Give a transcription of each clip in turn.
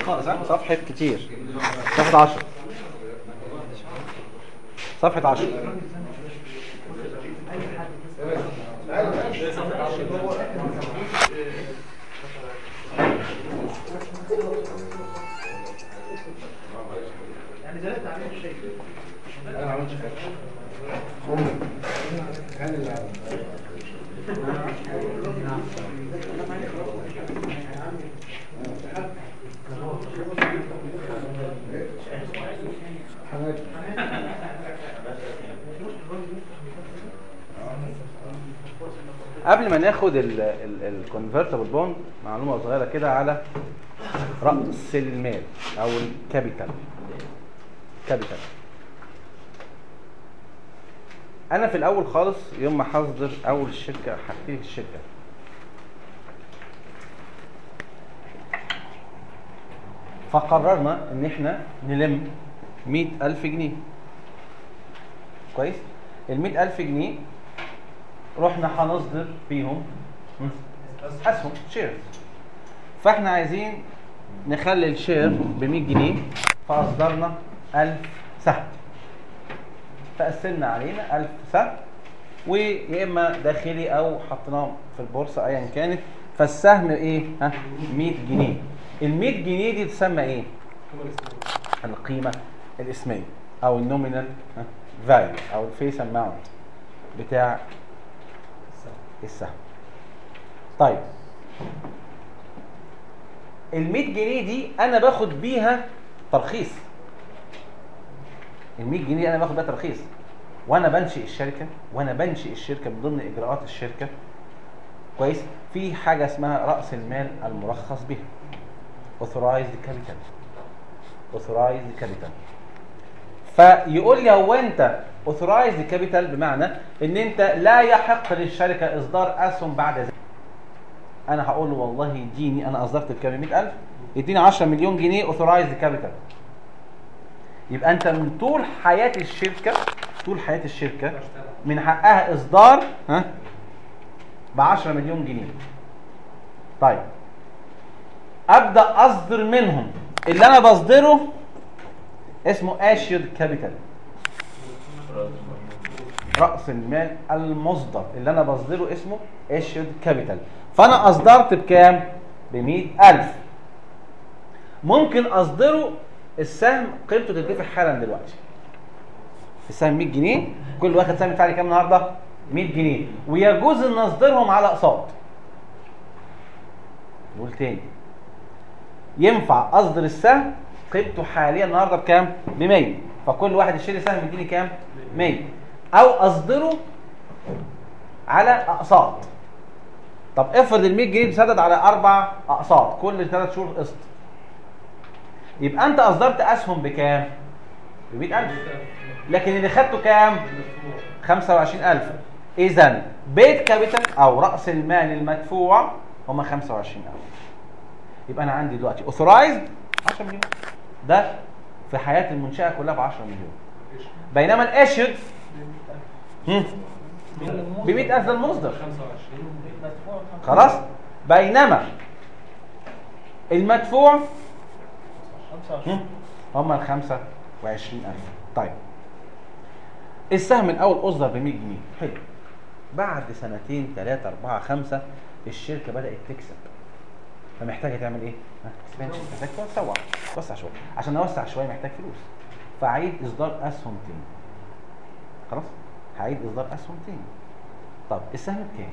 خالص ها صفحة كتير صفحة 10 صفحة 10 قبل ما ناخد الكونفرتبل بوند معلومه صغيره كده على راس المال او الكابيتال كابيتال انا في الاول خالص يوم ما هصدر اول شركه هبتدي في الشركه فقررنا ان احنا نلم مئة ألف جنيه كويس المئة ألف جنيه رحنا هنصدر بيهم اسهم شيرز فاحنا عايزين نخلي الشير ب 100 جنيه فاصدرنا 1000 سهم فقسمنا علينا 1000 سهم ويا اما داخلي او حطيناه في البورصه ايا كانت فالسهم ايه ها 100 جنيه ال 100 جنيه دي تسمى ايه القيمه الاسميه او النومينال فاليو او الفيس اماونت بتاع السهم طيب ال 100 جنيه دي انا باخد بيها ترخيص ال 100 جنيه انا باخد بيها ترخيص وانا بنشئ الشركه وانا بنشئ الشركه من ضمن اجراءات الشركه كويس في حاجه اسمها راس المال المرخص بها authorized capital authorized capital فيقول لي هو انت authorized capital بمعنى ان انت لا يحق للشركه اصدار اسهم بعد ذلك انا هقول له والله اديني انا اصدرت بكام 100000 اديني 10 مليون جنيه authorized capital يبقى انت من طول حياه الشركه طول حياه الشركه من حقها اصدار ها ب 10 مليون جنيه طيب ابدا اصدر منهم اللي انا بصدره اسمه اشيد كابيتال راس المال المصدر اللي انا بصدره اسمه اشيد كابيتال فانا اصدرت بكام ب 100000 ممكن اصدره السهم قيمته تدفع حالا دلوقتي السهم 100 جنيه كل واحد سهم يدفع لي كام النهارده 100 جنيه ويجوز ان اصدرهم على اقساط نقول تاني ينفع اصدر السهم قيمته حاليا النهارده بكام؟ ب 100 فكل واحد يشتري سهم يديني كام؟ 100 او اصدره على اقساط طب افرض ال 100 جنيه تسدد على اربع اقساط كل ثلاث شهور قسط يبقى انت اصدرت اسهم بكام؟ ب 100000 لكن اللي خدته كام؟ 25000 اذا بيت كابيتال او راس المال المدفوع هم 25000 يبقى انا عندي دلوقتي اوثرايزد 10 مليون ده في حياه المنشاه كلها ب 10 مليون بينما الاشد ب 100000 ده المصدر خلاص بينما المدفوع هم ال 25000 طيب السهم الاول اصدر ب 100 جنيه حلو بعد سنتين ثلاثة أربعة خمسة الشركة بدأت تكسب فمحتاجة تعمل إيه؟ اكسبانشن محتاج توسع توسع شوية عشان أوسع شوية محتاج فلوس فأعيد إصدار أسهم تاني خلاص؟ هعيد إصدار أسهم تاني طب السهم بكام؟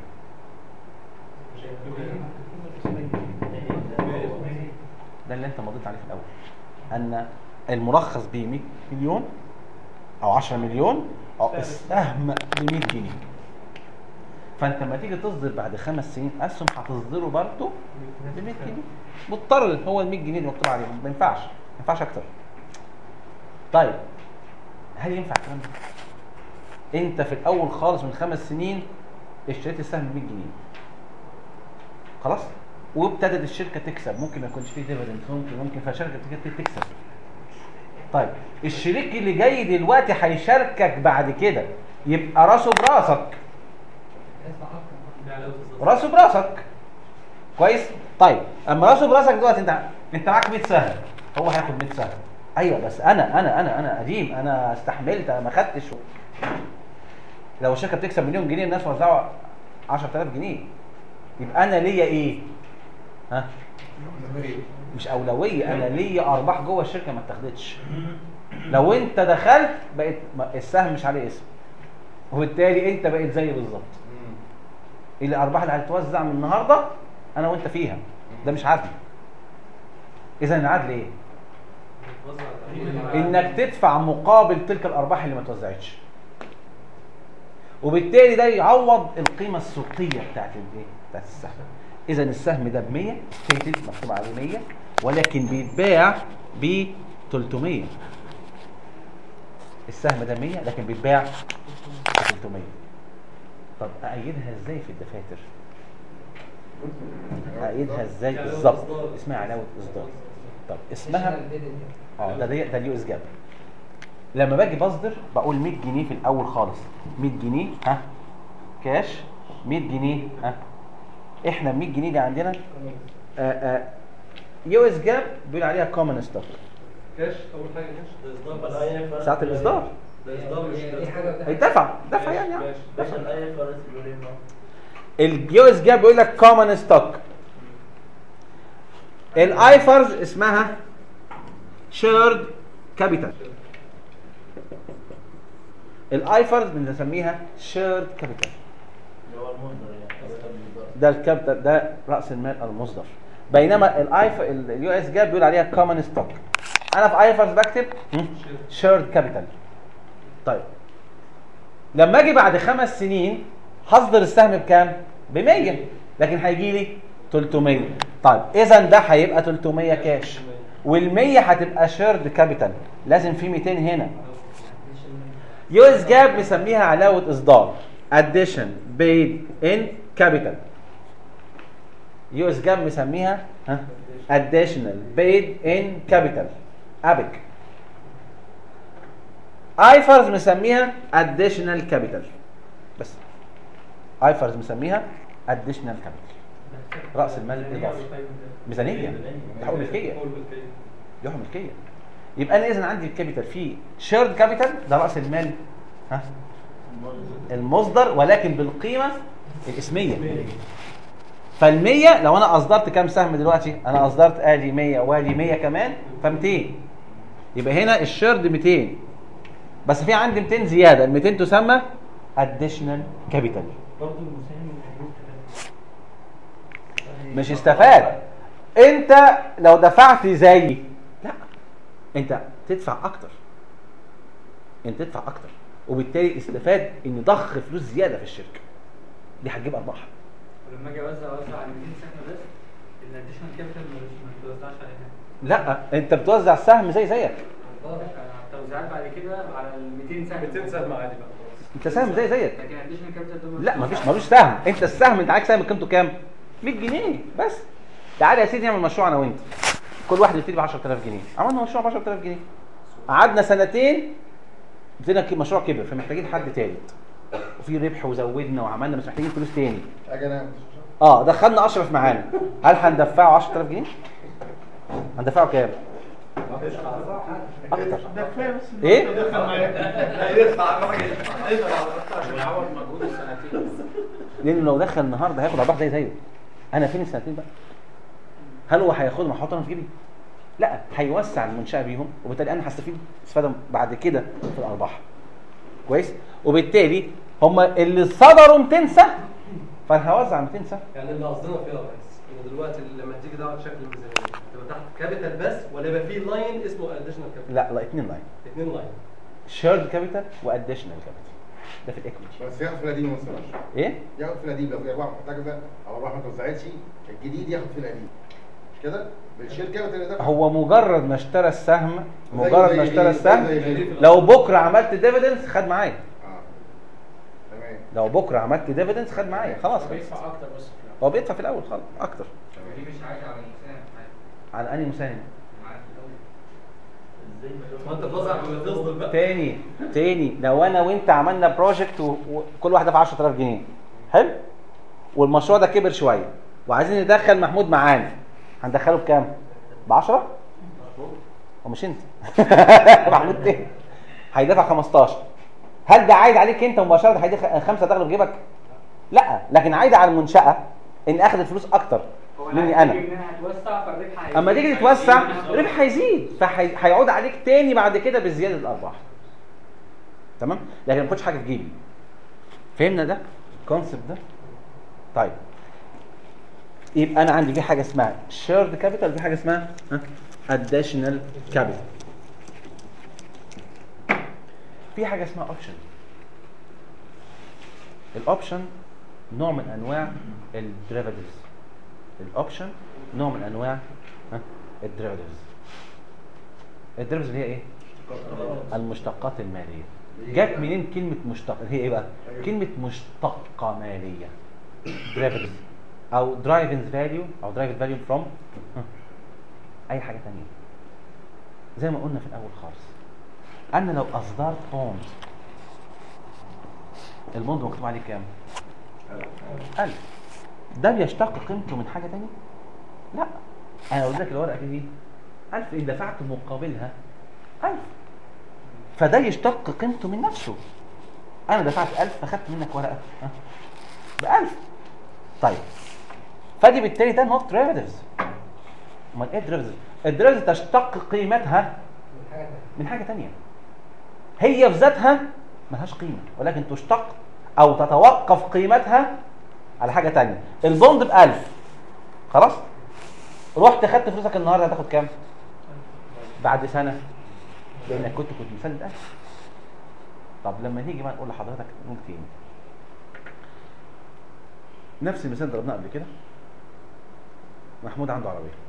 ده اللي أنت مضيت عليه في الأول أن المرخص ب 100 مليون أو 10 مليون أو السهم ب 100 جنيه فانت لما تيجي تصدر بعد خمس سنين اسهم هتصدره برضه ب 100 جنيه مضطر هو ال 100 جنيه اللي مكتوب عليهم ما ينفعش ما ينفعش اكتر طيب هل ينفع الكلام ده؟ انت في الاول خالص من خمس سنين اشتريت السهم ب 100 جنيه خلاص وابتدت الشركه تكسب ممكن ما يكونش فيه ديفيدند ممكن ممكن فالشركه تكسب طيب الشريك اللي جاي دلوقتي هيشاركك بعد كده يبقى راسه براسك راسه براسك كويس طيب اما راسه براسك دلوقتي انت انت معاك 100 سهم هو هياخد 100 سهم ايوه بس انا انا انا انا قديم انا استحملت انا ما خدتش لو الشركه بتكسب مليون جنيه الناس وزعوا 10000 جنيه يبقى انا ليا ايه ها مش اولويه انا ليا ارباح جوه الشركه ما اتاخدتش لو انت دخلت بقيت ما- السهم مش عليه اسم وبالتالي انت بقيت زي بالظبط الارباح اللي هتتوزع من النهارده انا وانت فيها ده مش عدل اذا العدل ايه انك تدفع مقابل تلك الارباح اللي ما توزعتش وبالتالي ده يعوض القيمه السوقيه بتاعت الايه بتاعت السهم اذا السهم ده ب 100 ستيتد مكتوب عليه 100 ولكن بيتباع ب 300 السهم ده 100 لكن بيتباع ب 300 طب اأيدها ازاي في الدفاتر اأيدها ازاي بالظبط اسمها علاوه اصدار طب اسمها اه ده ده ده اليو اس جاب لما باجي بصدر بقول 100 جنيه في الاول خالص 100 جنيه ها كاش 100 جنيه ها احنا 100 جنيه دي عندنا يو اس جاب بيقول عليها كومن ستوك كاش اول حاجه كاش ده اصدار بس ساعه الاصدار ده اصدار مش دي حاجه بتاعت- هيدفع دفع يعني يعني. ماشي باش الاي فرس بيقول ايه بقى؟ اليو اس جاب بيقول لك كومن ستوك الايفرز اسمها شيرد كابيتال الايفرز بنسميها شيرد كابيتال اللي هو المصدر يعني أصدر بالإدارة. ده الكابيتال ده راس المال المصدر بينما الايف اليو اس جاب بيقول عليها كومن ستوك انا في ايفرز بكتب شيرد كابيتال طيب لما اجي بعد خمس سنين هصدر السهم بكام ب 100 لكن هيجي لي 300 طيب اذا ده هيبقى 300 كاش وال100 هتبقى شيرد كابيتال لازم في 200 هنا يو اس جاب مسميها علاوه اصدار addition paid in capital يو اس جاب مسميها ها additional paid in capital ابك ايفرز مسميها additional capital بس ايفرز مسميها additional capital راس المال الاضافي ميزانيه ده حقوق ملكيه دي حقوق ملكيه يبقى انا اذا عندي الكابيتال في شيرد كابيتال ده راس المال ها المصدر ولكن بالقيمه الاسميه فال100 لو انا اصدرت كام سهم دلوقتي انا اصدرت ادي 100 وادي 100 كمان ف200 يبقى هنا الشيرد 200 بس في عندي 200 زياده ال 200 تسمى اديشنال كابيتال برضه المساهم المحبوب مش استفاد انت لو دفعت زي لا انت تدفع اكتر انت تدفع اكتر وبالتالي استفاد ان ضخ فلوس زياده في الشركه دي هتجيب ارباح ولما اجي اوزع اوزع على 200 سهم بس الاديشنال كابيتال ما بتوزعش عليها لا انت بتوزع السهم زي زيك التوزيعات بعد كده على ال 200 سهم 200 سهم عادي بقى انت سهم زي زيك لكن الاديشنال كابيتال ده لا مفيش ملوش سهم انت السهم انت عايز سهم قيمته كام 100 جنيه بس تعالى يا سيدي نعمل مشروع انا وانت كل واحد يبتدي ب 10000 جنيه عملنا مشروع ب 10000 جنيه قعدنا سنتين ابتدينا ك- مشروع كبر فمحتاجين حد تالت وفي ربح وزودنا وعملنا بس محتاجين فلوس تاني اجي انا اه دخلنا اشرف معانا هل هندفعه 10000 جنيه هندفعه كام اكتر ايه عشان يعوض مجهود السنتين لانه لو دخل النهارده هياخد ارباح زي زيه انا فين السنتين بقى هل هو هياخدهم احطهم أنا في جيبي لا هيوسع المنشاه بيهم وبالتالي انا هستفيد استفاده بعد كده في الارباح كويس وبالتالي هم اللي صدروا 200 سهم فانا هوزع 200 سهم يعني اللي قصدنا فيها يا ريس ان دلوقتي لما تيجي تعمل شكل الميزانيه تبقى تحت كابيتال بس ولا يبقى فيه لاين اسمه اديشنال كابيتال لا لا اثنين لاين اثنين لاين شيرد كابيتال واديشنال كابيتال ده في الايكويتي بس ياخد في القديم ما يوصلش ايه ياخد في القديم لو في ارباح محتجزه او ارباح ما توزعتش الجديد ياخد في القديم مش كده؟ بالشير كابيتال اللي دفع هو مجرد ما اشترى السهم زي- مجرد زي- ما اشترى زي- السهم زي- زي- لو بكره عملت ديفيدنس خد معايا اه تمام لو بكره عملت ديفيدنس خد معايا خلاص بيدفع اكتر بس في الأول. هو بيدفع في الاول خالص اكتر دي مش حاجه على المساهم حاجه على انهي مساهم معاك في الأول. ازاي ما انت توزع قبل ما تصدر بقى تاني تاني لو انا وانت عملنا بروجكت وكل واحد دفع 10000 جنيه حلو والمشروع ده كبر شويه وعايزين ندخل محمود معانا هندخله بكام ب 10 ومش انت محمود تاني هيدفع 15 هل ده عايد عليك انت مباشره هيدفع خمسه دخل في جيبك؟ لا لكن عايد على المنشاه ان اخذ الفلوس اكتر هو مني انا النتيجة انها هتوسع فالربح هيزيد. اما تيجي تتوسع الربح هيزيد فهيعود عليك تاني بعد كده بزياده الارباح تمام لكن ما باخدش حاجه في جيبي فهمنا ده الكونسبت ده طيب يبقى انا عندي في حاجه اسمها شيرد كابيتال في حاجه اسمها اديشنال كابيتال في حاجه اسمها اوبشن الاوبشن نوع من انواع الديريفاتيفز الاوبشن نوع من انواع الديريفاتيفز الديريفاتيفز اللي هي ايه المشتقات الماليه جت منين كلمه مشتق هي ايه بقى كلمه مشتقه ماليه ديريفاتيفز او درايفنز فاليو او درايفنز فاليو فروم اي حاجه ثانيه زي ما قلنا في الاول خالص انا لو اصدرت بوند البوند مكتوب عليه كام 1000 ده بيشتق قيمته من حاجه ثانيه لا انا قلت لك الورقه دي 1000 ان دفعت مقابلها 1000 فده يشتق قيمته من نفسه انا دفعت 1000 فخدت منك ورقه ب 1000 طيب فدي بالتالي ده نوت ديريفاتيفز امال ايه الديريفاتيفز الديريفاتيفز تشتق قيمتها من حاجه ثانيه هي في ذاتها ملهاش قيمه ولكن تشتق او تتوقف قيمتها على حاجه ثانيه البوند ب 1000 خلاص رحت خدت فلوسك النهارده هتاخد كام بعد سنه لانك كنت كنت مسدد 1000 طب لما نيجي بقى نقول لحضرتك نقول تاني نفس المثال اللي ضربناه قبل كده محمود عنده عربيه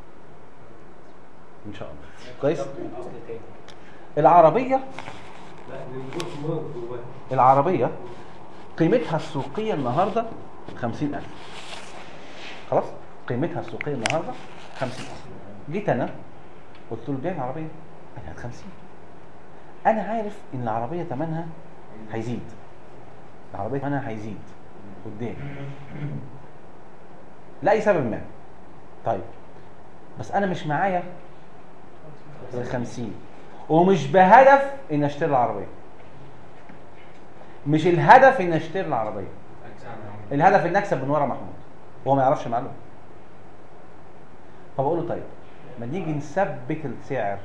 ان شاء الله كويس اصل تاني العربيه لا نقول موت جواه العربيه قيمتها السوقيه النهارده 50000 خلاص قيمتها السوقيه النهارده 50000 جيت انا قلت له بيع العربيه قال لي 50 انا عارف ان العربيه ثمنها هيزيد العربيه ثمنها هيزيد قدام لاي سبب ما طيب بس انا مش معايا ال 50 ومش بهدف ان اشتري العربيه مش الهدف ان اشتري العربيه الهدف ان اكسب من ورا محمود هو ما يعرفش معلومه فبقول له طيب ما نيجي نثبت السعر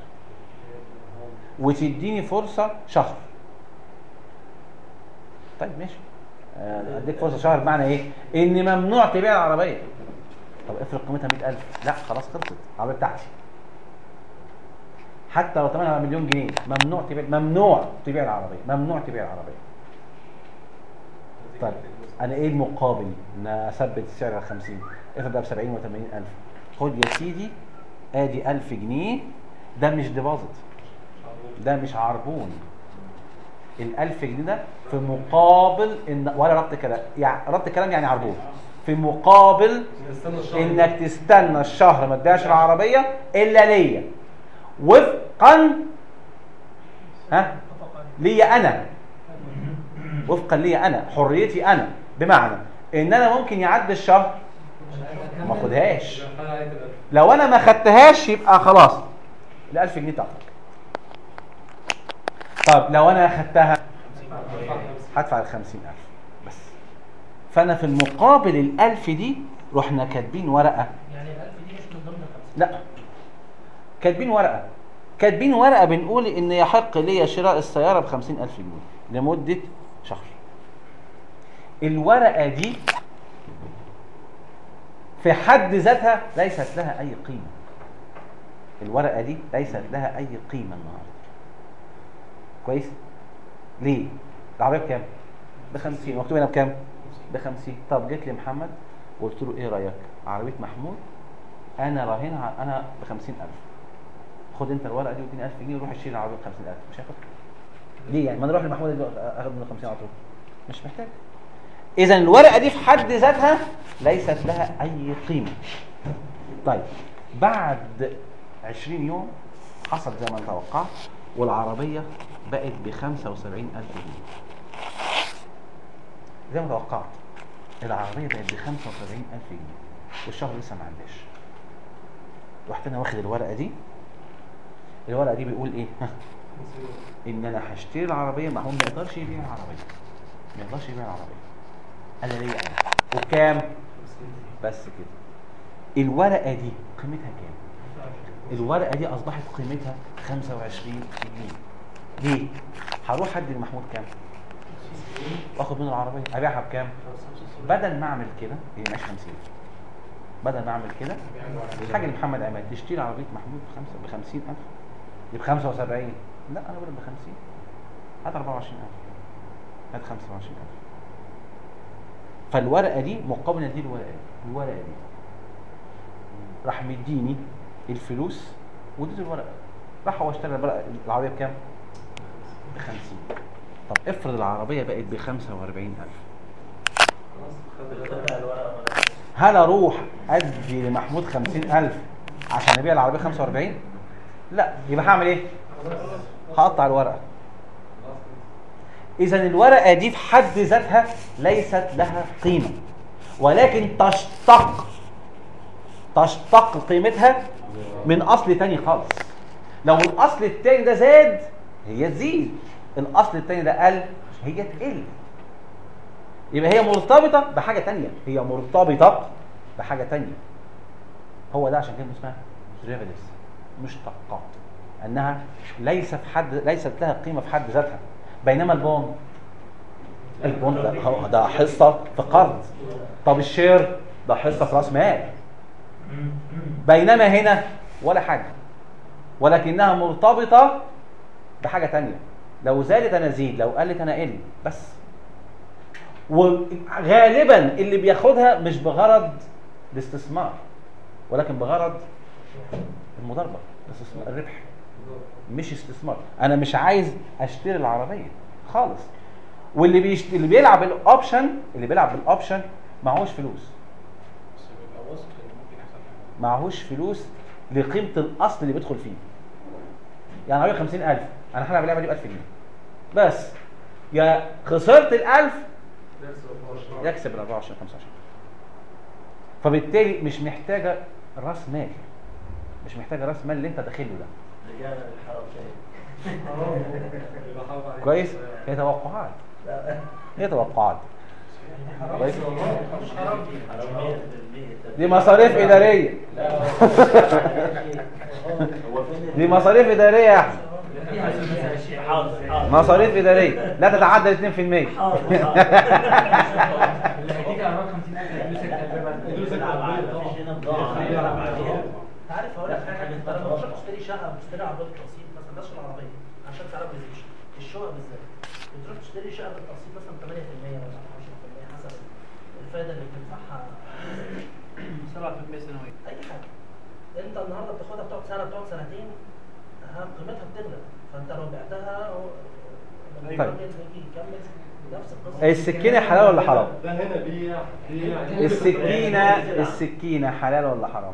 وتديني فرصه شهر طيب ماشي آه، اديك فرصه شهر بمعنى ايه ان ممنوع تبيع العربيه طب افرض قيمتها 100000 لا خلاص خلصت العربيه بتاعتي حتى لو ثمنها مليون جنيه ممنوع تبيع ممنوع تبيع العربيه ممنوع تبيع العربيه طيب انا ايه المقابل ان اثبت السعر على 50 افرض بقى ب 70 و 80 الف خد يا سيدي ادي 1000 جنيه ده مش ديبوزيت ده مش عربون ال 1000 جنيه ده في مقابل ان ولا ربط كلام يعني ربط كلام يعني عربون في مقابل نستنى الشهر انك تستنى الشهر ما تبيعش العربيه الا ليا وفقا ها ليا انا وفقا ليا انا حريتي انا بمعنى ان انا ممكن يعدي الشهر ما اخدهاش حاجة عليك الألف. لو انا ما خدتهاش يبقى خلاص ال 1000 جنيه بتاعتك طب لو انا خدتها هدفع ال 50000 بس فانا في المقابل ال 1000 دي رحنا كاتبين ورقه يعني الألف دي مش من ضمن الخمسين لا كاتبين ورقه كاتبين ورقه بنقول ان يحق لي شراء السياره ب 50000 جنيه لمده شهر الورقه دي في حد ذاتها ليست لها اي قيمه الورقه دي ليست لها اي قيمه النهارده كويس ليه العربيه بكام ب 50 مكتوب هنا بكام ب 50 طب جيت لي محمد وقلت له ايه رايك عربيه محمود انا راهنها انا ب 50000 خد انت الورقه دي واديني 1000 جنيه وروح اشتري العربيه ب 50000 مش هياخد ليه يعني ما انا اروح لمحمود دلوقتي اخد منه 50 على طول مش محتاج اذا الورقه دي في حد ذاتها ليست لها اي قيمه طيب بعد 20 يوم حصل زي ما انا توقعت والعربيه بقت ب 75000 جنيه زي ما توقعت العربيه بقت ب 75000 جنيه والشهر لسه ما عداش رحت انا واخد الورقه دي الورقه دي بيقول ايه ان انا هشتري العربيه ما هو ما يقدرش يبيع العربيه ما يقدرش يبيع العربيه انا ليا انا وكام بس كده الورقه دي قيمتها كام الورقه دي اصبحت قيمتها 25 جنيه ليه هروح ادي لمحمود كام واخد منه العربيه ابيعها بكام بدل ما اعمل كده هي مش 50 بدل ما اعمل كده الحاجه اللي محمد عماد تشتري عربيه محمود ب 50000 ب 75 لا انا بقول ب 50 هات 24000 هات 25000 فالورقه دي مقابله دي الورقه دي الورقه دي راح مديني الفلوس وديت الورقه راح هو اشترى الورقة- العربيه بكام؟ ب 50 طب افرض العربيه بقت ب 45000 هل اروح ادي لمحمود 50000 عشان ابيع العربيه 45 لا يبقى هعمل ايه هقطع الورقه اذا الورقه دي في حد ذاتها ليست لها قيمه ولكن تشتق تشتق قيمتها من اصل تاني خالص لو الاصل التاني ده زاد هي تزيد الاصل التاني ده قل هي تقل يبقى هي مرتبطه بحاجه تانية هي مرتبطه بحاجه تانية هو ده عشان كده اسمها ديريفاتيفز مشتقات انها ليس في حد ليست لها قيمه في حد ذاتها بينما البوند البوند ده, هو- ده حصه في قرض طب الشير ده حصه في راس مال بينما هنا ولا حاجه ولكنها مرتبطه بحاجه تانية لو زادت انا ازيد لو قلت انا اقل بس وغالبا اللي بياخدها مش بغرض الاستثمار ولكن بغرض المضاربه الاستثمار الربح مش استثمار انا مش عايز اشتري العربيه خالص واللي بيشت... اللي بيلعب الاوبشن اللي بيلعب بالاوبشن معهوش فلوس بس بيبقى وسط اللي ممكن يحصل حاجة. معهوش فلوس لقيمه الاصل اللي بيدخل فيه يعني عربيه 50000 انا هلعب اللعبه دي ب 1000 جنيه بس يا خسرت ال 1000 يكسب ال 24 25 فبالتالي مش محتاجه راس مال مش محتاجه راس مال اللي انت داخله ده رجعنا للحرام تاني كويس هي توقعات هي توقعات كويس حرام 100% دي مصاريف اداريه هو فين دي مصاريف اداريه يا احمد حاضر حاضر مصاريف اداريه لا تتعدى ال 2% حاضر حاضر اللي هيديك على 50000 يدوسك بيلعب على مفيش هنا بضاعة بيلعب عليها انت عارف هقول لك حاجه انت لما تروح تشتري شقه بتشتري عربيه بالتقسيط مثلا بلاش العربيه عشان تعرف بيزيش الشقه بالذات بتروح تشتري شقه بالتقسيط مثلا 8% ولا 10% حسب الفايده اللي بتدفعها 7% سنويا اي حاجه انت النهارده بتاخدها بتقعد سنه بتقعد سنتين ها، قيمتها بتغلى فانت لو بعتها هو- لما طيب. الراجل يجي يكمل نفس القصه السكينه حلال ولا حرام ده هنا بيع بيع السكينه السكينه حلال ولا حرام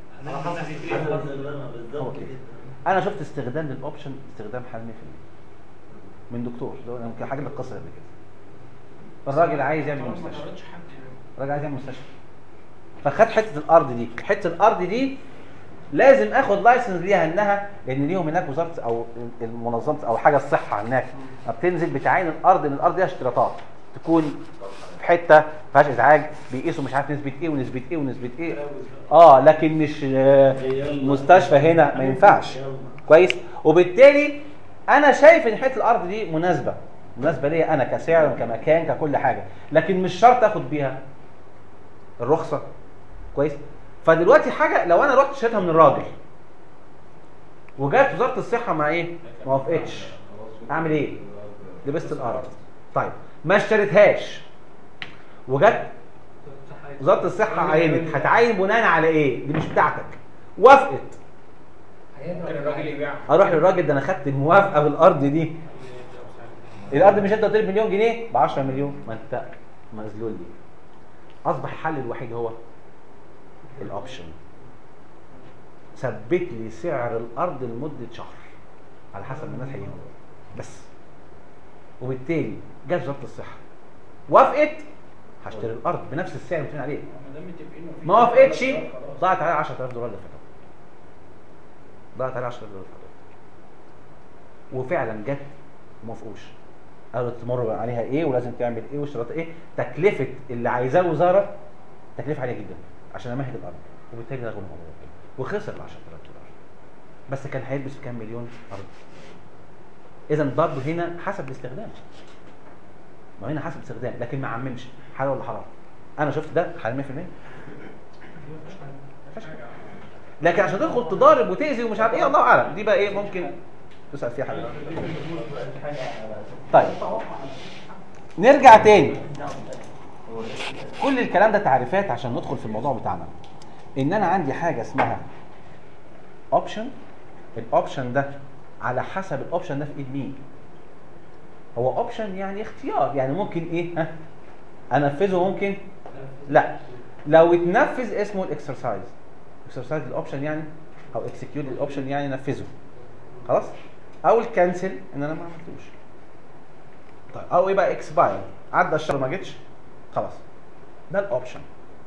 بالظبط أوكي. كده انا شفت استخدام للاوبشن استخدام حلمي في من دكتور ده انا يمكن حاجه القصه قبل كده الراجل عايز يعمل ما مستشفى قررتش حد الراجل عايز يعمل مستشفى فخد حته الارض دي حته الارض دي لازم اخد لايسنس ليها انها لان ليهم هناك وزاره او المنظمه او حاجه الصحه هناك ما بتنزل بتعاين الارض ان الارض ليها اشتراطات تكون في حته ما فيهاش ازعاج بيقيسوا مش عارف نسبه ايه ونسبه ايه ونسبه ايه اه لكن مش آه، مستشفى هنا ما ينفعش كويس وبالتالي انا شايف ان حته الارض دي مناسبه مناسبه ليا انا كسعر كمكان ككل حاجه لكن مش شرط اخد بيها الرخصه كويس فدلوقتي حاجه لو انا رحت اشتريتها من الراجل وجات وزاره الصحه مع ايه ما وافقتش اعمل ايه لبست الارض طيب ما اشتريتهاش وجت وزاره الصحه عينت هتعين بناء على ايه دي مش بتاعتك وافقت ممكن الراجل يبيعها اروح للراجل ده انا خدت الموافقه بالارض دي الارض مش انت قلت لي مليون جنيه ب 10 مليون ما انت مذلول لي اصبح الحل الوحيد هو الاوبشن ثبت لي سعر الارض لمده شهر على حسب ما الناس هيجوا بس وبالتالي جت وزاره الصحه وافقت هشتري الارض بنفس السعر اللي متفقين عليه ما دام متفقين وفي- ما وافقتش خلاص. ضاعت عليها 10000 دولار اللي فاتوا ضاعت عليه 10000 دولار وفعلا جت وما وافقوش قالوا تمر عليها ايه ولازم تعمل ايه واشتراط ايه تكلفه اللي عايزاه الوزاره تكلفه عاليه جدا عشان امهد الارض وبالتالي لغوا الموضوع وخسر ال 10000 دولار بس كان هيلبس في كام مليون ارض اذا برضه هنا حسب الاستخدام ما هنا حسب الاستخدام لكن ما عممش حلال ولا حرام انا شفت ده حلال 100% مفيش حاجة. لكن عشان تدخل تضارب وتاذي ومش عارف ايه الله اعلم دي بقى ايه ممكن تسال فيها حاجه طيب نرجع تاني كل الكلام ده تعريفات عشان ندخل في الموضوع بتاعنا ان انا عندي حاجه اسمها اوبشن الاوبشن ده على حسب الاوبشن ده في ايد مين هو اوبشن يعني اختيار يعني ممكن ايه ها انفذه ممكن لا لو اتنفذ اسمه الاكسرسايز اكسرسايز الاوبشن يعني او اكسكيوت الاوبشن يعني نفذه خلاص او الكنسل ان انا ما عملتوش طيب او ايه بقى اكسباير عدى الشهر ما جتش خلاص ده الاوبشن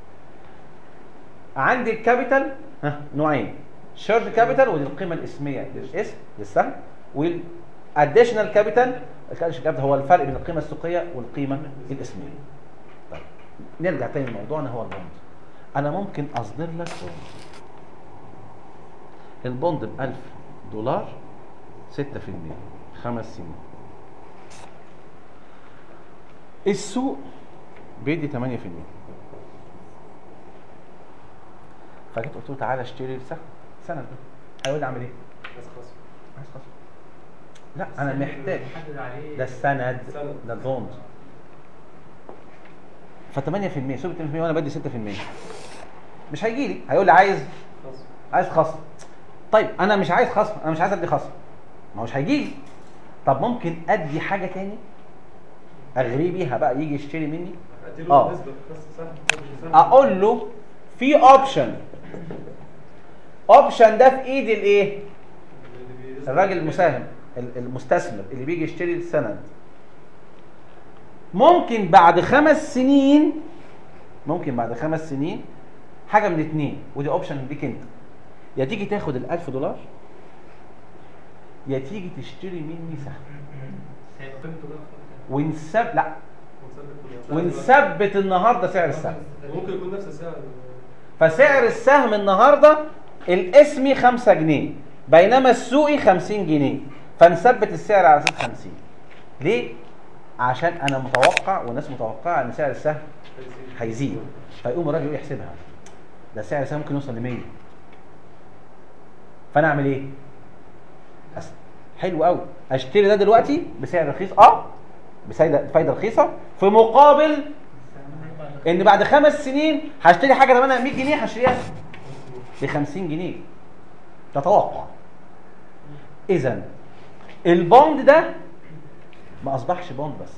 عندي الكابيتال ها نوعين شيرد كابيتال ودي القيمه الاسميه للاسم للسهم والاديشنال كابيتال الاديشنال كابيتال هو الفرق بين القيمه السوقيه والقيمه الاسميه طيب نرجع تاني لموضوعنا هو البوند انا ممكن اصدر لك بوند البوند ب 1000 دولار 6% خمس سنين السوق بيدي 8% فجيت قلت له تعالى اشتري السهم سند هيقول لي اعمل ايه؟ بس خلاص عايز خصم لا انا محتاج محدد عليه ده السند سند. ده البوند ف 8% سوق 8% وانا بدي 6% مش هيجي لي هيقول لي عايز خلاص عايز خصم طيب انا مش عايز خصم انا مش عايز ادي خصم ما هو مش هيجي لي طب ممكن ادي حاجه تاني اغريه بيها بقى يجي يشتري مني اديله آه. نسبه بس سهل مش سهل. اقول له في اوبشن اوبشن ده في ايد الايه اللي بيرزق- الراجل المساهم ال- المستثمر اللي بيجي يشتري السند ممكن بعد خمس سنين ممكن بعد خمس سنين حاجه من اتنين ودي اوبشن ليك انت يا تيجي تاخد ال 1000 دولار يا تيجي تشتري مني سهم هيبقى قيمته بقى ونسب لا ونثبت كل- ونثبت النهارده سعر السهم ممكن يكون نفس السعر فسعر السهم النهارده الاسمي 5 جنيه بينما السوقي 50 جنيه فنثبت السعر على اساس 50 ليه؟ عشان انا متوقع والناس متوقعه ان سعر السهم هيزيد فيقوم الراجل يقول يحسبها ده سعر السهم ممكن يوصل ل 100 فانا اعمل ايه؟ أس- حلو قوي اشتري ده دلوقتي بسعر رخيص اه بفايده فايده رخيصه في مقابل ان بعد خمس سنين هشتري حاجه ثمنها 100 جنيه هشتريها ب 50 جنيه تتوقع اذا البوند ده ما اصبحش بوند بس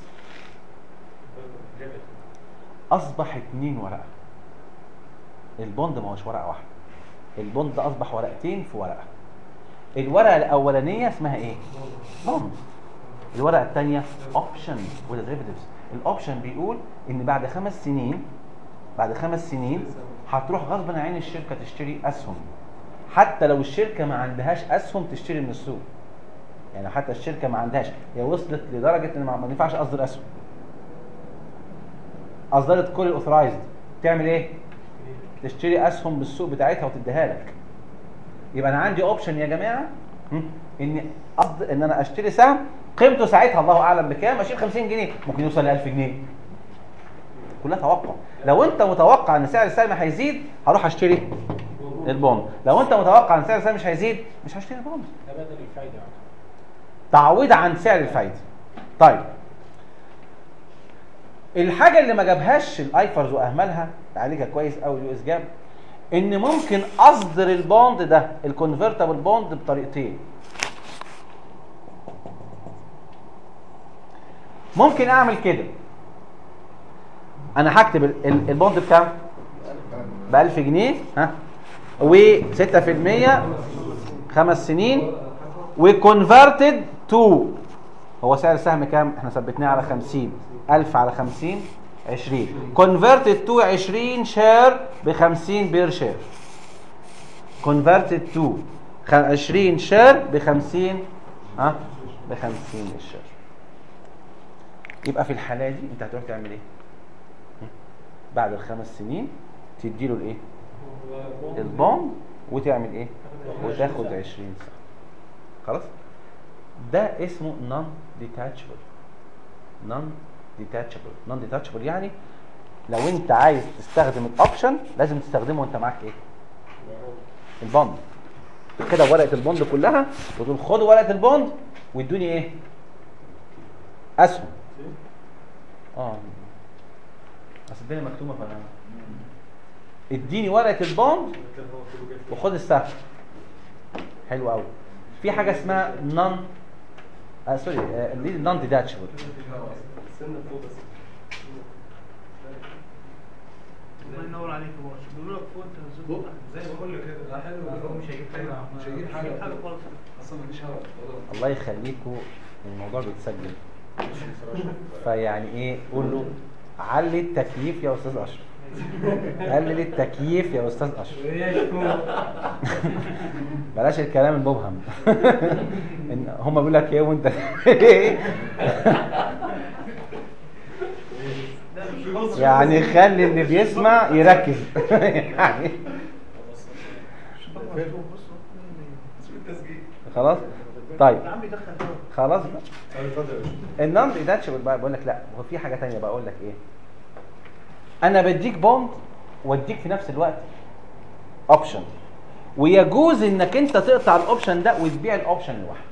اصبح اتنين ورقه البوند ما هوش ورقه واحده البوند ده اصبح ورقتين في ورقه الورقه الاولانيه اسمها ايه بوند الورقه الثانيه اوبشن وده ديريفيتيفز الاوبشن بيقول ان بعد خمس سنين بعد خمس سنين هتروح غصبا عن الشركه تشتري اسهم حتى لو الشركه ما عندهاش اسهم تشتري من السوق يعني حتى الشركه ما عندهاش هي وصلت لدرجه ان ما ما ينفعش اصدر اسهم اصدرت كل الاوثرايزد تعمل ايه تشتري اسهم بالسوق بتاعتها وتديها لك يبقى انا عندي اوبشن يا جماعه هم، ان قصد ان انا اشتري سهم قيمته ساعتها الله اعلم بكام اشيل 50 جنيه ممكن يوصل ل 1000 جنيه كلها توقع لو انت متوقع ان سعر السهم هيزيد هروح اشتري البوند لو انت متوقع ان سعر السهم مش هيزيد مش هشتري البوند ده بدل الفايده يعني. تعويض عن سعر الفايده طيب الحاجه اللي ما جابهاش الايفرز واهملها تعالجها كويس قوي اليو اس جاب ان ممكن اصدر البوند ده الكونفرتبل بوند بطريقتين ممكن اعمل كده انا هكتب ال- ال- البوند بكام ب 1000 جنيه ها و6% خمس سنين وكونفرتد تو هو سعر السهم كام احنا ثبتناه على 50 1000 على 50 20 كونفرتد تو 20 شير ب 50 بير شير كونفرتد تو خ- 20 شير ب 50 ها ب 50 الشير يبقى في الحاله دي انت هتروح تعمل ايه؟ م? بعد الخمس سنين تديله الايه؟ البوند وتعمل ايه؟ وتاخد 20 سنه خلاص؟ ده اسمه نون ديتاتشبل نون ديتاتشبل نون ديتاتشبل يعني لو انت عايز تستخدم الاوبشن لازم تستخدمه وانت معاك ايه؟ البوند كده ورقه البوند كلها وتقول خدوا ورقه البوند وادوني ايه؟ اسهم اه اصل الدنيا مكتوبه فانا اديني ورقه البوند وخد السهم حلو قوي في حاجه اسمها نون آه سوري آه دي نون ديتاتشبل سنة فوق بس الله ينور عليك يا باشا بيقولوا لك فوق انت نزلت فوق. تحت. زي الفل كده لا حلو هو مش هيجيب حاجه مش هيجيب مش حاجة هيجيب حاجه خالص اصلا مفيش هوا والله. الله يخليكوا الموضوع بيتسجل فيعني ايه قول له علي التكييف يا استاذ اشرف قلل التكييف يا استاذ اشرف بلاش الكلام المبهم ان هم بيقول لك ايه وانت يعني خلي اللي بيسمع يركز يعني خلاص طيب يا عم يدخل هوا خلاص بقى النون ديتاتشبل بقى بقول لك لا هو في حاجه تانية بقى اقول لك ايه انا بديك بوند واديك في نفس الوقت اوبشن ويجوز انك انت تقطع الاوبشن ده وتبيع الاوبشن لوحده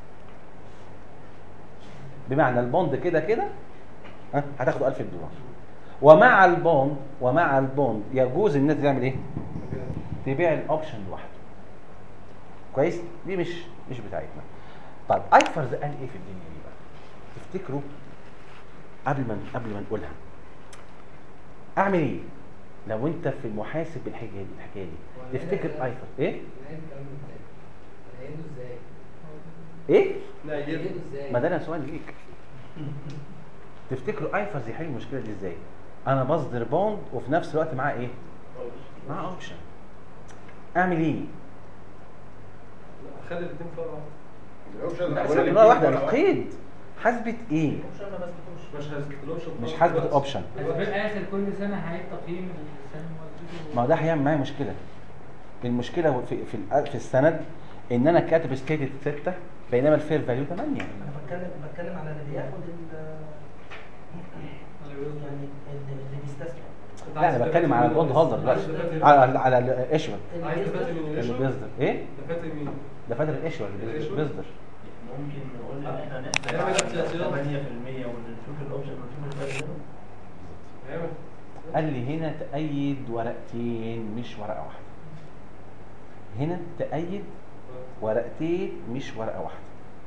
بمعنى البوند كده كده ها هتاخده 1000 دولار ومع البوند ومع البوند يجوز ان انت تعمل ايه تبيع الاوبشن لوحده كويس دي مش مش بتاعتنا طيب ايفرز قال ايه في الدنيا دي بقى تفتكروا قبل ما قبل ما نقولها اعمل ايه لو انت في المحاسب بالحكايه دي الحكايه دي تفتكر ايفر ايه ايه لا يد ما ده انا سؤال ليك تفتكروا ايفرز يحل المشكله دي ازاي انا بصدر بوند وفي نفس الوقت معاه ايه معاه اوبشن اعمل ايه خلي الاثنين فوق بعض. الاوبشن لا الأولاني سيبك من واحده بيجي ورا القيد حاسبه ايه عشان ما بثبتوش مش هيثبتلهمش مش حاسبه الاوبشن بس في الاخر كل سنه هيعيد تقييم السنه ما هو ده هيعمل معايا مشكله المشكله في في ال- في السند ان انا كاتب ستيتد 6 بينما الفير فاليو 8 انا بتكلم بتكلم على اللي بياخد ال يعني اللي بيستثمر لا انا بتكلم على البوند هولدر دلوقتي على على الايشور اللي عايز تفاتي بيستثمر من اللي الاشهر بيصدر ايه ده فاتي مين؟ ده فاتر الايشور اللي بيصدر- الإيشور؟ بيصدر ممكن نقول ان احنا نحسب هيعمل على احتياطيات. 8% ونشوف الاوبشن ونشوف الفرق بينهم هيعمل قال لي هنا تأيد ورقتين مش ورقه واحده هنا تأيد ورقتين مش ورقه واحده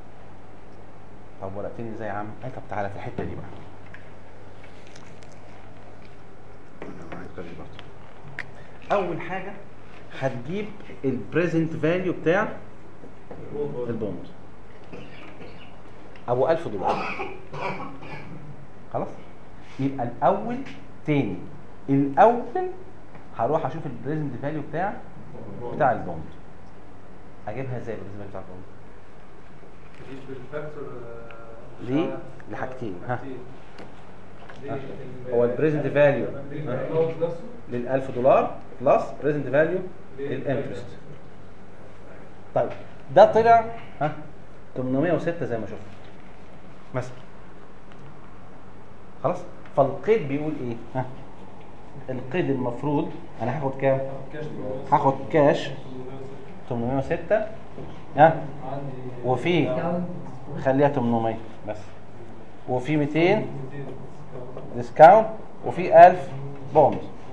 طب ورقتين ازاي يا عم؟ اي طب تعالى في الحته دي بقى اول حاجه هتجيب البريزنت فاليو بتاع البوند ابو 1000 دولار خلاص يبقى الاول تاني الاول هروح اشوف البريزنت فاليو بتاع بتاع البوند اجيبها ازاي البريزنت فاليو بتاع البوند تجيب بالفاكتور آه، ليه؟ بتاع- لحاجتين، ها. حاجتين. ها. ليه؟ هو البريزنت فاليو للأكونت نفسه لل 1000 دولار بلس بريزنت فاليو للانترست طيب ده طلع ها 806 زي ما شفنا مثلا خلاص فالقيد بيقول ايه ها القيد المفروض انا هاخد كام كاش هاخد كاش 806 ها عندي وفي خليها 800 بس وفي 200 ديسكاونت وفي 1000 بوند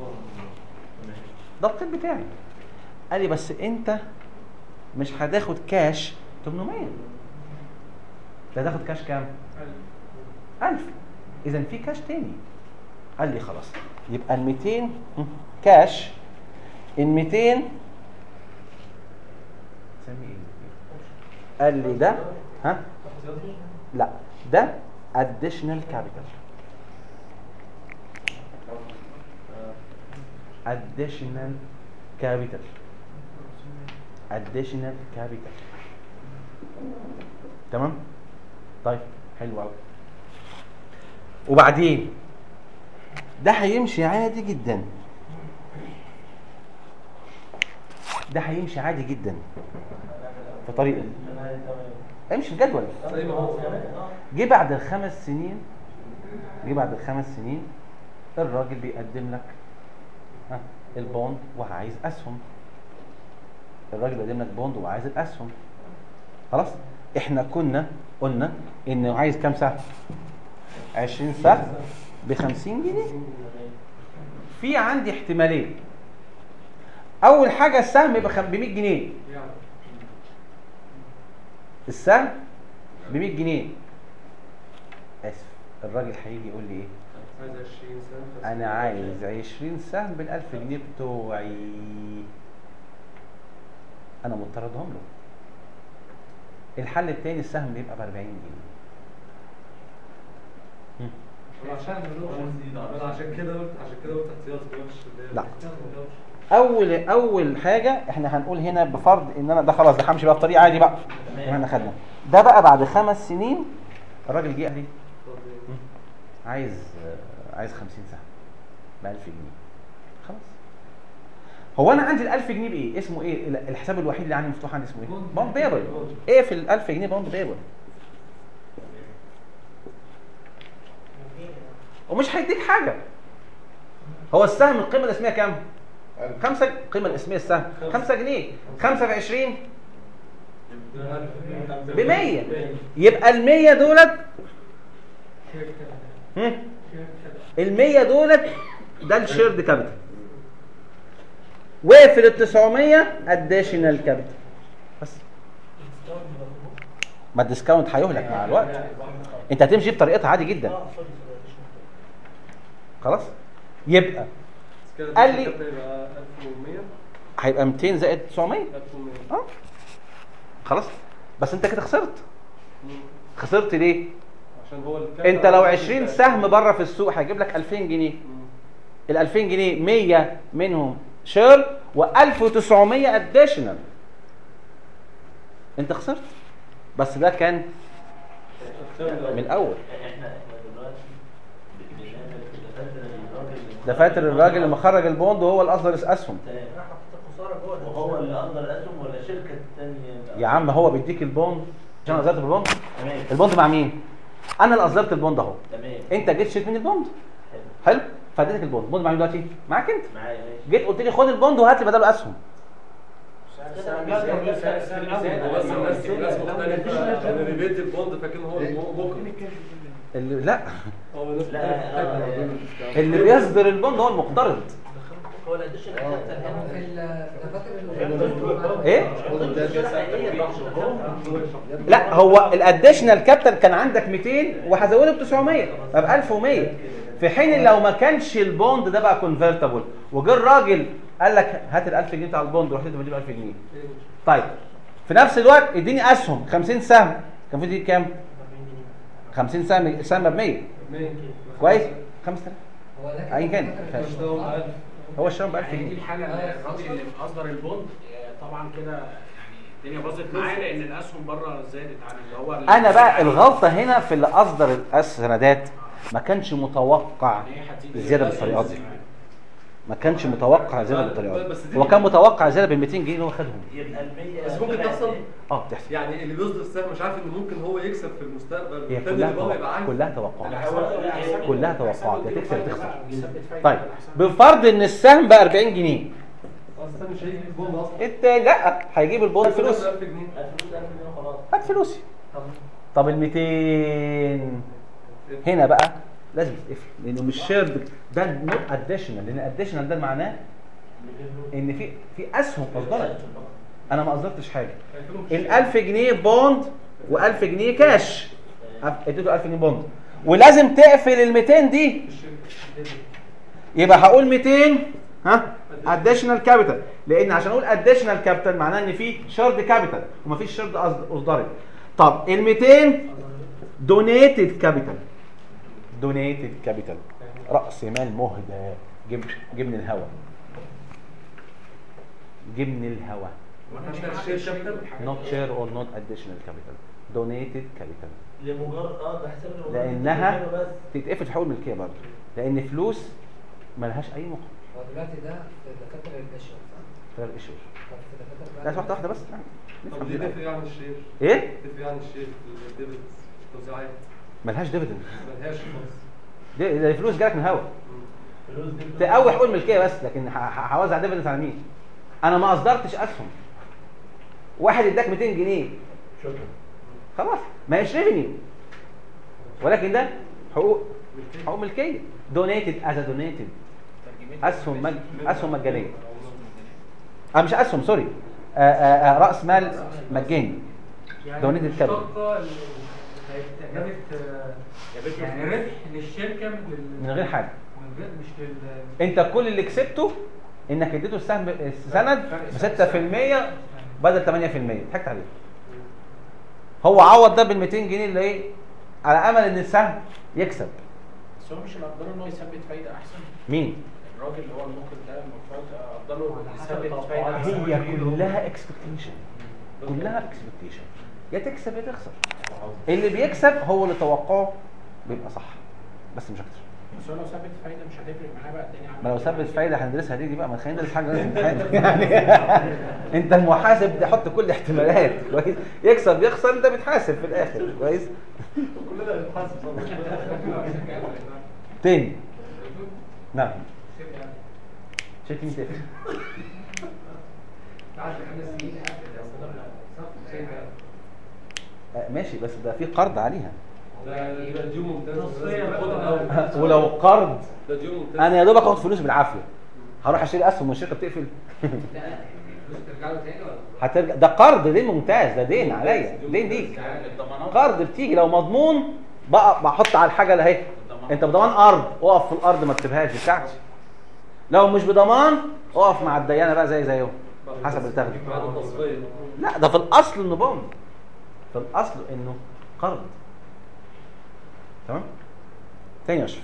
ده القيد بتاعي قال لي بس انت مش هتاخد كاش 800 ده هتاخد كاش كام 1000 اذا في كاش تاني قال لي خلاص يبقى ال 200 كاش ال 200 سمي ايه قال لي ده ها لا ده additional capital additional capital اديشنال كابيتال تمام طيب حلو قوي وبعدين ده هيمشي عادي جدا ده هيمشي عادي جدا في طريقه امشي في جدول زي ما هو جه بعد الخمس سنين جه بعد الخمس سنين الراجل بيقدم لك ها البوند وعايز اسهم الراجل بيقدم لك بوند وعايز الاسهم خلاص احنا كنا قلنا انه عايز كام سهم 20 سهم ب 50 جنيه في عندي احتمالين اول حاجه السهم يبقى ب 100 جنيه يعني السهم ب 100 جنيه اسف الراجل هيجي يقول لي ايه عايز 20 سنه انا عايز 20 سهم بال 1000 جنيه بتوعي انا مضطر ادهم له الحل التاني السهم بيبقى ب 40 جنيه هم. عشان أنا عشان كده قلت عشان كده قلت احتياطي مش اللي هي- لا. اول اول حاجه احنا هنقول هنا بفرض ان انا ده خلاص ده همشي بقى بطريقه عادي بقى تمام. احنا خدنا ده بقى بعد خمس سنين الراجل جه قال لي عايز آه، عايز 50 سهم ب 1000 جنيه خلاص هو انا عندي ال 1000 جنيه بايه؟ اسمه ايه؟ ال- الحساب الوحيد اللي عندي مفتوح عندي اسمه ايه؟ بوند بيبل ايه في ال 1000 جنيه بوند بيبل ومش هيديك حاجه هو السهم القيمه الاسميه كام؟ ألف. خمسة القيمه الاسميه السهم 5 جنيه 5 ب 20 ب 100 يبقى ال 100 دولت هم؟ ال 100 دولت ده الشيرد كابيتال وفي ال 900 اديشنال كابيتال بس ما الديسكاونت هيهلك مع الوقت انت هتمشي بطريقتها عادي جدا اه سوري سوري خلاص يبقى قال لي- 1100 هيبقى 200 زائد 900 1100 اه خلاص بس انت كده خسرت خسرت ليه عشان هو الكابيتال انت لو 20 سهم بره في السوق هيجيب لك 2000 جنيه ال 2000 جنيه 100 منهم شير و1900 اديشنال انت خسرت بس ده كان من الاول احنا احنا دلوقتي بنعمل دفاتر الراجل اللي دفاتر الراجل اللي مخرج البوند وهو اللي اصدر اسهم تمام. انا حطيت الخساره جوه وهو اللي اقدر الاسهم ولا شركه ثانيه يا عم هو بيديك البوند عشان اصدرت بالبوند تمام البوند مع مين انا اللي اصدرت البوند اهو تمام انت جيت شلت مني البوند حلو حلو فاديتك البوند البوند مع مين دلوقتي معاك انت معايا ماشي جيت قلت لي خد البوند وهات لي بداله اسهم هو بس الناس الناس مختلفة عشان اللي بيدي البوند فاكر هو الموقف اللي لا هو الناس لا آه، اللي بيصدر البوند هو المقترض هو الاديشن كابيتال هنا في الدفاتر ايه هي لا هو الاديشنال كابيتال كان عندك 200 وهزوده ب 900 ب 1100 في حين لو ما كانش البوند ده بقى كونفرتبل وجه الراجل قال لك هات ال 1000 جنيه بتاع البوند رحت انت بديله 1000 جنيه طيب في نفس الوقت اديني اسهم 50 سهم كان في دي كام 50 سهم سهم ب 100 كويس 5000 هو ده ايا كان هو الشرب ب 1000 يعني دي جنيه الحاله اللي الراجل اللي اصدر البوند آه، طبعا كده يعني الدنيا باظت معاه لان الاسهم بره زادت عن اللي هو انا بقى الغلطه هنا في اللي اصدر السندات ما كانش متوقع إن هي هتزيد الزياده بالطريقه دي ما كانش متوقع زياده بالطريقه بس دي دي- هو كان متوقع زياده بال 200 جنيه اللي هو خدهم يبقى ال 100 بس ممكن تحصل اه بتحصل يعني اللي بيصدر السهم مش عارف ان ممكن هو يكسب في المستقبل هي والتاني كلها اللي هو يبقى توقع عارف كلها توقعات هو- كلها توقعات يا تكسب يا تخسر يثبت فايدة طيب على حساب- بفرض ان السهم ب 40 جنيه اصلا مش هيجي البوند اصلا التاني لا هيجيب البوند فلوس 1000 جنيه 1000 جنيه خلاص هات فلوسي طب ال 200 هنا بقى لازم تتقفل لانه مش شيرد ده نوت اديشنال لان اديشنال ده معناه ان في في اسهم اصدرت انا ما اصدرتش حاجه ال 1000 جنيه بوند و1000 جنيه كاش اديته 1000 جنيه بوند ولازم تقفل ال 200 دي يبقى هقول 200 ها اديشنال كابيتال لان عشان اقول اديشنال كابيتال معناه ان في شرد كابيتال ومفيش شرد أصد- اصدرت طب ال 200 دونيتد كابيتال دونيتد كابيتال راس مال مهدى جبن جبن الهوى جبن الهوى عندك شير كابيتال not share or not additional capital donated capital لمجرد اه ده حساب المجرد لانها بس تتقفل في حقوق الملكيه برضه لان فلوس ملهاش اي مقابل هو دلوقتي ده في دكاتره النشر صح؟ غير الاشور طب في دكاتره لا واحده واحده بس طب نفهم ليه الأول. تفرق عن الشير؟ ايه تفرق عن الشير في الديفيدنز توزيعات ملهاش ديفيدند ملهاش خالص دي دي فلوس جالك من الهوا فلوس دي تقوي حقوق الملكيه بس لكن ه- ه- هوزع ديفيدند على مين انا ما اصدرتش اسهم واحد اداك 200 جنيه شكرا خلاص ما هيش ريفينيو ولكن ده حقوق حقوق ملكيه دونيتد از دونيتد اسهم مج... اسهم مجانيه اه مش اسهم سوري آه آه آه راس مال مجاني دونيتد كابيتال المشتقة اللي جابت آه، يعني ربح للشركة من ال- من غير حاجه من غير مش لل انت كل اللي كسبته انك اديته السهم السند ب 6% بدل 8% ضحكت عليه هو عوض ده بال 200 جنيه اللي ايه على امل ان السهم يكسب بس هو مش الافضل ان هو يثبت فايده احسن مين الراجل اللي هو الموقف ده المفروض افضله على حسب يثبت التوقعات. فايده هي كلها اكسبكتيشن كلها اكسبكتيشن يا تكسب يا تخسر اللي بيكسب هو اللي توقعه بيبقى صح بس مش اكتر بس هو لو ثبت فايده مش هتفرق معاه بقى الدنيا ما لو ثبت فايده هندرسها دي, دي بقى ما خلينا ندرس حاجه لازم امتحان يعني انت المحاسب تحط كل احتمالات كويس يكسب يخسر انت بتحاسب في الاخر كويس كلنا بنتحاسب تاني نعم شركه مين تقفل بعد خمس سنين صح؟ شيء آه، ماشي بس ده في قرض عليها ده ده ديون ممتازه نصية لازم بقى. تاخدها أول. ولو قرض ده ديون ممتازه انا يا دوبك اخد فلوس بالعافيه هروح اشتري اسهم والشركه بتقفل لا الفلوس ترجع له تاني ولا؟ هترجع ده قرض دين ممتاز ده دين عليا دين ليك قرض بتيجي لو مضمون بقى بحط على الحاجه اللي اهي انت بضمان ارض اقف في الارض ما تسيبهاش دي بتاعتي لو مش بضمان اقف مع الديانه بقى زي زيهم حسب اللي تاخده بعد التصفيه لا ده في الاصل انه بوند في الاصل انه قرض تمام تاني يا اشرف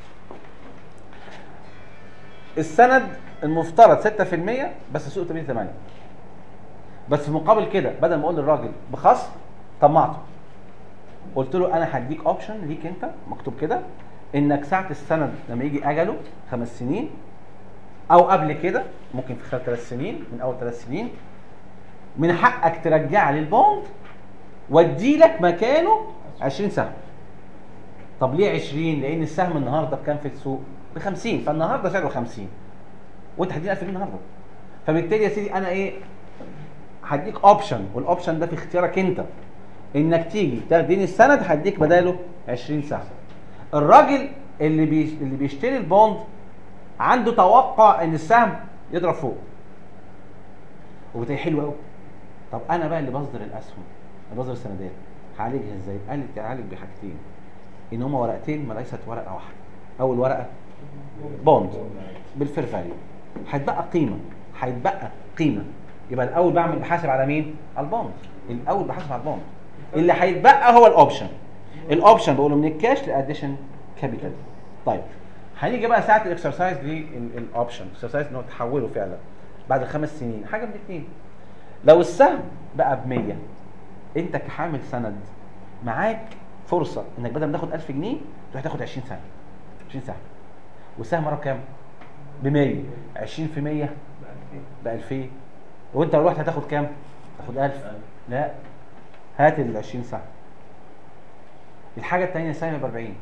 السند المفترض 6% بس سوق 8 8 بس في مقابل كده بدل ما اقول للراجل بخصم طمعته قلت له انا هديك اوبشن ليك انت مكتوب كده انك ساعه السند لما يجي اجله خمس سنين او قبل كده ممكن في خلال ثلاث سنين من اول ثلاث سنين من حقك ترجع لي البوند وادي لك مكانه 20 سهم طب ليه 20 لان السهم النهارده بكام في السوق ب 50 فالنهارده سعره 50 وانت هتديني 1000 جنيه النهارده فبالتالي يا سيدي انا ايه هديك اوبشن والاوبشن ده في اختيارك انت انك تيجي تاخديني السند هديك بداله 20 سهم الراجل اللي بي... اللي بيشتري البوند عنده توقع ان السهم يضرب فوق وبتلاقي حلو قوي طب انا بقى اللي بصدر الاسهم اللي بصدر السندات هعالجها ازاي؟ قال لي تعالج بحاجتين ان هما ورقتين ما ليست ورقه واحده اول ورقه بوند بالفير فاليو هيتبقى قيمه هيتبقى قيمه يبقى الاول بعمل بحاسب على مين؟ على البوند الاول بحاسب على البوند اللي هيتبقى هو الاوبشن الاوبشن بقوله من الكاش لاديشن كابيتال طيب هنيجي بقى ساعه الاكسرسايز للاوبشن الاكسرسايز ان هو تحوله فعلا بعد خمس سنين حاجه من الاثنين لو السهم بقى ب 100 انت كحامل سند معاك فرصه انك بدل ما تاخد 1000 جنيه تروح تاخد 20 سهم 20 سهم والسهم رقم كام؟ ب 100 20 في 100 ب 2000 وانت لو رحت هتاخد كام؟ تاخد 1000 لا هات ال 20 سهم الحاجه الثانيه السهم ب 40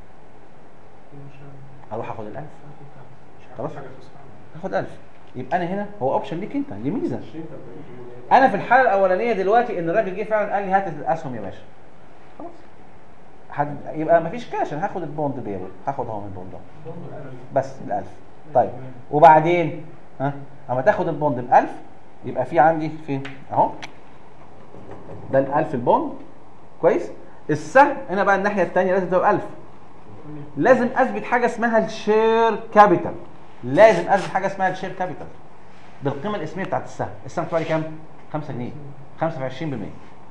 اروح اخد ال 1000 خلاص هاخد 1000 يبقى انا هنا هو اوبشن ليك انت دي ميزه انا في الحاله الاولانيه دلوقتي ان الراجل جه فعلا قال لي هات الاسهم يا باشا خلاص حد يبقى مفيش كاش انا هاخد البوند دي هاخد هو من البوند ده بس ال 1000 طيب وبعدين ها اما تاخد البوند ب 1000 يبقى في عندي فين اهو ده ال 1000 البوند كويس السهم هنا بقى الناحيه الثانيه لازم تبقى 1000 لازم اثبت حاجه اسمها الشير كابيتال لازم اثبت حاجه اسمها الشير كابيتال بالقيمه الاسميه بتاعت السهم السهم بتاعي كام 5 جنيه 25 بالمية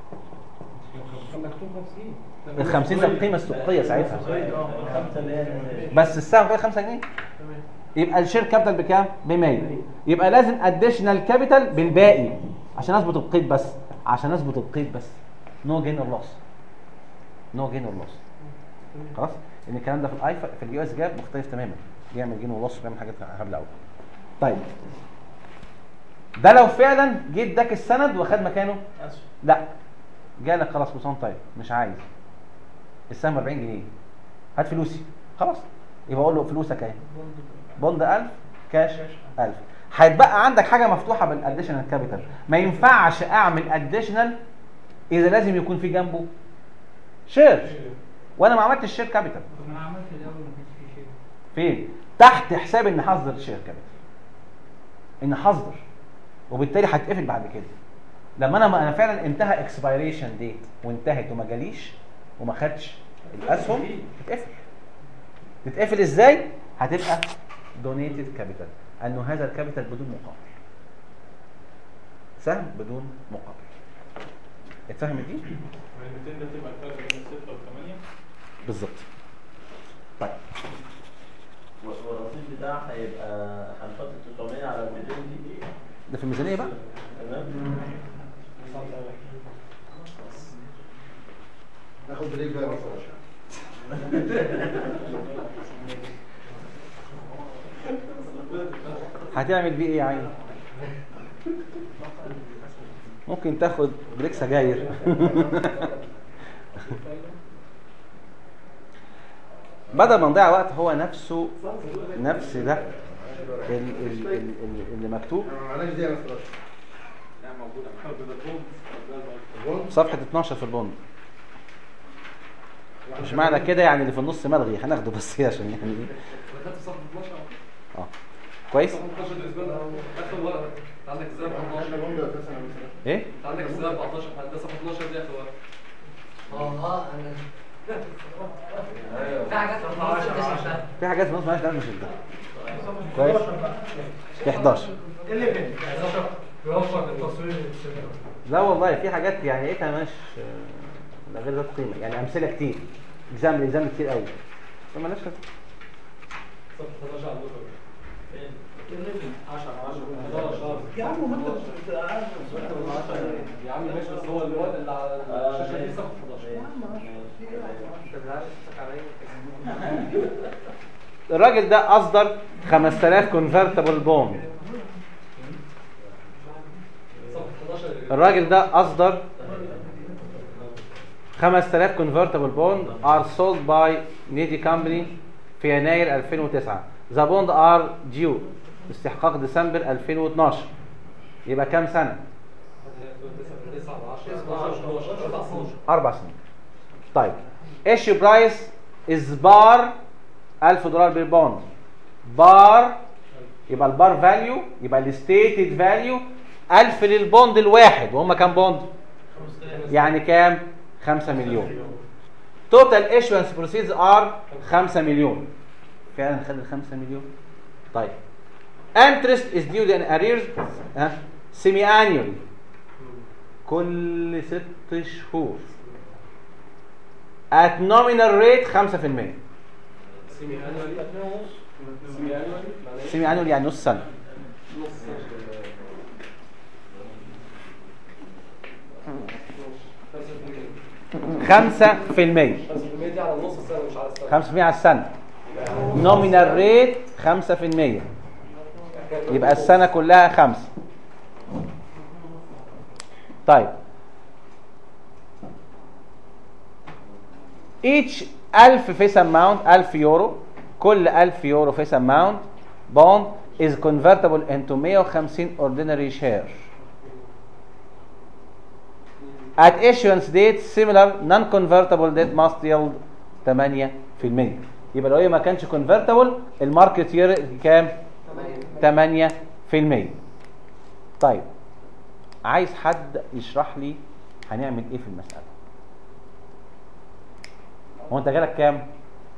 ال 50 ده القيمه السوقيه ساعتها الخمسه اللي هي بس السهم بتاعي 5 جنيه يبقى الشير كابيتال بكام ب 100 يبقى لازم اديشنال كابيتال بالباقي عشان اثبت القيد بس عشان اثبت القيد بس نو جين اور لوس نو جين اور لوس خلاص ان الكلام ده في الاي في اليو اس جاب مختلف تماما بيعمل جين ولوس وبيعمل حاجات هبله قوي طيب ده لو فعلا جيت اداك السند واخد مكانه لا جالك خلاص كل سنه وأنت طيب مش عايز السهم 40 جنيه هات فلوسي خلاص يبقى اقول له فلوسك اهي بوند 1000 كاش 1000 هيتبقى عندك حاجه مفتوحه بالاديشنال كابيتال ما ينفعش اعمل اديشنال اذا لازم يكون في جنبه شير وانا ما عملتش شير كابيتال طب ما انا عملت الاول ما كانش في شيء فين تحت حساب ان هصدر شير كابيتال ان هصدر وبالتالي هتقفل بعد كده لما انا انا فعلا انتهى اكسبيريشن ديت وانتهت وما جاليش وما خدش الاسهم تتقفل تتقفل ازاي هتبقى دونيتد كابيتال انه هذا الكابيتال بدون مقابل سهم بدون مقابل اتفهمت دي ما ال 200 ده تبقى الفرق بين الستة والثمانية بالظبط طيب والرصيد بتاعها هيبقى هنحط ال 900 على ال 200 دي ده في الميزانيه بقى تمام ناخد بريك بقى بس هتعمل بيه ايه يا عيني ممكن تاخد بريك سجاير بدل ما نضيع وقت هو نفسه نفس ده ال- ال- ال- ال- اللي مكتوب ما معناش دي انا صراحه لا موجودة محمد البوم البوند صفحة 12 في البوند مش معنى كده يعني اللي في النص ملغي هناخده بس كده عشان يعني ايه دخلت صفحه 12 اه كويس صفحه 12 بالنسبه لنا اخر ورقه انت عندك ازاي 14 احنا بوند اساسا مثلا ايه انت عندك ازاي 14 ده صفحه 12 دي اخر ورقه اه انا في حاجات في النص مش عارفها. في حاجات في النص مالهاش دعوه مش ده كويس في 11 يوفر التصوير لا والله في حاجات يعني ايه مش لا غير ذات قيمه يعني امثله كتير اكزام الاكزام كتير قوي فمالهاش لازمة. صفحه 11 على النور 10 11 يا عم ما انت يا عم ماشي بس هو الوقت اللي على الشاشه دي صفحه 11 الراجل ده اصدر 5000 كونفرتبل بوند صفحه 11 الراجل ده اصدر 5000 كونفرتبل بوند ار سولد باي نيدي كامباني في يناير 2009 ذا بوند ار ديو استحقاق ديسمبر 2012 يبقى كام سنه 9 10 12 11 اربع سنين طيب ايشيو برايس از بار 1000 دولار بالبوند بار يبقى البار فاليو يبقى الستيتد فاليو 1000 للبوند الواحد وهم كام بوند يعني كام 5 مليون توتال ايشوانس بروسيدز ار 5 مليون فعلا خد ال 5 مليون طيب interest is due in arrears ها semi annually كل ست شهور at nominal rate 5% سيمي انوالي سيمي انوالي معناه سيمي annual يعني نص سنة نص 5% 5% دي على نص السنه مش على السنه 5% على السنة nominal rate 5% يبقى السنة كلها خمسة طيب each 1000 face amount 1000 يورو كل 1000 يورو face amount bond is convertible into 150 ordinary share at issuance date similar non-convertible debt must yield 8% يبقى لو هي ما كانش convertible الماركت ير كام 8% طيب عايز حد يشرح لي هنعمل ايه في المسألة هو انت جالك كام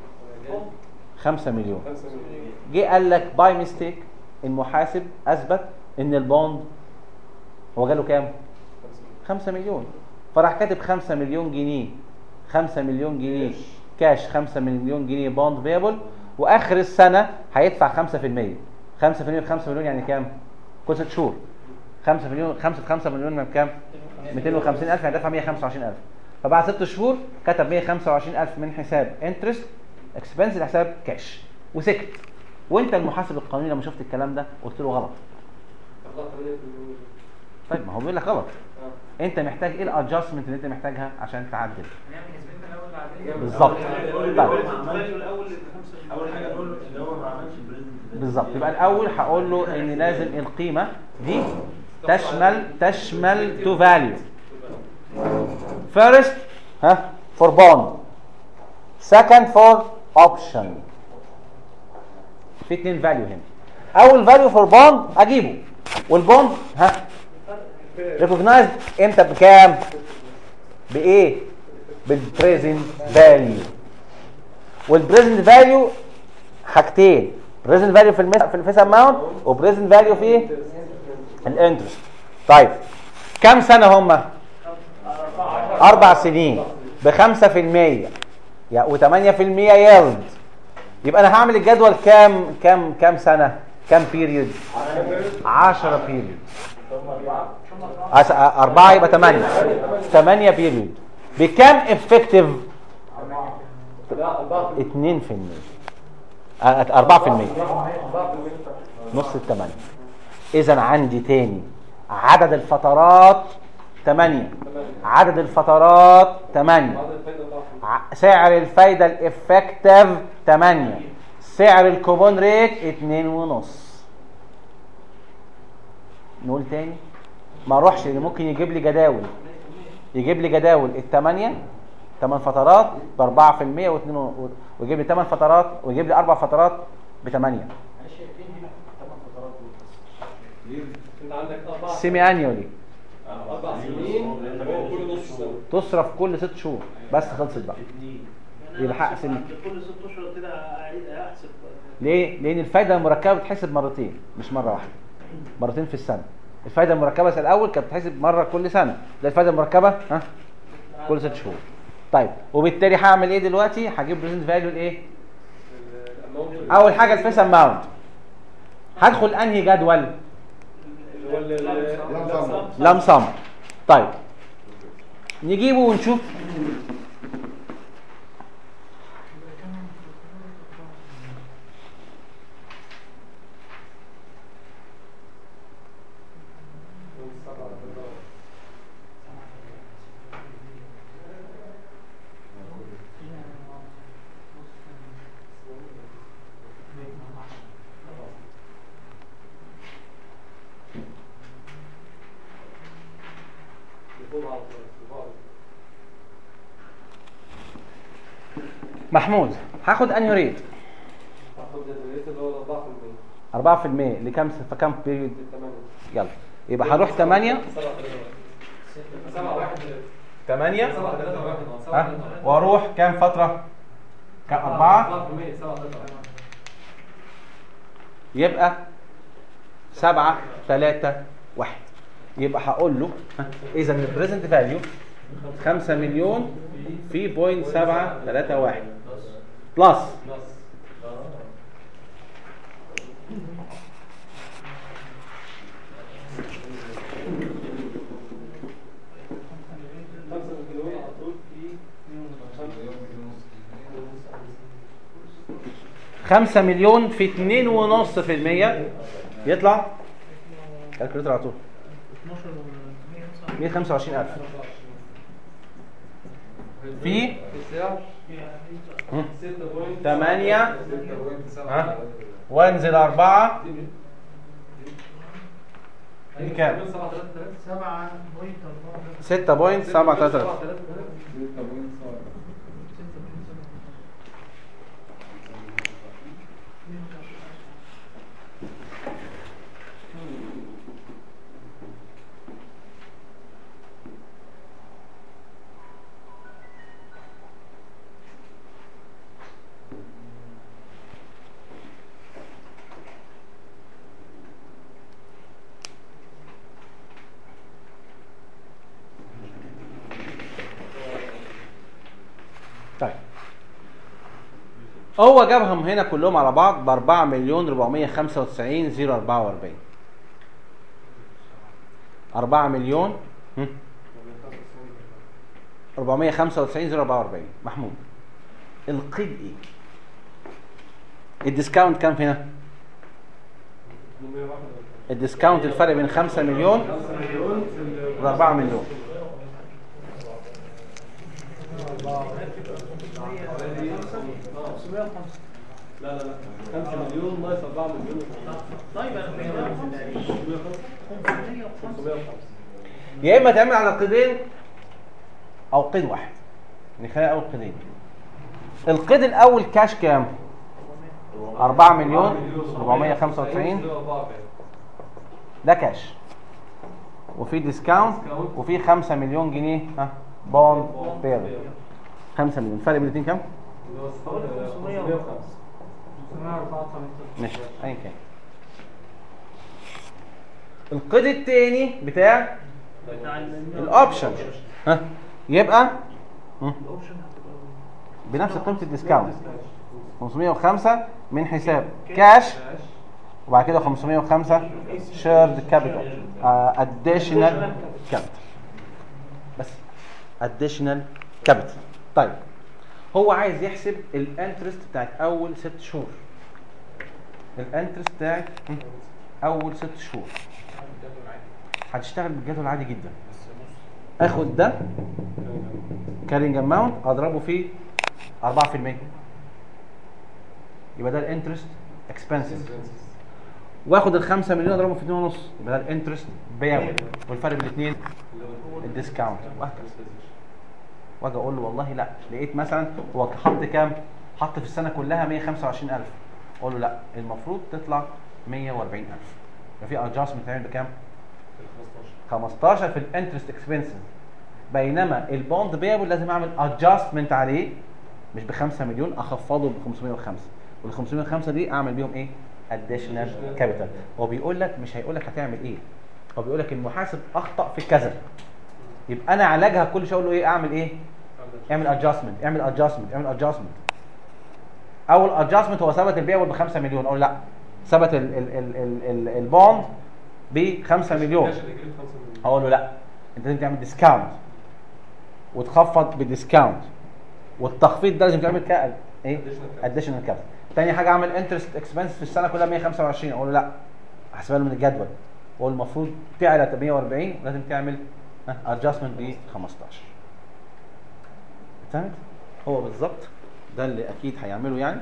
5 مليون 5 مليون جه قال لك باي ميستيك المحاسب اثبت ان البوند هو جاله كام 5 مليون فراح كاتب 5 مليون جنيه 5 مليون جنيه كاش 5 مليون جنيه بوند بيبل واخر السنه هيدفع 5% 5% ب 5 مليون يعني كام كل ست شهور 5 مليون 5 5 مليون من كام 250000 يعني دفع 125000 فبعد 6 شهور كتب 125000 من حساب انترست اكسبنس لحساب كاش وسكت وانت المحاسب القانوني لما شفت الكلام ده قلت له غلط طلعت 8% طيب ما هو بيقول لك غلط انت محتاج ايه الادجستمنت اللي انت محتاجها عشان تعدل هنعمل حسبتنا الاول العاديه بالظبط طيب اول حاجه نقول له ان هو ما عملش بريزنت بالظبط يبقى الاول هقول له ان لازم القيمه دي تشمل تشمل تو فاليو فيرست ها فور بوند سكند فور اوبشن في اتنين فاليو هنا اول فاليو فور بوند اجيبه والبوند ها ريكوجنايزد امتى بكام بايه بالبريزنت فاليو والبريزنت فاليو حاجتين بريزنت فاليو في المس... في الفيس اماونت وبريزنت فاليو في الانترست طيب كم سنه هم اربع سنين بخمسة في المية يا وثمانية في المية يلد يبقى انا هعمل الجدول كام كام كام سنه كام بيريود 10 بيريود أربعة يبقى 8 8 بيريود بكام افكتيف 2 في المية 4 في المية نص الثمانية اذا عندي تاني عدد الفترات 8 عدد الفترات 8 ع- سعر الفايدة الافكتيف 8 سعر الكوبون ريت 2 ونص نقول تاني ما اروحش اللي ممكن يجيب لي جداول يجيب لي جداول الثمانية ثمان فترات ب 4% واثنين و- ويجيب لي ثمان فترات ويجيب لي اربع فترات ب 8 انت عندك اربع سيمي انيولي اربع سنين هو كل نص سنه تصرف كل ست شهور بس خلصت بقى يبقى حق سنة. عند كل ست اشهر كده اعيد احسب ليه؟ لأن الفايدة المركبة بتحسب مرتين مش مرة واحدة. مرتين في السنة. الفايدة المركبة السنة الأول كانت بتحسب مرة كل سنة، ده الفايدة المركبة ها؟ كل ست شهور. طيب وبالتالي هعمل إيه دلوقتي؟ هجيب بريزنت فاليو الإيه؟ الاماونت أول حاجة الفيس أماونت. هدخل أنهي جدول؟ اللي هو ال- لمسم. لمسم. طيب نجيبه ونشوف محمود هاخد انهي ريت؟ هاخد الريت اللي هو 4% 4% لكام في كام بيريود؟ 8 يلا يبقى هروح 8 7 7 1 8 7 3 1 ها واروح كام فترة؟ كام 4 4% 7 3 يبقى 7 3 1 يبقى هقول له اذا البريزنت فاليو 5 مليون في بوينت 7 3 1 بلس بلس خمسة مليون على طول في 5 مليون في 2 ونص في المية يطلع كالكوليتر على طول 125000 في في السعر هم. 6 8 ها وانزل 4 دي كام؟ 6.733 طيب هو جابهم هنا كلهم على بعض ب 4 مليون 495 044 4 مليون هم؟ 495 044 محمود القيد ايه الديسكاونت كام هنا الديسكاونت الفرق بين 5 مليون و 4 مليون لا لا لا 5 مليون ناقص 4 مليون طيب انا 505 يا اما تعمل على قيدين او قيد واحد يعني خلينا اول قيدين القيد الاول كاش كام 4 مليون 495 ده كاش وفي ديسكاونت وفي 5 مليون جنيه ها بوند بير 5 مليون الفرق بين الاثنين كام اللي هو 505 ماشي ايا كان القيد الثاني بتاع الاوبشن ها يبقى هم؟ بنفس قيمه الديسكاونت 505 من حساب كاش وبعد كده 505 شيرد كابيتال اديشنال كابيتال بس اديشنال كابيتال طيب هو عايز يحسب الانترست بتاعت اول ست شهور الانترست بتاعت هم، اول ست شهور هتشتغل بالجدول العادي جدا اخد ده كارينج اماونت اضربه في 4% يبقى ده الانترست اكسبنسز واخد ال 5 مليون اضربه في 2.5 يبقى ده الانترست بياخد والفرق بين الاثنين الديسكاونت وهكذا واجي اقول له والله لا لقيت مثلا هو حط كام؟ حط في السنه كلها 125000 اقول له لا المفروض تطلع 140000 يبقى في ادجستمنت تعمل بكام؟ 15 في الانترست اكسبنسز بينما البوند بيبل لازم اعمل ادجستمنت عليه مش ب 5 مليون اخفضه ب 505 وال 505 دي اعمل بيهم ايه؟ اديشنال كابيتال هو بيقول لك مش هيقول لك هتعمل ايه هو بيقول لك المحاسب اخطا في كذا يبقى انا علاجها كل شويه اقول له ايه اعمل ايه؟ اعمل ادجستمنت اعمل ادجستمنت اعمل ادجستمنت اول ادجستمنت هو ثبت البيع ب 5 مليون اقول لا ثبت ال- ال- ال- ال- ال- البوند ب 5 مليون اقول له لا انت لازم تعمل ديسكاونت وتخفض بديسكاونت والتخفيض ده لازم تعمل ك ايه اديشنال كابيتال تاني حاجه اعمل انترست اكسبنس في السنه كلها 125 اقول له لا احسبها له من الجدول هو المفروض تعلى 140 لازم تعمل ادجستمنت ب 15 فهمت هو بالظبط ده اللي اكيد هيعمله يعني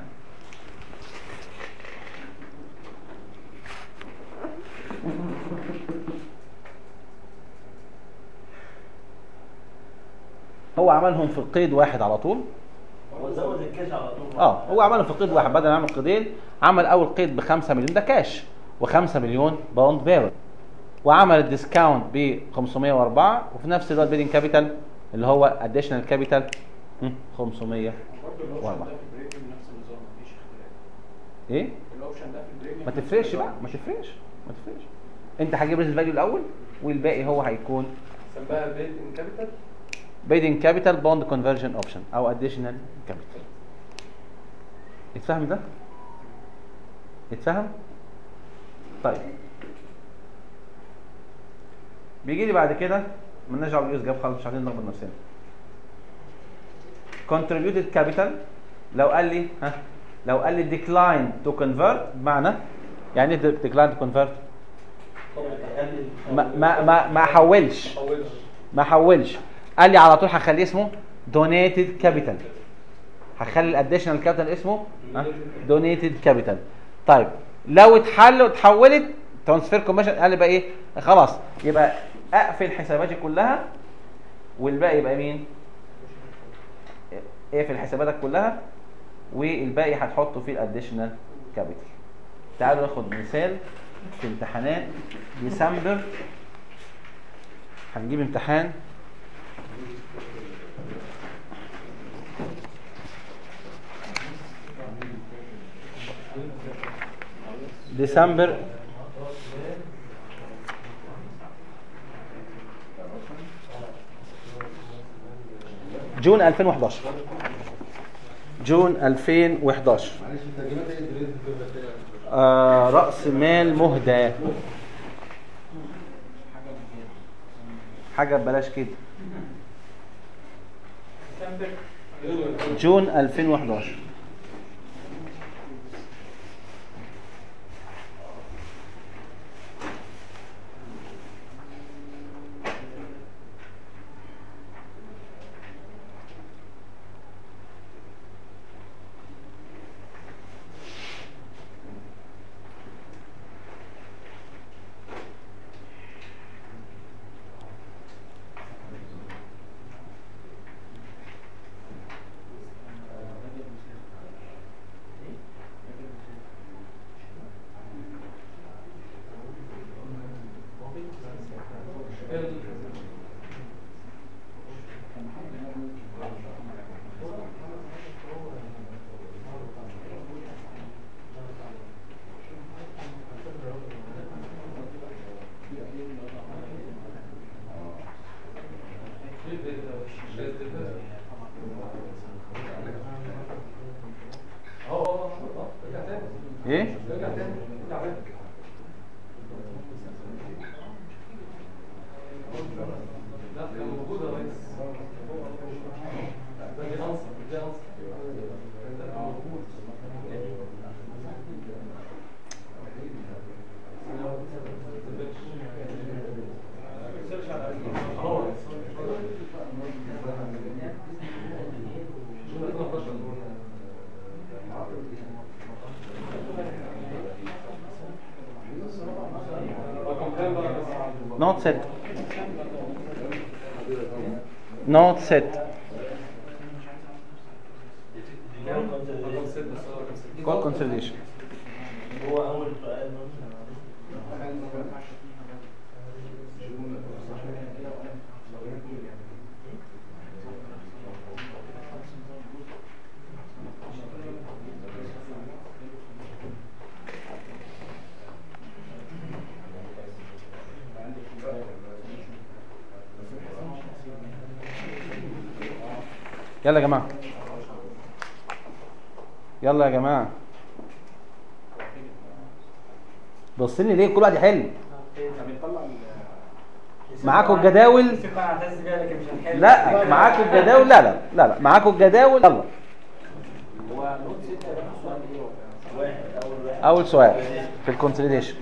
هو عملهم في القيد واحد على طول هو زود الكاش على طول اه هو عملهم في قيد واحد بدل ما يعمل قيدين عمل اول قيد ب 5 مليون ده كاش و5 مليون باوند بيرل وعمل الديسكاونت ب 504 وفي نفس الوقت بيدنج كابيتال اللي هو اديشنال كابيتال 500 برضه الاوبشن ده في البريك نفس النظام مفيش اختلاف ايه الاوبشن ده في البريك ما تفرقش بقى ما تفرقش ما تفرقش انت هتجيب ريز فاليو الاول والباقي هو هيكون سماها بيت ان كابيتال بيدنج كابيتال بوند كونفرجن اوبشن او اديشنال كابيتال اتفهم ده اتفهم طيب بيجي لي بعد كده مالناش دعوه بالاس جاب خالص مش عايزين نلخبط نفسنا contributed capital لو قال لي ها لو قال لي decline to convert بمعنى يعني ايه decline to convert ما ما ما ما احولش حولش ما حولش قال لي على طول هخليه اسمه دونيتد كابيتال هخلي الاديشنال كابيتال اسمه دونيتد كابيتال طيب لو اتحل واتحولت ترانسفير كوميشن قال لي بقى ايه خلاص يبقى اقفل حساباتي كلها والباقي يبقى مين اقفل حساباتك كلها والباقي هتحطه في الاديشنال كابيتال تعالوا ناخد مثال في امتحانات ديسمبر هنجيب امتحان ديسمبر جون 2011 جون 2011 معلش الترجمات ايه الدريد آه رأس مال مهدى حاجه ببلاش كده سامبل جون 2011 ايه لا كان موجود يا ريس ده دي انصر دي انصر ده كان موجود رقم كام بقى بس نوت ست نوت ست رقم ستة بس هو رقم ستة كول كونسوليديشن هو اول سؤال يلا يا جماعه يلا يا جماعه بصين ليه كل واحد يحل معاكم الجداول لا معاكم الجداول لا لا لا لا معاكم الجداول يلا هو نوت ستة يبقى السؤال ايه؟ واحد اول واحد اول سؤال في الكونسوليديشن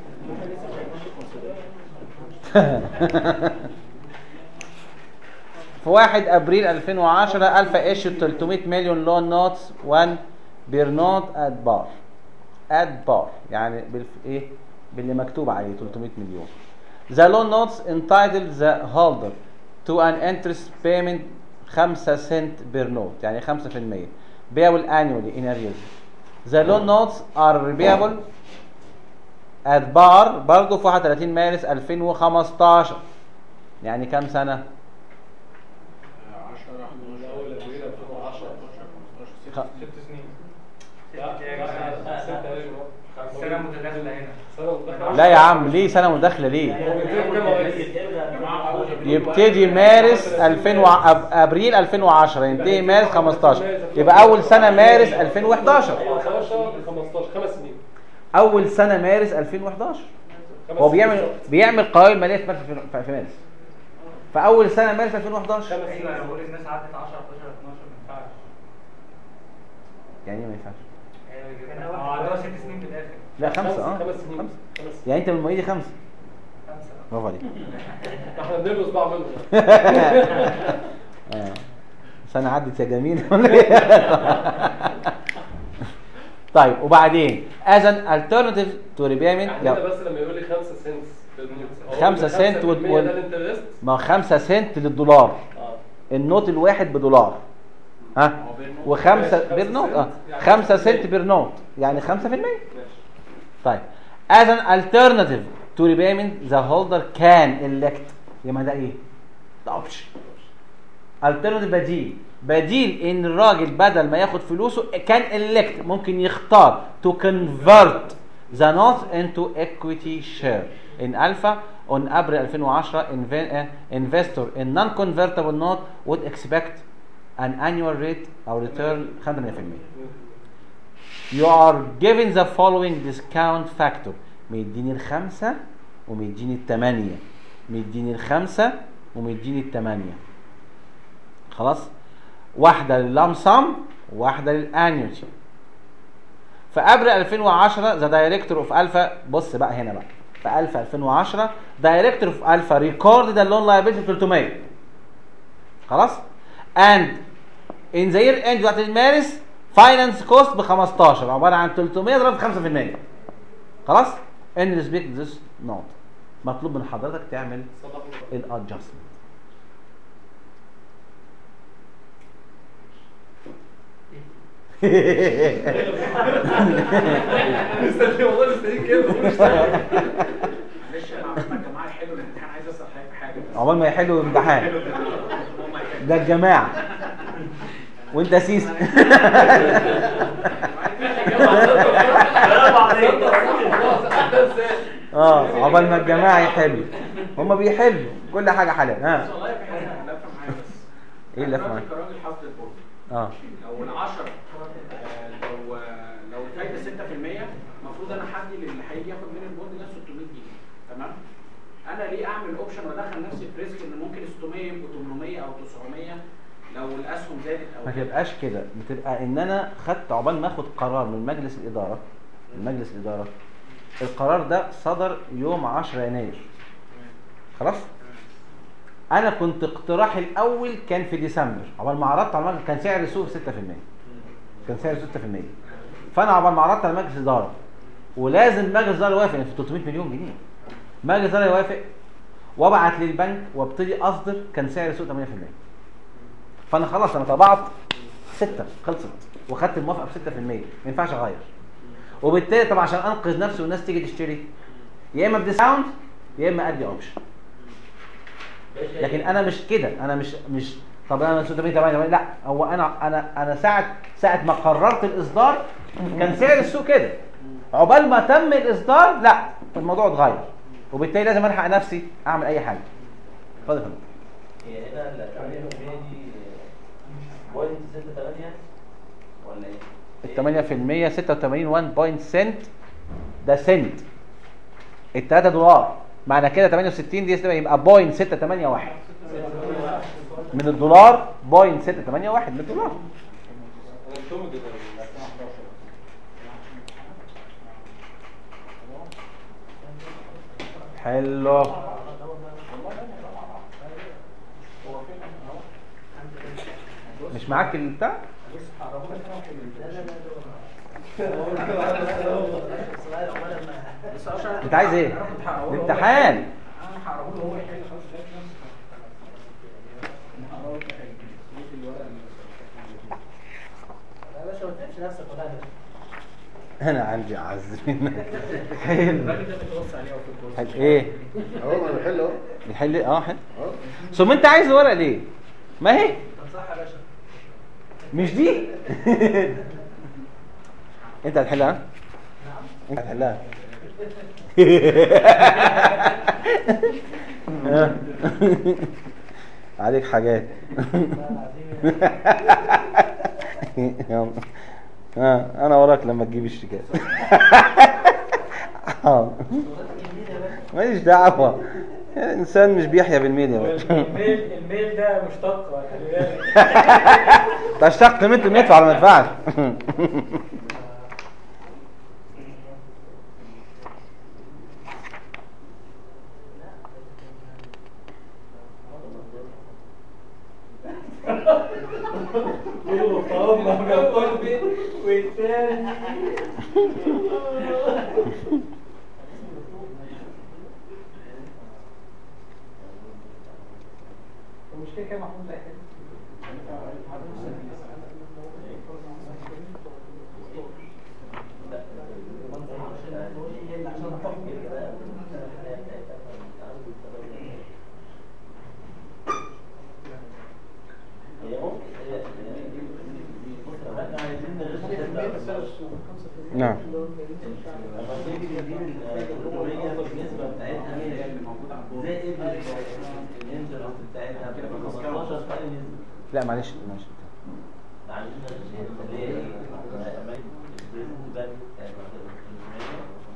في 1 ابريل 2010 الفا ايشو 300 مليون لون نوتس 1 بير نوت ات بار ات بار يعني بالف ايه باللي مكتوب عليه 300 مليون The loan notes entitled the holder to an interest payment 5 سنت per note يعني 5% payable annually in arrears. The loan notes are repayable at bar برضه في 31 مارس 2015 يعني كام سنة؟ 10 اول ابريل 2010 خ- ست سنين السنة متداخلة هنا لا يا عم ليه سنة مداخلة ليه؟ هو بيتكلم كام يا ريس؟ يبتدي مارس 2000 و... أب- ابريل 2010 ينتهي مارس 15 يبقى اول سنة مارس 2011 15 15 خمس سنين اول سنة مارس 2011 خمس هو سنين بيعمل بالظبط. بيعمل قوائم مالية في مارس في في مارس فاول سنة مارس 2011 خمس ايوه سنين انا بقول الناس عدت 10 11 12 ما ينفعش يعني ايه ما ينفعش هو عندها ست سنين في الاخر لا خمسة اه خمس سنين خمسة خمس يعني انت من مواليد خمسة خمسة برافو عليك احنا بنلبس بعض منهم آه. سنة عدت يا جميل ولا إيه؟ طيب وبعدين as an alternative to repayment عندنا يلا. بس لما يقول لي 5 سنت بالنيوت هو خمسة بيقول لي سنت 5% وال- وال- ده الانترست ما 5 سنت للدولار اه النوت الواحد بدولار ها وخمسة ماشي، بير نوت اه يعني 5 5% سنت بير نوت يعني 5% ماشي طيب as an alternative to repayment the holder can elect يبقى ده ايه؟ ده اوبشن alternative بديل بديل ان الراجل بدل ما ياخد فلوسه كان elect ممكن يختار to convert the notes into equity share in alpha on April 2010 inve- uh, investor in non-convertible note would expect an annual rate or return 500% you are given the following discount factor مديني الخمسة ومديني التمانية مديني الخمسة ومديني التمانية خلاص واحدة لللامسام وواحدة للانيوتي في ابريل 2010 ذا دايركتور اوف الفا بص بقى هنا بقى في الفا 2010 دايركتور اوف الفا ريكورد اللون لايبيلتي 300 خلاص اند ان ذا يير اند بتاعت المارس فاينانس كوست ب 15 عباره عن 300 ضرب 5% خلاص ان ريسبكت ذس نوت مطلوب من حضرتك تعمل الادجستمنت مستني والله مستنيك كده معلش انا عملت يا جماعه حلو الامتحان عايز اسال حضرتك في حاجه بس عقبال ما يحلوا الامتحان ده الجماعه وانت سيس اه عقبال ما الجماعه يحلوا هم بيحلوا كل حاجه حلال بس ها والله في حاجه لفه معايا بس ايه اللي لفه معاك؟ الراجل حاطط البورد اه لو ال 10 لو لو الفايده 6% المفروض انا حدي اللي هيجي ياخد مني البوند ده 600 جنيه تمام انا ليه اعمل اوبشن وادخل نفسي في ريسك ان ممكن 600 يبقوا 800 او 900 لو الاسهم زادت او ما تبقاش كده بتبقى ان انا خدت عقبال ما اخد قرار من مجلس الاداره من مجلس الاداره القرار ده صدر يوم 10 يناير خلاص انا كنت اقتراحي الاول كان في ديسمبر عقبال ما عرضت على المجلس كان سعر السوق 6% كان سعر 6% فانا عقبال ما عرضت على مجلس الاداره ولازم مجلس الاداره يوافق يعني في 300 مليون جنيه مجلس الاداره يوافق وابعت للبنك وابتدي اصدر كان سعر السوق 8% فانا خلاص انا طبعت ستة خلصت وخدت الموافقه ب 6% ما ينفعش اغير وبالتالي طبعا عشان انقذ نفسي والناس تيجي تشتري يا اما بديسكاونت يا اما ادي اوبشن لكن انا مش كده انا مش مش طب انا 688 لا هو انا انا انا ساعه ساعه ما قررت الاصدار كان سعر السوق كده عقبال ما تم الاصدار لا الموضوع اتغير وبالتالي لازم الحق نفسي اعمل اي حاجه اتفضل يا فندم هي هنا ال 8% دي بوينت 68 ولا ايه؟ ال 8% 86 1 بوينت سنت ده سنت ال 3 دولار معنى كده 68 دي يبقى بوينت 681 من الدولار بوينت 681 من الدولار حلو مش معاك البتاع انت عايز ايه الامتحان انا هقراه له هو يحل خلاص ده نفسه يا باشا ما تتعبش نفسك ولا يا باشا انا عندي اعز منك حلو الراجل ده بيتوصى عليه في الكورس حلو. ايه اهو ما انا بحل اهو الحل اه حلو اهو ثم انت عايز الورقه ليه ما هي طب صح يا باشا مش دي انت هتحلها انت هتحلها آه. عليك حاجات يلا. آه. انا وراك لما تجيب الشيكات آه. ماليش دعوه الانسان مش بيحيا بالميل يا باشا الميل الميل ده مشتق خلي بالك تشتق قيمته ما يدفع ولا ما يدفعش والتاني المشكلة كده محمود لا هي ممكن هي- بص، احنا عايزين نغش نعم لما تيجي تجيب الكترونية النسبة بتاعتها هي اللي موجودة على البورد زائد الانترست بتاعتها بتبقى 15 فرق نسبة لا معلش معلش عايزين نغش اللي هي ايه؟ البريزنت بانك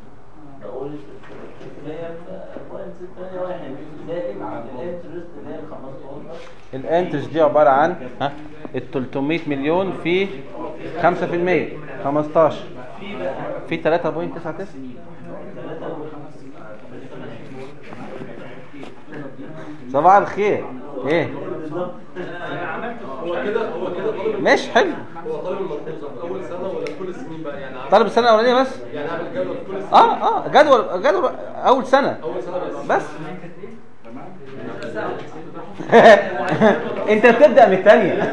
بقول الكترونية بوينت 6 واحد زائد الانترست اللي هي الانترست دي عباره عن ها ال 300 مليون في 5% 15 في 3.99 صباح الخير ايه هو كده هو كده طالب مش حلو هو طالب الملحوظه في اول سنه ولا في كل السنين بقى يعني عامل- طالب السنه الاولانيه بس يعني عامل جدول في كل السنين اه اه جدول جدول اول سنه اول سنه بس بس انت بتبدا من الثانيه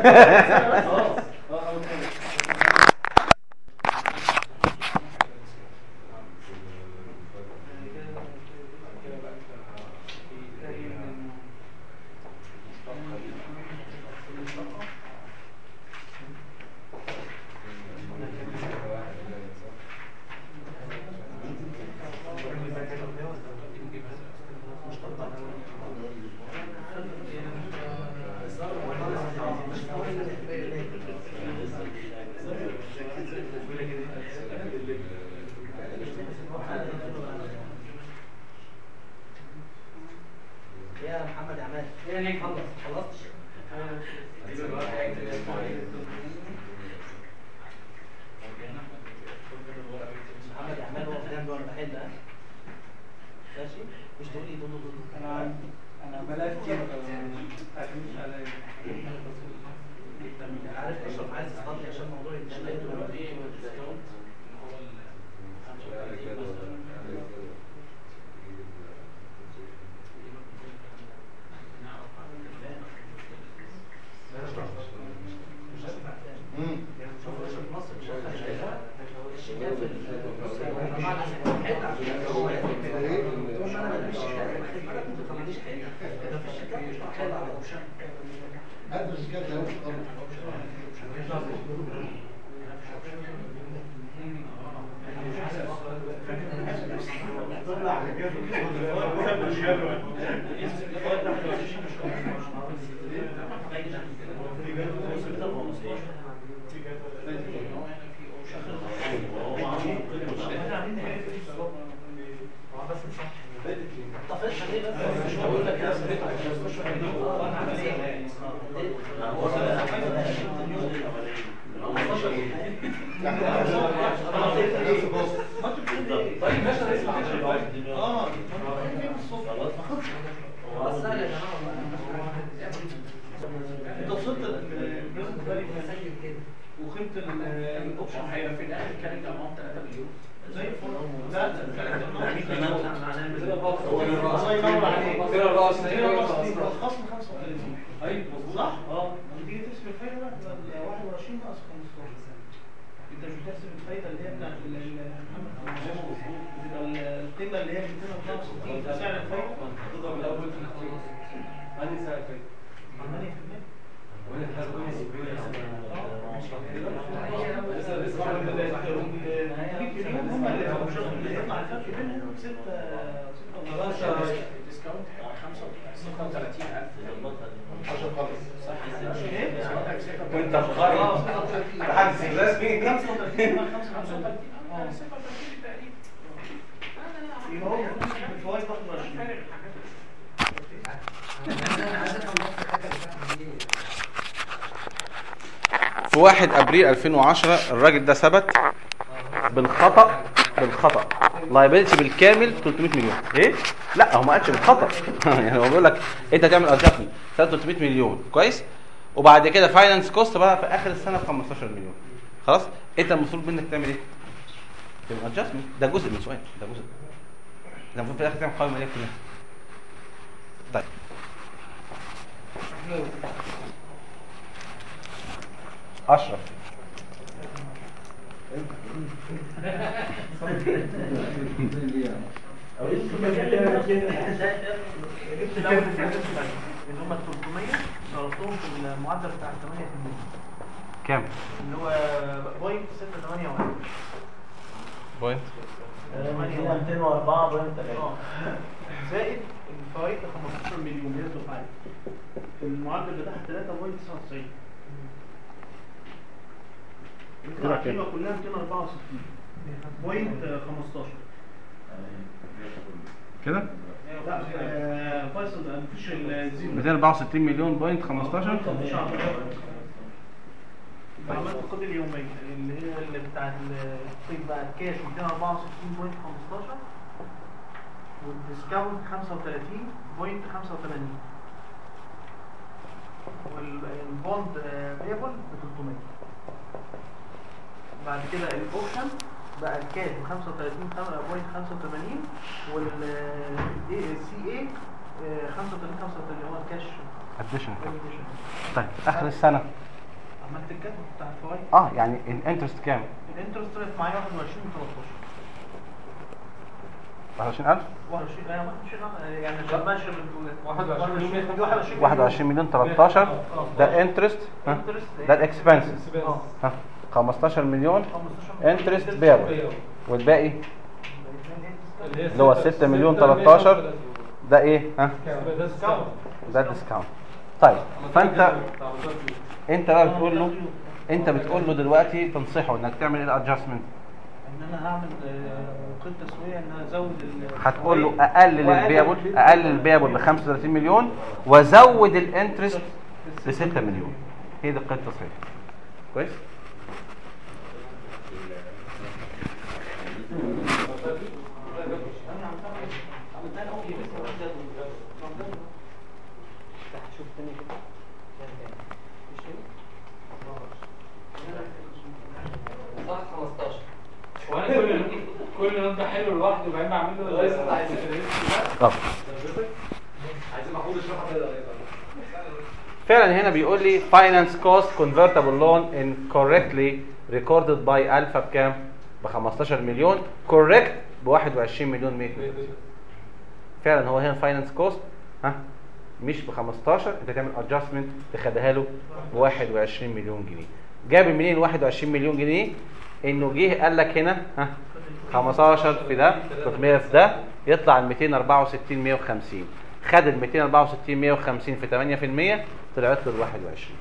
يا محمد عماد ايه خلص خلصت محمد عماد هو فلان وانا بحل ها ماشي مش تقول لي دودو دودو انا انا بلاش كتير عارف اشرف عايز يصلي عشان موضوع الدم مم. ادرس كده لو طفش ليه بس مش بقول لك يا مش انا عمليه طيب ماشي انا اسمع اه خلاص سهل يا جماعه انت وصلت البريزنت فاليو وقيمه الاوبشن هيبقى في الاخر كانت اماونت 3 مليون زي الفل لا هو الله ينور عليك كده الراس كده الخصم 35 ايوه مظبوط صح؟ اه لما تيجي تحسب الفايده بقى تبقى 21 ناقص 15 انت مش بتحسب الفايده اللي هي بتاعت ال- ال- محمد بتبقى القيمه اللي هي 264 ده سعر الفايده تضرب الاول في الخلاص هذه ساعه كده 8% لسه لسه بعمل ال كده. 100 مليون هم اللي اللي يطلع الفرق بينهم 6 6 الديسكاونت هيبقى 35000 عشان خالص وانت مخرج محدث رسمي 35 مع 55 اه يبقى هو المفروض الفوائد 21 انا عايز افهم بس الحاجه اللي فاتت دي في 1 ابريل 2010 الراجل ده ثبت بالخطا بالخطا لايبيلتي بالكامل 300 مليون ايه لا هو ما قالش بالخطا يعني هو بيقول لك انت تعمل ادجستمنت 300 مليون كويس وبعد كده فاينانس كوست بقى في اخر السنه ب 15 مليون خلاص انت المفروض منك تعمل ايه تعمل ادجستمنت ده جزء من سؤال ده جزء ده المفروض في الاخر تعمل قائمه ماليه كلها طيب اشرف جبت الاول اللي هم ال 300 ضربتهم في المعدل بتاع 8% كام اللي هو بوينت 681 بوينت 204 بوينت زائد الفوائد 15 مليون هي الدفعات المعدل بتاعها 3.99 طلع القيمة كام؟ كلها 264 بوينت 15 كده لا آه، فيصل مفيش الزيرو 264 مليون بوينت 15 مفيش عمود. يبقى عملت القيد اليومية اللي هي اللي بتاع القيد بقى الكاش 264.15 والديسكاونت 35.85 والبوند بيبل ب 300 بعد كده الاوبشن بقى الكاش ب 35.85 والسي اي 35 35 هو الكاش اديشن addition. طيب اخر السنه عملت الجدول بتاع الفوائد اه يعني الانترست كام؟ الانترست طلعت معايا 21 و 21000 21 آه، 21 يعني عشان ماشي بال 21 مليون 21 21 مليون 13 ده انترست ها ده الاكسبنسز اه ها 15 مليون 15 انترست بيبل والباقي اللي هو 6 مليون 13 ده ايه ها ده الديسكاونت طيب فانت انت بقى بتقول له انت بتقول له دلوقتي تنصحه انك تعمل ايه الادجستمنت ان انا هعمل آه، قيد تسويه ان انا ازود ال- هتقول له اقلل البيبل اقلل البيبل ل 35 مليون وزود الانترست ل 6 مليون هي دي القيد التصحيح كويس صح 15 وانا كل كل نوت حلو لوحده وبعدين بعمل له طب عايزين محمود يشرحها كده فعلا هنا بيقول لي finance cost convertible loan incorrectly recorded by alpha بكام؟ ب 15 مليون correct ب 21 مليون 100 فعلا هو هنا فاينانس كوست ها مش ب 15 انت تعمل ادجستمنت تخدها له ب 21 مليون جنيه جاب منين 21 مليون جنيه انه جه قال لك هنا ها 15 في ده 300 في ده يطلع ال 264 150 خد ال 264 150 في 8% طلعت له ال 21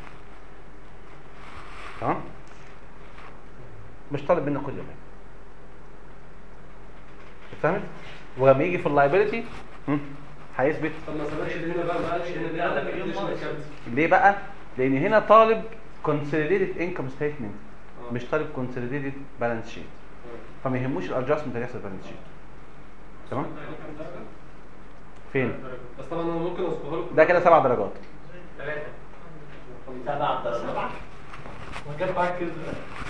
تمام مش طالب منه كل يوم فهمت ولما يجي في اللايبيلتي هيثبت طب ما ثبتش هنا بقى ما قالش ان ده ده مليون ناقص ليه بقى لان هنا طالب consolidated income statement مش طالب consolidated balance sheet فما يهموش الادجستمنت اللي هيحصل بالانس شيت تمام فين بس طبعا انا ممكن اذكرها لكم ده كده سبع درجات سبع درجات جت معاك كده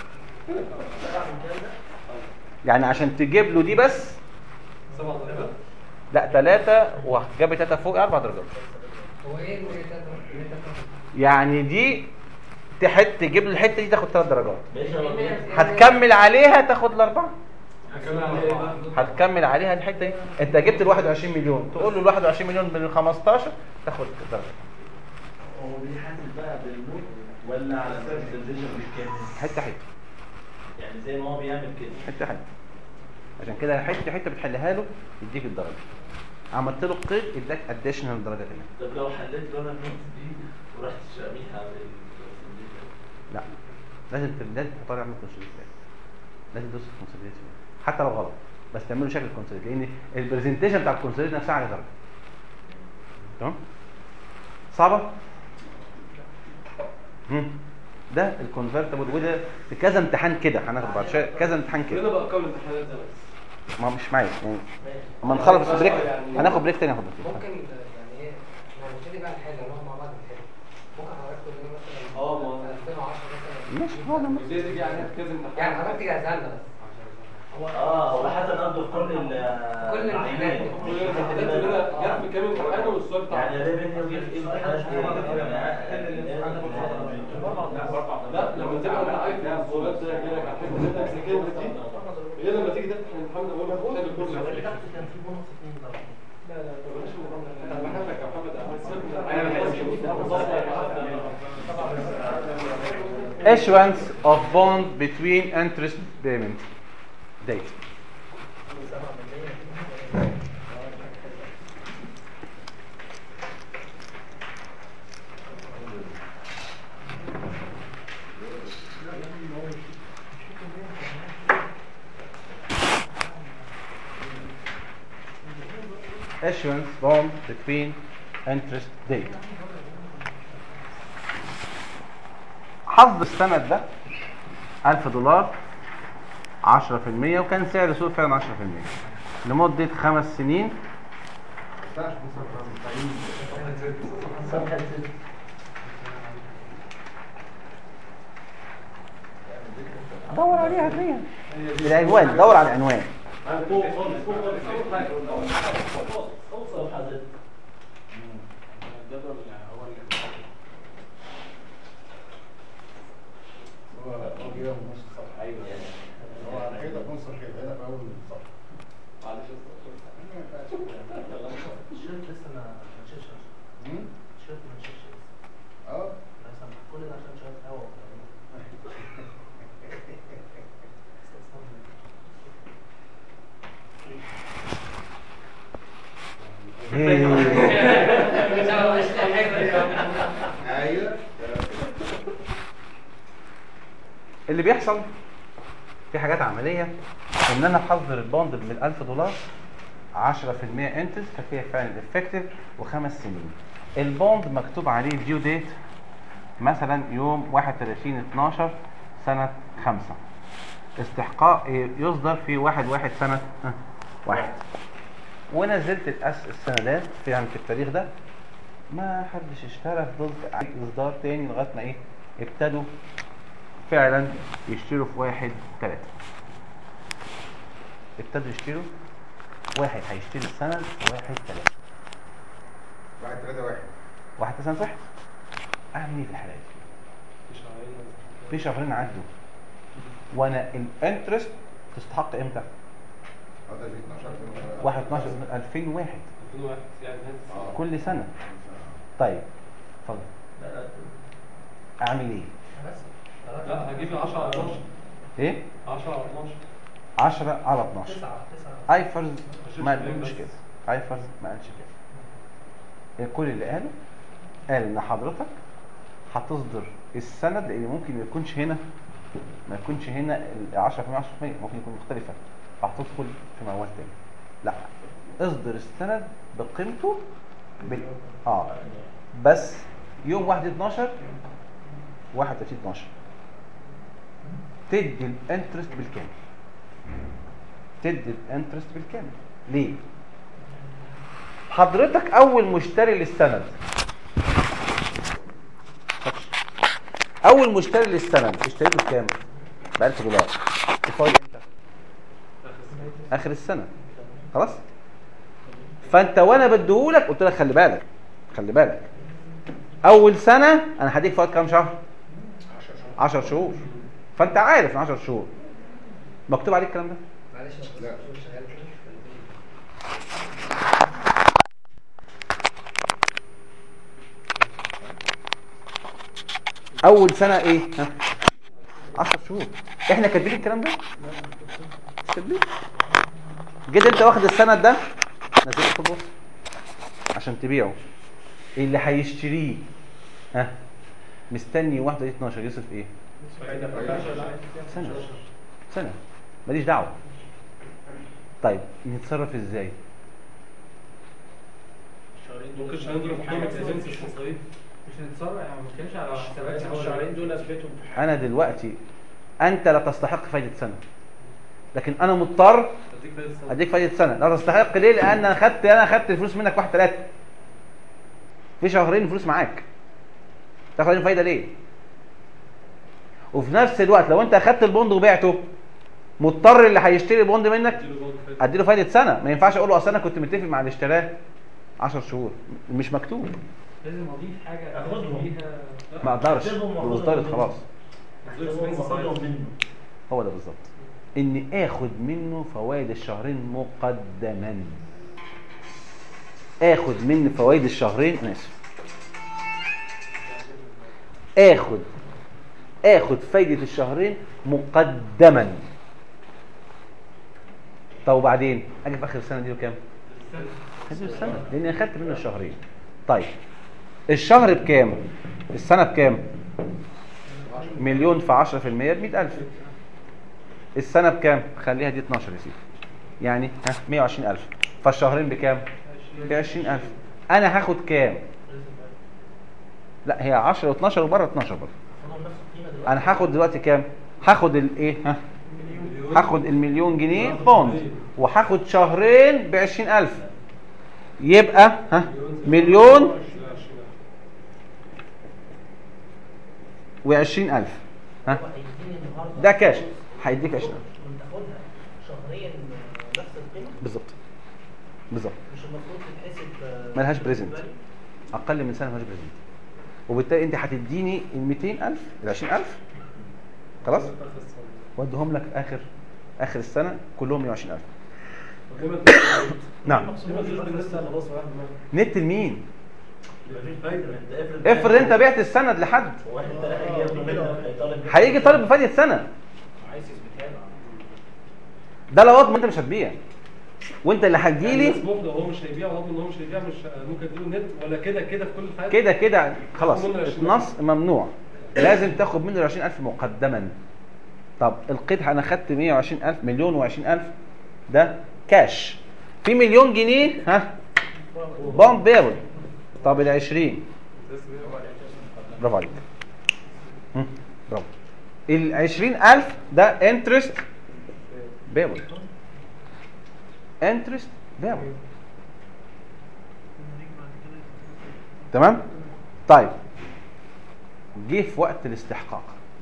يعني عشان تجيب له دي بس سبع درجات لا ثلاثة وجاب ثلاثة فوق أربع درجات هو ايه اللي تقدر- اللي تقدر- يعني دي تحت تجيب له الحتة دي تاخد ثلاث درجات ماشي هو بي- هتكمل عليها تاخد الأربعة هكمل على ايه بقى؟ هتكمل عليها الحتة دي أنت جبت ال 21 مليون تقول له ال 21 مليون من ال 15 تاخد درجة هو بيحاسب بقى بالنوت ولا على البرزنتيشن بالكامل حتة حتة يعني زي ما هو بيعمل كده حته حته عشان كده حته حته بتحلها له يديك الدرجه عملت له قيد اداك اديشنال درجه كمان طب لو حليت له انا النوت دي ورحت شاميها بالبرزنتيشن لا لازم ت- لازم تختار يعمل كونسوليت لازم تدوس كونسوليت حتى لو غلط بس تعمله شكل كونسوليت لان البرزنتيشن بتاع الكونسوليت نفسها على درجه تمام صعبه هم. ده الكونفرتبل وده في كذا امتحان كده هناخد بعد شويه كذا امتحان كلنا كده بقى ارقام الامتحانات ده بس ما مش معايا يعني اما نخلص بريك هناخد بريك تاني هاخد بريك ممكن يعني ايه احنا نبتدي بقى نحل نقعد مع بعض نحل ممكن حضرتك تقول لنا مثلا اه، ما- في 2010 مثلا ماشي هو ده ليه تيجي عليها في كذا امتحان يعني حضرتك تجهزها لنا بس اه هو حسن قصده في كل ال كل الامتحانات. كل الامتحانات اللي انا جت في كام امتحان والسؤال بتاع يعني ريفينيو جه في امتحانات لا لما تبقى انت عارف ان السؤال ده جاي لك على حته انت ذاكرت دي غير لما تيجي تفتح الامتحان ده اقول لك حل كل اللي تحت كان في بونص 2 درجة لا لا طب بلاش النظام ده انا بحبك يا محمد انا بحبك issuance of bond between interest payment date issuance bond between interest date حظ السند ده 1000 دولار 10% وكان سعر السوق فعلا 10% لمدة خمس سنين صفحة ست. دور عليها هتلاقيها العنوان دور على العنوان فوق خالص فوق خالص فوق حاجه صفحة ست. الجدول هو اللي هو هو جاي من نص الصفحه ايوه هو على كده في نص كده هنا في اول الصفحه معلش الشريط لسه ما ما نشرش مم؟ الشريط ما نشرش لسه اه لسه كل ده عشان شوية هوا ايوه اللي بيحصل في حاجات عمليه ان انا بحضر البوند من 1000 دولار 10% انترست ففيها فعلا افكتيف وخمس سنين البوند مكتوب عليه ديو ديت مثلا يوم 31 12 سنه 5 استحقاق يصدر في 1 1 سنه ها، واحد ونزلت الأس السندات في يعني في التاريخ ده ما حدش اشترى فضلت أعيد اصدار تاني لغايه ما ايه ابتدوا فعلا يشتروا في واحد تلاتة ابتدوا يشتروا واحد هيشتري السند في واحد تلاتة واحد ثلاثة واحد واحد سنة صح اعمل ايه في الحالة دي في شهرين عدوا وانا الانترست تستحق امتى هذا في 12 1 12 2001 2001 يعني هات- كل سنة طيب اتفضل اعمل ايه لا هجيب 10 على 12 ايه 10 على 12 10 على 12 تسعة تسعة ايفرز ما مشيش قالش بس. كده ايفرز ما قالش كده كل اللي قاله قال ان حضرتك هتصدر السند لان ممكن ما يكونش هنا ما يكونش هنا ال 10% 10% ممكن يكون مختلفه فهتدخل في موال تاني لا اصدر السند بقيمته بال... اه بس يوم 1 12 31 12 تدي الانترست بالكامل تدي الانترست بالكامل ليه حضرتك اول مشتري للسند اول مشتري للسند اشتريته بكام ب 1000 دولار الفايده امتى اخر السنه خلاص فانت وانا بديهولك قلت لك خلي بالك خلي بالك اول سنه انا هديك فوائد كام شهر 10 شهور فانت عارف ان 10 شهور مكتوب عليك الكلام ده معلش لا. انا كنت شغال كده اول سنه ايه ها 10 شهور احنا كاتبين الكلام ده مش كاتبين جيت انت واخد السند ده نزلت في البورصه عشان تبيعه اللي هيشتريه ها مستني واحده 12 يصرف ايه سنه سنه ماليش دعوه طيب نتصرف ازاي ممكن نضرب قيمه ايجنسي المصاريف مش هنتصرف يعني ما بنتكلمش على حسابات الشهرين دول اثبتهم في حاجه انا دلوقتي انت لا تستحق فايده سنه لكن انا مضطر اديك فايده السنه اديك فايده سنه لا تستحق ليه لان انا خدت انا خدت الفلوس منك واحد ثلاثه في شهرين الفلوس معاك تاخد عليهم فايده ليه وفي نفس الوقت لو انت اخدت البوند وبعته مضطر اللي هيشتري البوند منك اديله جولد فايده اديله فايده سنه ما ينفعش اقول له اصل انا كنت متفق مع اللي اشتراه 10 شهور مش مكتوب لازم اضيف حاجه أخدهم. بيها ما اقدرش أكتبهم وأخدهم مضطرد منه. خلاص باخدهم منه هو ده بالظبط اني اخد منه فوائد الشهرين مقدما اخد منه فوائد الشهرين انا اسف اخد اخد فايدة الشهرين مقدما طب وبعدين اجي في اخر السنة دي كام؟ هدي السنة لان انا خدت منه الشهرين طيب الشهر بكام؟ السنة بكام؟ مليون في 10% ب 100000 السنة بكام؟ خليها دي 12 يا سيدي يعني ها 120000 فالشهرين بكام؟ ب 20000 انا هاخد كام لا هي 10 و12 وبره 12 برضه خدهم نفس القيمه دلوقتي انا هاخد دلوقتي كام هاخد الايه ها هاخد المليون جنيه بوند وهاخد شهرين ب 20000 يبقى ها مليون و20000 ها هو هيديني النهارده ده كاش هيديك 20000 وتاخدها شهريا نفس القيمه بالظبط بالظبط مش المفروض تتحسب آه، ملهاش بريزنت value؟ اقل من سنه ملهاش بريزنت وبالتالي انت هتديني ال 200000 ال 20000 خلاص وادهم لك اخر اخر السنه كلهم 120000 نعم نت لمين افرض انت بعت السند لحد واحد تلاقي هيجي ياخده منك هيطالب بيه. هيجي طالب بفايده سنه عايز يثبتها له ده لو وضم انت مش هتبيع وانت اللي هتجيلي مسموح له هو مش هيبيع رغم ان هو مش هيبيع مش ممكن اديله نت ولا كده كده في كل الحالات كده كده خلاص منه 20,000. النص ممنوع لازم تاخد منه ال 20000 مقدما طب القيد انا خدت 120000 مليون و20000 ده كاش في مليون جنيه ها بوند بيبل طب ال 20 برافو عليك هم، برافو ال 20000 ده انترست بيبل انترست بيبل تمام طيب جه في وقت الاستحقاق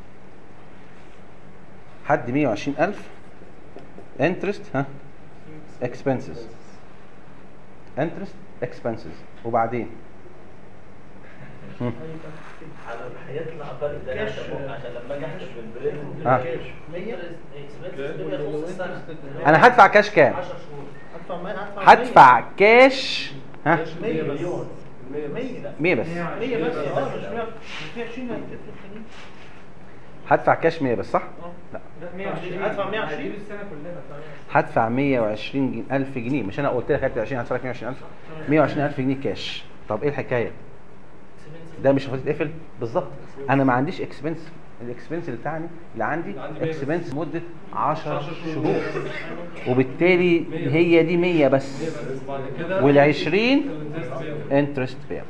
حد 120000 انترست ها اكسبنسز انترست اكسبنسز وبعدين هم. على هيطلع فرق ده كاش. عشان عشان لما اجي احسب البريزنت آه. كاش 100 اكسبنسز بيبقى نص السنه انا هدفع كاش كام 10 شهور هدفع مية- هدفع هدفع كاش ها 100 مليون 100 100 بس 100 بس اه مش 100 في 20 هتدفع التانيين. هدفع كاش 100 بس صح لا هدفع 120 السنه كلها هدفع 120 جن- الف جنيه مش انا قلت لك هات 20 هدفع لك 120000 120000 جنيه كاش طب ايه الحكايه ده مش المفروض يتقفل بالظبط انا ما عنديش اكسبنس الاكسبنس اللي بتاعني اللي عندي اللي عندي 100 بس. اكسبنس مده 10 10 شهور وبالتالي هي دي 100 بس وبعد كده وال 20 الانترست بيبل. انترست بيبل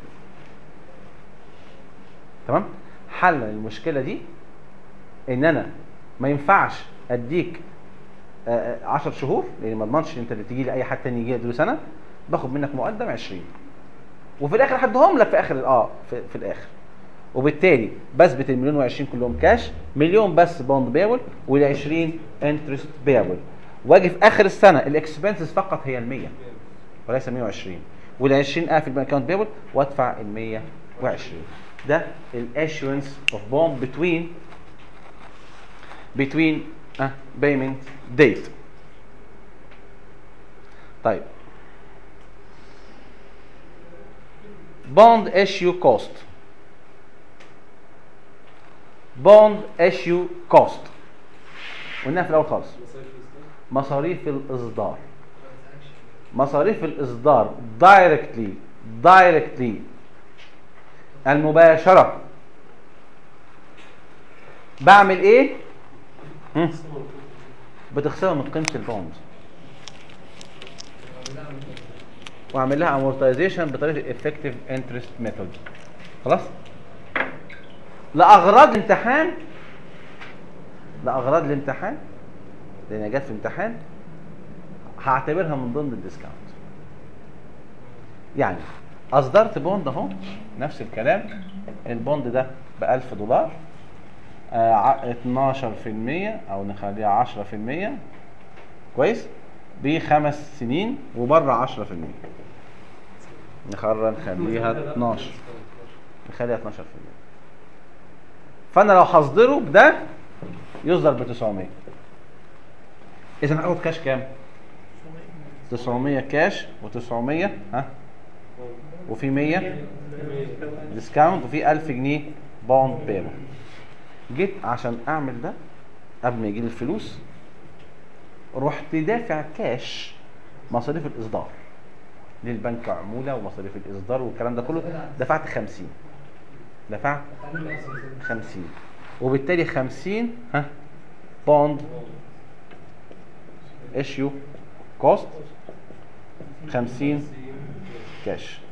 تمام حل المشكله دي ان انا ما ينفعش اديك 10 شهور لان ما اضمنش انت اللي تيجي لي اي حد تاني يجي له سنه باخد منك مقدم 20 وفي الاخر هديهم لك في اخر اه في, في الاخر وبالتالي بثبت المليون و20 كلهم كاش مليون بس بوند بيبل وال20 انترست بيبل واجي في اخر السنه الاكسبنسز فقط هي ال100 وليس 120 وال20 اقفل البنك اكونت بيبل وادفع ال 120 ده الاشورنس اوف بوند بتوين between uh, payment date طيب bond issue cost bond issue cost قلناها في الاول خالص مصاريف الاصدار مصاريف الاصدار directly directly المباشره بعمل ايه هم؟ بتخصمها من قيمه البوند واعمل لها امورتايزيشن بطريقه الافكتيف انترست ميثود خلاص لاغراض الامتحان لاغراض الامتحان لان جت في امتحان هعتبرها من ضمن الديسكاونت يعني اصدرت بوند اهو نفس الكلام البوند ده ب 1000 دولار آه، ع- 12% او نخليها 10% كويس بخمس سنين وبره 10% نخرج نخليها 12 نخليها 12% فانا لو هصدره بده يصدر ب 900 اذا هاخد كاش كام 900 كاش و900 ها وفي 100 ديسكاونت وفي 1000 جنيه بوند بيبل جيت عشان اعمل ده قبل ما يجي لي الفلوس رحت دافع كاش مصاريف الاصدار للبنك عموله ومصاريف الاصدار والكلام ده كله دفعت 50 دفعت 50 وبالتالي 50 ها بوند ايشيو كوست 50 كاش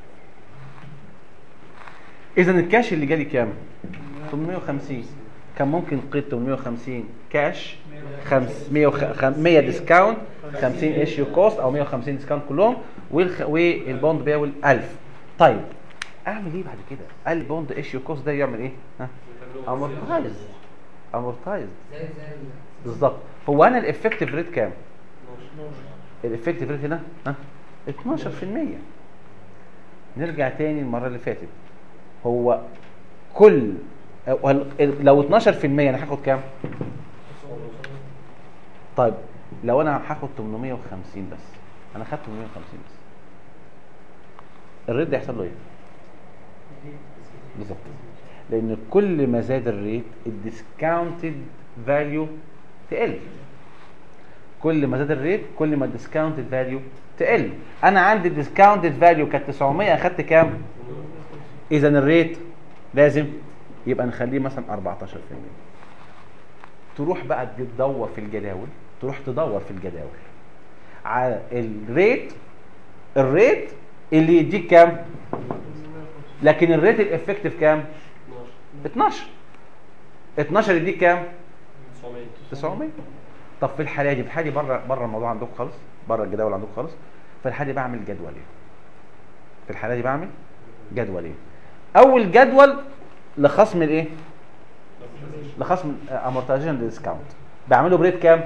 اذا الكاش اللي جالي كام 850 كان ممكن قيد 850 كاش 500 100 ديسكاونت 50 ايشيو كوست او 150 ديسكاونت كلهم والخ- والبوند بيقول 1000 طيب اعمل ايه بعد كده البوند ايشيو كوست ده يعمل ايه ها امورتايز امورتايز زي زي ال- بالظبط هو انا الافكتيف ريت كام الافكتيف ريت هنا ها 12% نرجع تاني المره اللي فاتت هو كل هل- لو 12% انا هاخد كام طيب لو انا هاخد 850 بس انا خدت 850 بس الريت ده يحصل له ايه بالظبط لان كل ما زاد الريت الديسكاونتد فاليو تقل كل ما زاد الريت كل ما الديسكاونتد فاليو تقل انا عندي الديسكاونتد فاليو كانت 900 اخدت كام اذا الريت لازم يبقى نخليه مثلا 14% تروح بقى تدور في الجداول تروح تدور في الجداول على الريت الريت اللي يديك كام لكن الريت الافكتيف كام 12 12 يديك كام 900 طب في الحاله دي في الحاله دي بره بره الموضوع عندكم خالص بره الجداول عندكم خالص في الحاله دي بعمل جدول ايه في الحاله دي بعمل جدول ايه اول جدول لخصم الايه لخصم امورتايزيشن ديسكاونت بعمله بريت كام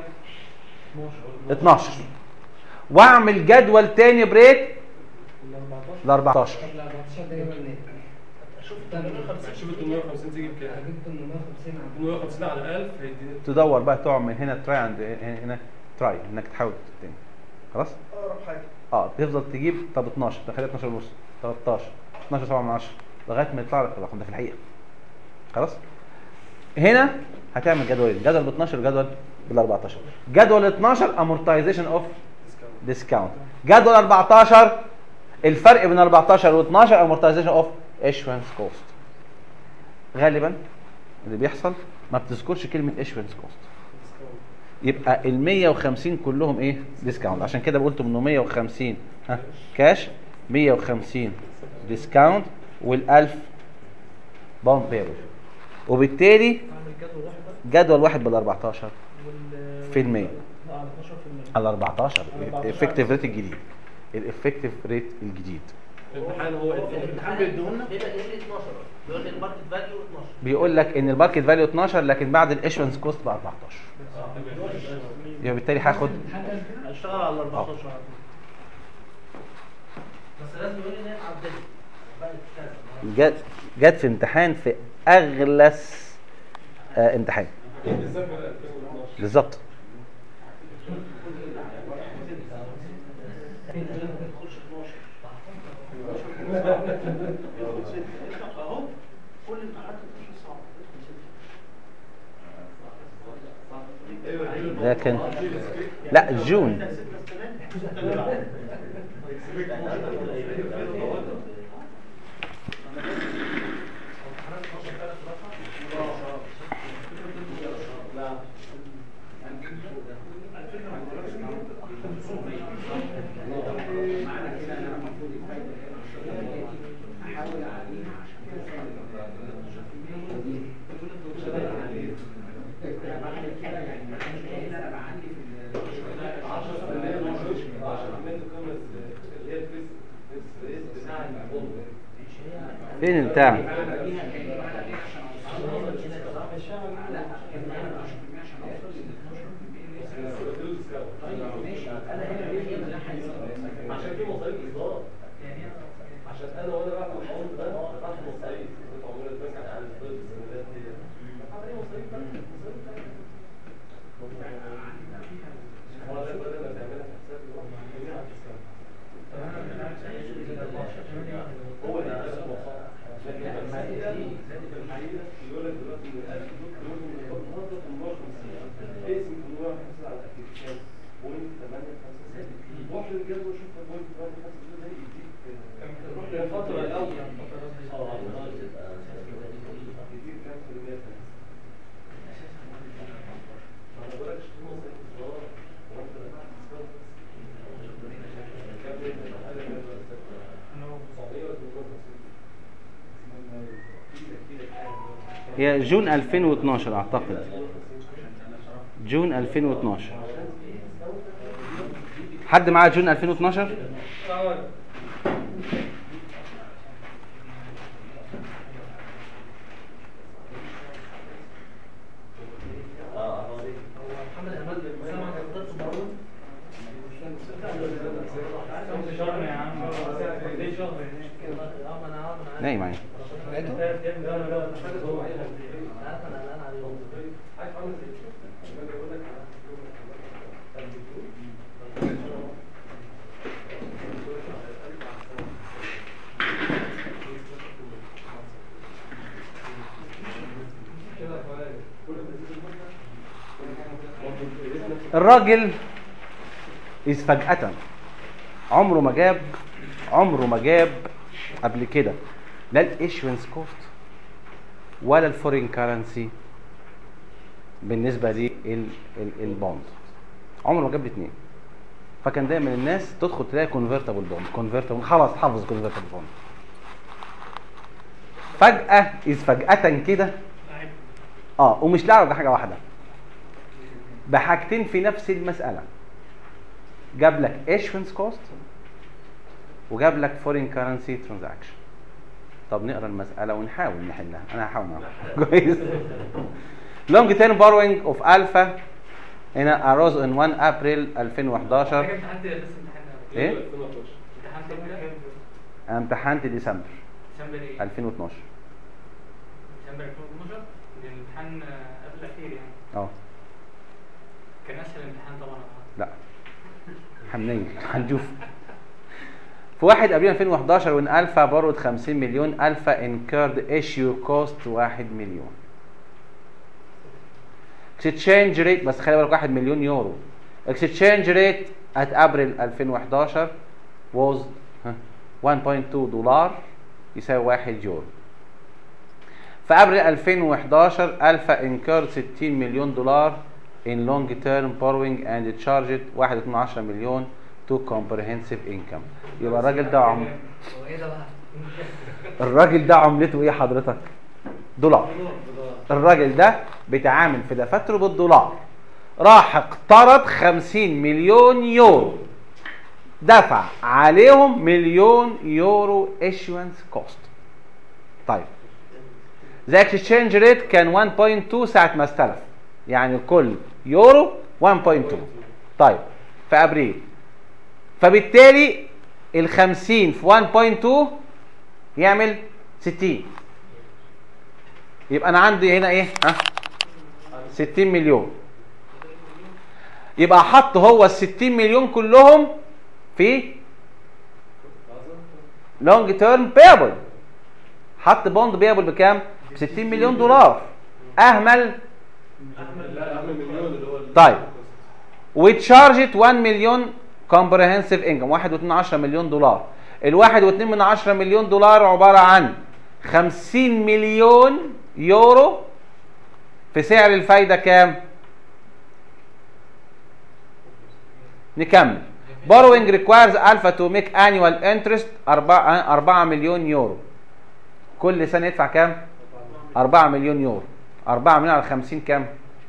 12 واعمل جدول تاني بريت ل 14 طب ال 14 ده يبقى منين؟ اشوف شوف ال 850 تيجي بكام؟ هجيب 850 على 850 على 1000 هيديني تدور بقى تقعد من هنا تراي عند هنا هنا تراي انك تحاول تاني خلاص اقرب حاجه اه تفضل تجيب طب 12 تخليها 12 ونص 13 12 7 من 10 لغايه ما يطلع لك الرقم ده في الحقيقه خلاص هنا هتعمل جدولين جدول ب 12 وجدول بال 14 جدول 12 امورتايزيشن اوف ديسكاونت جدول 14 الفرق بين 14 و 12 امورتايزيشن اوف ايشوانس كوست غالبا اللي بيحصل ما بتذكرش كلمه ايشوانس كوست يبقى ال 150 كلهم ايه ديسكاونت عشان كده بقول 850 ها كاش 150 ديسكاونت وال1000 باوند بيبل وبالتالي اعمل جدول واحد بقى جدول واحد بال 14 وال في المية لا على 12% على 14 14 الافكتيف ريت الجديد الافكتيف ريت الجديد الامتحان هو الامتحان بيديهولنا بيبقى جايب لي 12 بيقول لي الماركت فاليو 12 بيقول لك ان الماركت فاليو 12 لكن بعد الايشونس كوست ب 14 يبقى بالتالي هاخد هشتغل على 14 على طول بس لازم يقول لي ان هي اتعدلت بقت كذا جت جت في امتحان في اغلس آه امتحان بالظبط اهو كل الامتحانات 12 صعب لكن لا جون معنى كده ان انا المفروض الفايده اللي انا شغال دي احاول اعليها عشان توصل لل 12% يعني بعمل كده يعني معنى كده ان انا بعلي في ال 10% فين البتاع عشان في مصاريف اصدار عشان انا وانا بعمل الحوار ده بعمل مصاريف كنت عمال بس على الفلوس السندات دي بعمل مصاريف بقى مصاريف بقى هو ده بدل ما تعملها في حساب الواحد يعملها في حساب هو اللي يحسب مصاريف لكن الحقيقه في الحقيقه يقول لك دلوقتي ان ال 1000 دول دول من الموظف 150 اقسم 150 على الابلكيشن بوينت 8 روح للجدول شوف بوينت 8 ده يديك روح للفتره الاول يديك كام في المية ما انا بقول لك اشتري مصاريف الصغار وانت كام هي جون 2012 اعتقد جون 2012 حد معاه جون 2012 هو محمد امال سمع حضرتك بقول شهر يا عم ليه شهر اه ما انا عارف انا عارف نايم عين عارف انا قلقان عليهم الراجل إذ فجأة عمره ما جاب عمره ما جاب قبل كده لا الايشونس كوست ولا الفورين كارنسي بالنسبه للبوند عمره ما جاب الاثنين فكان دايما الناس تدخل تلاقي كونفرتبل بوند كونفرتبل خلاص حافظ كونفرتبل بوند فجأة إذ فجأة كده اه ومش لاعب بحاجة واحدة بحاجتين في نفس المسألة جاب لك ايشونس كوست وجاب لك فورين كارنسي ترانزاكشن طب نقرا المسألة ونحاول نحلها انا هحاول معاك كويس لونج تيرم بوروينج اوف الفا هنا اروز ان 1 ابريل 2011 امتحنت لسه امتحان ايه امتحنت امتى؟ انا امتحنت ديسمبر ديسمبر ايه؟ 2012 ديسمبر 2012 الامتحان آه، قبل الاخير يعني اه كان اسهل امتحان طبعا لا حمنية هنشوف في 1 ابريل 2011 وان الفا بارود 50 مليون الفا انكيرد ايشيو كوست 1 مليون اكسشينج ريت بس خلي بالك 1 مليون يورو اكسشينج ريت ات ابريل 2011 was ها، 1.2 دولار يساوي 1 يورو في ابريل 2011 الفا انكيرد 60 مليون دولار in long term borrowing and charged 1.12 مليون to comprehensive income يبقى الراجل ده عم هو ايه ده بقى؟ الراجل ده عملته ايه حضرتك دولار الراجل ده بيتعامل في دفاتره بالدولار راح اقترض 50 مليون يورو دفع عليهم مليون يورو issuance cost طيب the exchange rate كان 1.2 ساعة ما استلف يعني كل يورو 1.2 طيب في ابريل فبالتالي ال 50 في 1.2 يعمل 60 يبقى انا عندي هنا ايه ها 60 مليون يبقى حط هو ال 60 مليون كلهم في لونج تيرم بيبل حط بوند بيبل بكام ب 60 مليون دولار اهمل طيب وتشارجت 1 مليون كومبريهنسيف انكم 1.2 مليون دولار الواحد واتنين من عشرة مليون دولار عبارة عن 50 مليون يورو في سعر الفايدة كام؟ نكمل borrowing requires alpha to make annual interest 4 4 مليون يورو كل سنة يدفع كام؟ 4 مليون يورو 4 مليون على 50 كام؟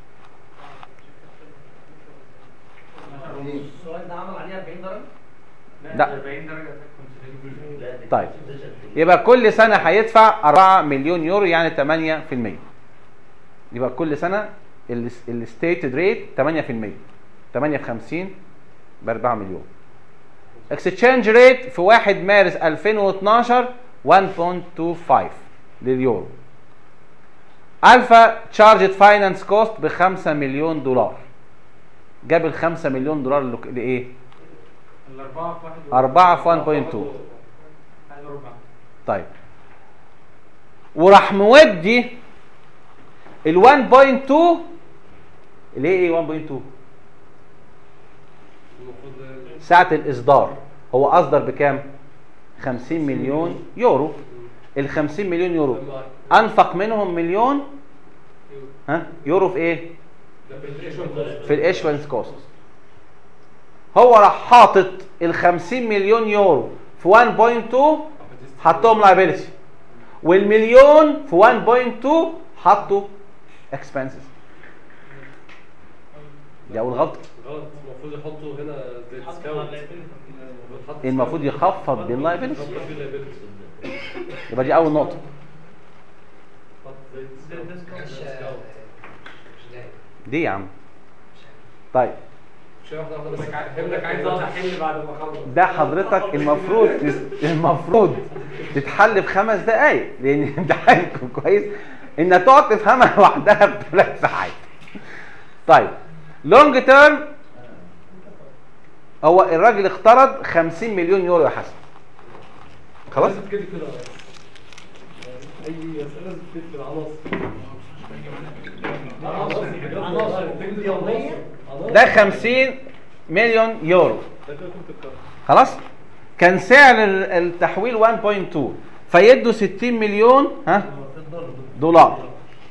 السؤال ده عمل عليه 40 درجه لا. 40 درجه كنت طيب يبقى كل سنة هيدفع 4 مليون يورو يعني 8% يبقى كل سنة الستيتد ريت 8% 8 في 50 ب 4 مليون اكسشينج ريت في 1 مارس 2012 1.25 لليورو الفا تشارجد فاينانس كوست ب 5 مليون دولار جاب ال 5 مليون دولار لك- لايه؟ الاربعه في واحد 4 في 1.2 حاجه ربع طيب وراح مودي ال 1.2 ليه ايه 1.2 ساعة الإصدار هو أصدر بكام؟ 50 مليون يورو ال 50 مليون يورو أنفق منهم مليون ها يورو في إيه؟ في الايشونس كوست هو راح حاطط ال 50 مليون يورو في 1.2 حطهم لايبيلتي والمليون في 1.2 حطوا اكسبنسز دي اول غلطه غلط المفروض يحطوا هنا زي ديسكاونت المفروض يخفض بين liabilities. يخفض بين liabilities. يبقى دي اول نقطه حط زي ديسكاونت مش ديسكاونت. مش لاقي دي يا عم طيب مش واحده واحده بس حضرتك عايز اقعد احل بعد ما اخلص ده حضرتك المفروض تس- المفروض تتحل في خمس دقايق لان امتحانكم كويس انها تقعد تفهمها لوحدها في ثلاث ساعات طيب لونج تيرم هو الراجل اقترض 50 مليون يورو يا حسن خلاص لازم تكتب كده اي مساله لازم تكتب عناصر عناصر تكتب عناصر ده 50 مليون يورو ده كده كنت بتكتب خلاص كان سعر ال- التحويل 1.2 فيدوا 60 مليون ها دولار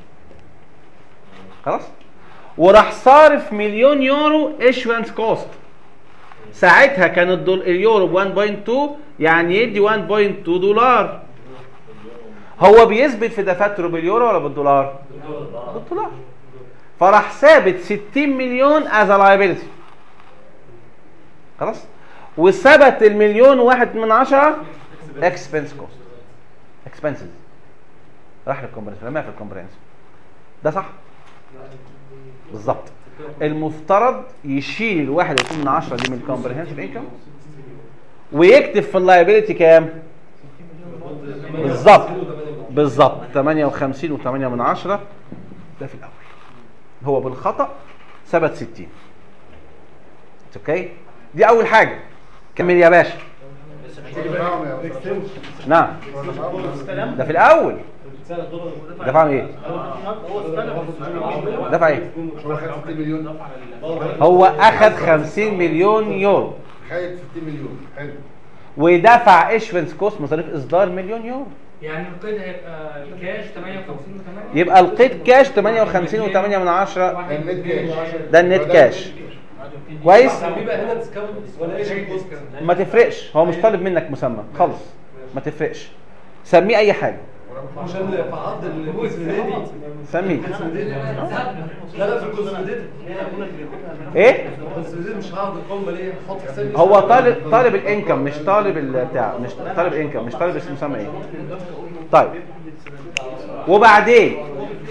خلاص وراح صارف مليون يورو ايشوانس كوست ساعتها كان الدول اليورو ب 1.2 يعني يدي 1.2 دولار هو بيثبت في دفاتره باليورو ولا بالدولار؟ بالدولار فراح ثابت 60 مليون از لايبيلتي خلاص وثبت المليون واحد من عشرة اكسبنس كوست اكسبنسز راح للكومبرنس رماها في الكومبرنس ده صح بالظبط المفترض يشيل الواحد يكون من عشرة دي من الكومبرهنسيف انكم ويكتب في اللايبيلتي كام بالظبط بالظبط 58 و8 من عشرة ده في الاول هو بالخطا ثبت 60 اوكي دي اول حاجه كمل يا باشا نعم ده في الاول دفع ايه هو استلم دفع ايه هو خد 60 مليون هو اخذ 50 مليون يورو خد 60 مليون حلو ودفع ايشفنس كوست مصاريف اصدار مليون يورو يعني القيد هيبقى كاش 58 و8 يبقى القيد كاش 58 و8 من عشرة ده النت كاش ده النت كاش كويس بيبقى هنا ديسكاونت ولا ايش كوست ما تفرقش هو مش طالب منك مسمى خالص ما تفرقش سميه اي حاجه عشان في عرض الكونسوليدي سميه لا لا في الكونسوليدي ايه الكونسوليدي مش هعرض القوم ليه حط حسابي هو طالب طالب الانكم مش طالب البتاع مش طالب الانكم مش طالب اسم مسمى ايه طيب وبعدين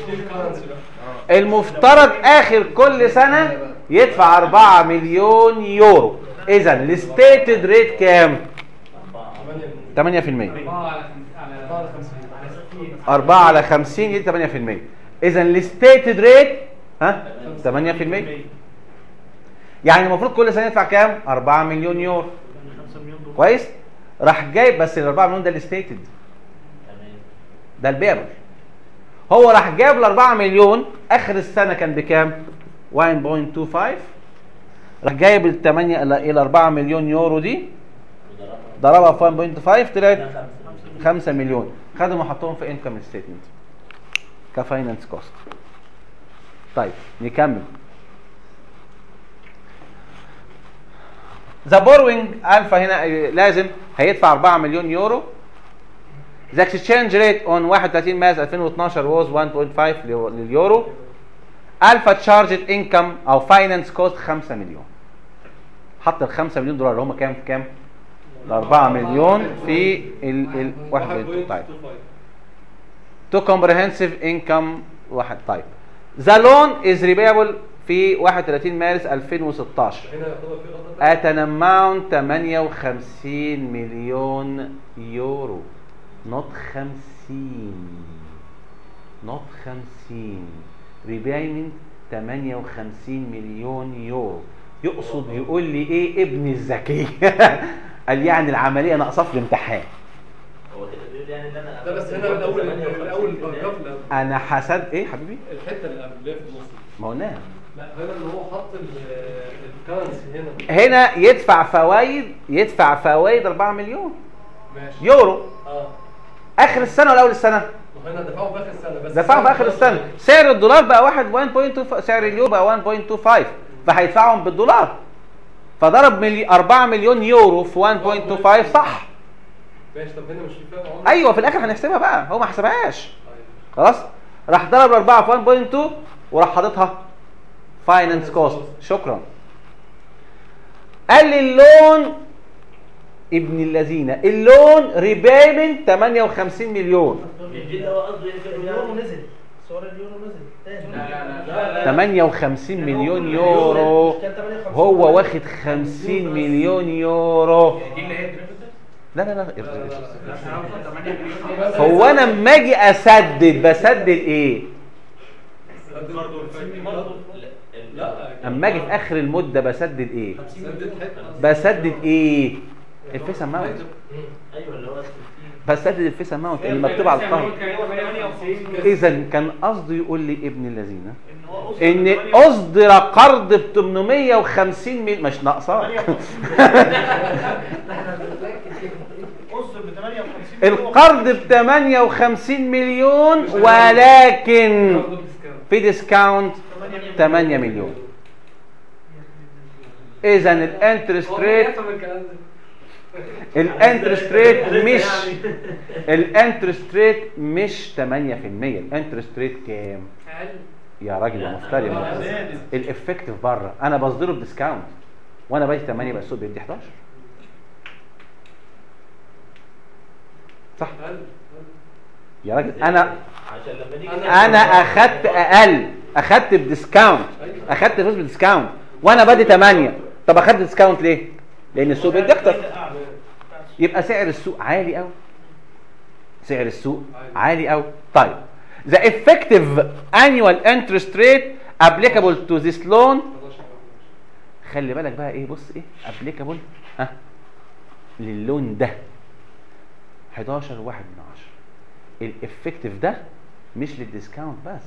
المفترض اخر كل سنه يدفع 4 مليون يورو اذا الستيتد ريت كام 8% 4 على خمس- على على 4 على 50 يدي 8% اذا الستيتد ريت ها 8% يعني المفروض كل سنه يدفع كام 4 مليون يورو كويس راح جايب بس ال 4 مليون ده الستيتد ده البيرل هو راح جاب ال 4 مليون اخر السنه كان بكام 1.25 راح جايب ال 8 الى 4 مليون يورو دي ضربها في 1.5 طلعت 5 مليون خدهم وحطهم في انكم ستيتمنت كفاينانس كوست طيب نكمل ذا بوروينج الفا هنا لازم هيدفع 4 مليون يورو ذا اكسشينج ريت اون 31 مارس 2012 was 1.5 لليورو الفا تشارجد انكم او فاينانس كوست 5 مليون حط ال 5 مليون دولار اللي هم كام في كام؟ ال 4 مليون في ال ال 1.2 طيب تو كومبريهنسيف انكم واحد طيب ذا لون از ريبيبل في 31 مارس 2016 هنا يعتبر في غلطه at an amount 58 مليون يورو not 50 not 50 repayment 58 مليون يورو يقصد يقول لي ايه ابن الذكي قال يعني العمليه ناقصه في الامتحان هو كده بيقول يعني ان انا ده بس هنا الاول الاول الباراجراف اللي قبل. انا حسد ايه حبيبي الحته اللي قبل اللي هي في النص ما قلناها لا هنا اللي هو حط الكرنسي هنا هنا يدفع فوائد يدفع فوائد 4 مليون ماشي يورو اه اخر السنه ولا اول السنه وهنا دفعوا في اخر السنه بس دفعوا في اخر السنه سعر الدولار بقى واحد 1.2 سعر اليورو بقى 1.25 فهيدفعهم بالدولار فضرب ملي 4 مليون يورو في 1.25 صح ماشي طب هنا مش في فرق عمر ايوه في الاخر هنحسبها بقى هو ما حسبهاش طيب. خلاص راح ضرب الاربعه في 1.2 وراح حاططها فاينانس كوست شكرا قال لي اللون ابن الذين اللون ريبيمنت 58 مليون الجيل اللي هو قصده يقفل اليورو يعني نزل صور اليورو نزل تاني لا لا لا لا 58 مليون يورو كان 58 هو واخد 50 مليون يورو دي اللي هي دريفت لا لا لا هو انا لما اجي اسدد بسدد ايه اما اجي في اخر المده بسدد ايه بسدد ايه الفيس اماونت ايوه اللي هو 60 بسدد الفيس اماونت اللي مكتوب على القرض اذا كان قصده يقول لي ابن الذين ان هو أصدر ان 58 اصدر قرض ب 850 مليون مش ناقصه اصدر ب 58 القرض ب 58 مليون ولكن في ديسكاونت 8 مليون اذا الانترست ريت الانترست ريت مش الانترست ريت مش 8% الانترست ريت كام اقل يا راجل يا مفتري زادت. الافكتيف بره انا بصدره بديسكاونت وانا بادي 8 يبقى السوق بيدي 11 صح يا راجل انا عشان لما نيجي انا اخدت اقل اخدت بديسكاونت اخدت فلوس بديسكاونت وانا بادي 8 طب اخدت ديسكاونت ليه لان السوق بيدي اكتر يبقى سعر السوق عالي قوي سعر السوق عالي قوي طيب the effective annual interest rate applicable to this loan خلي بالك بقى ايه بص ايه applicable ها للون ده 11 واحد من عشرة الافكتيف ده مش للديسكاونت بس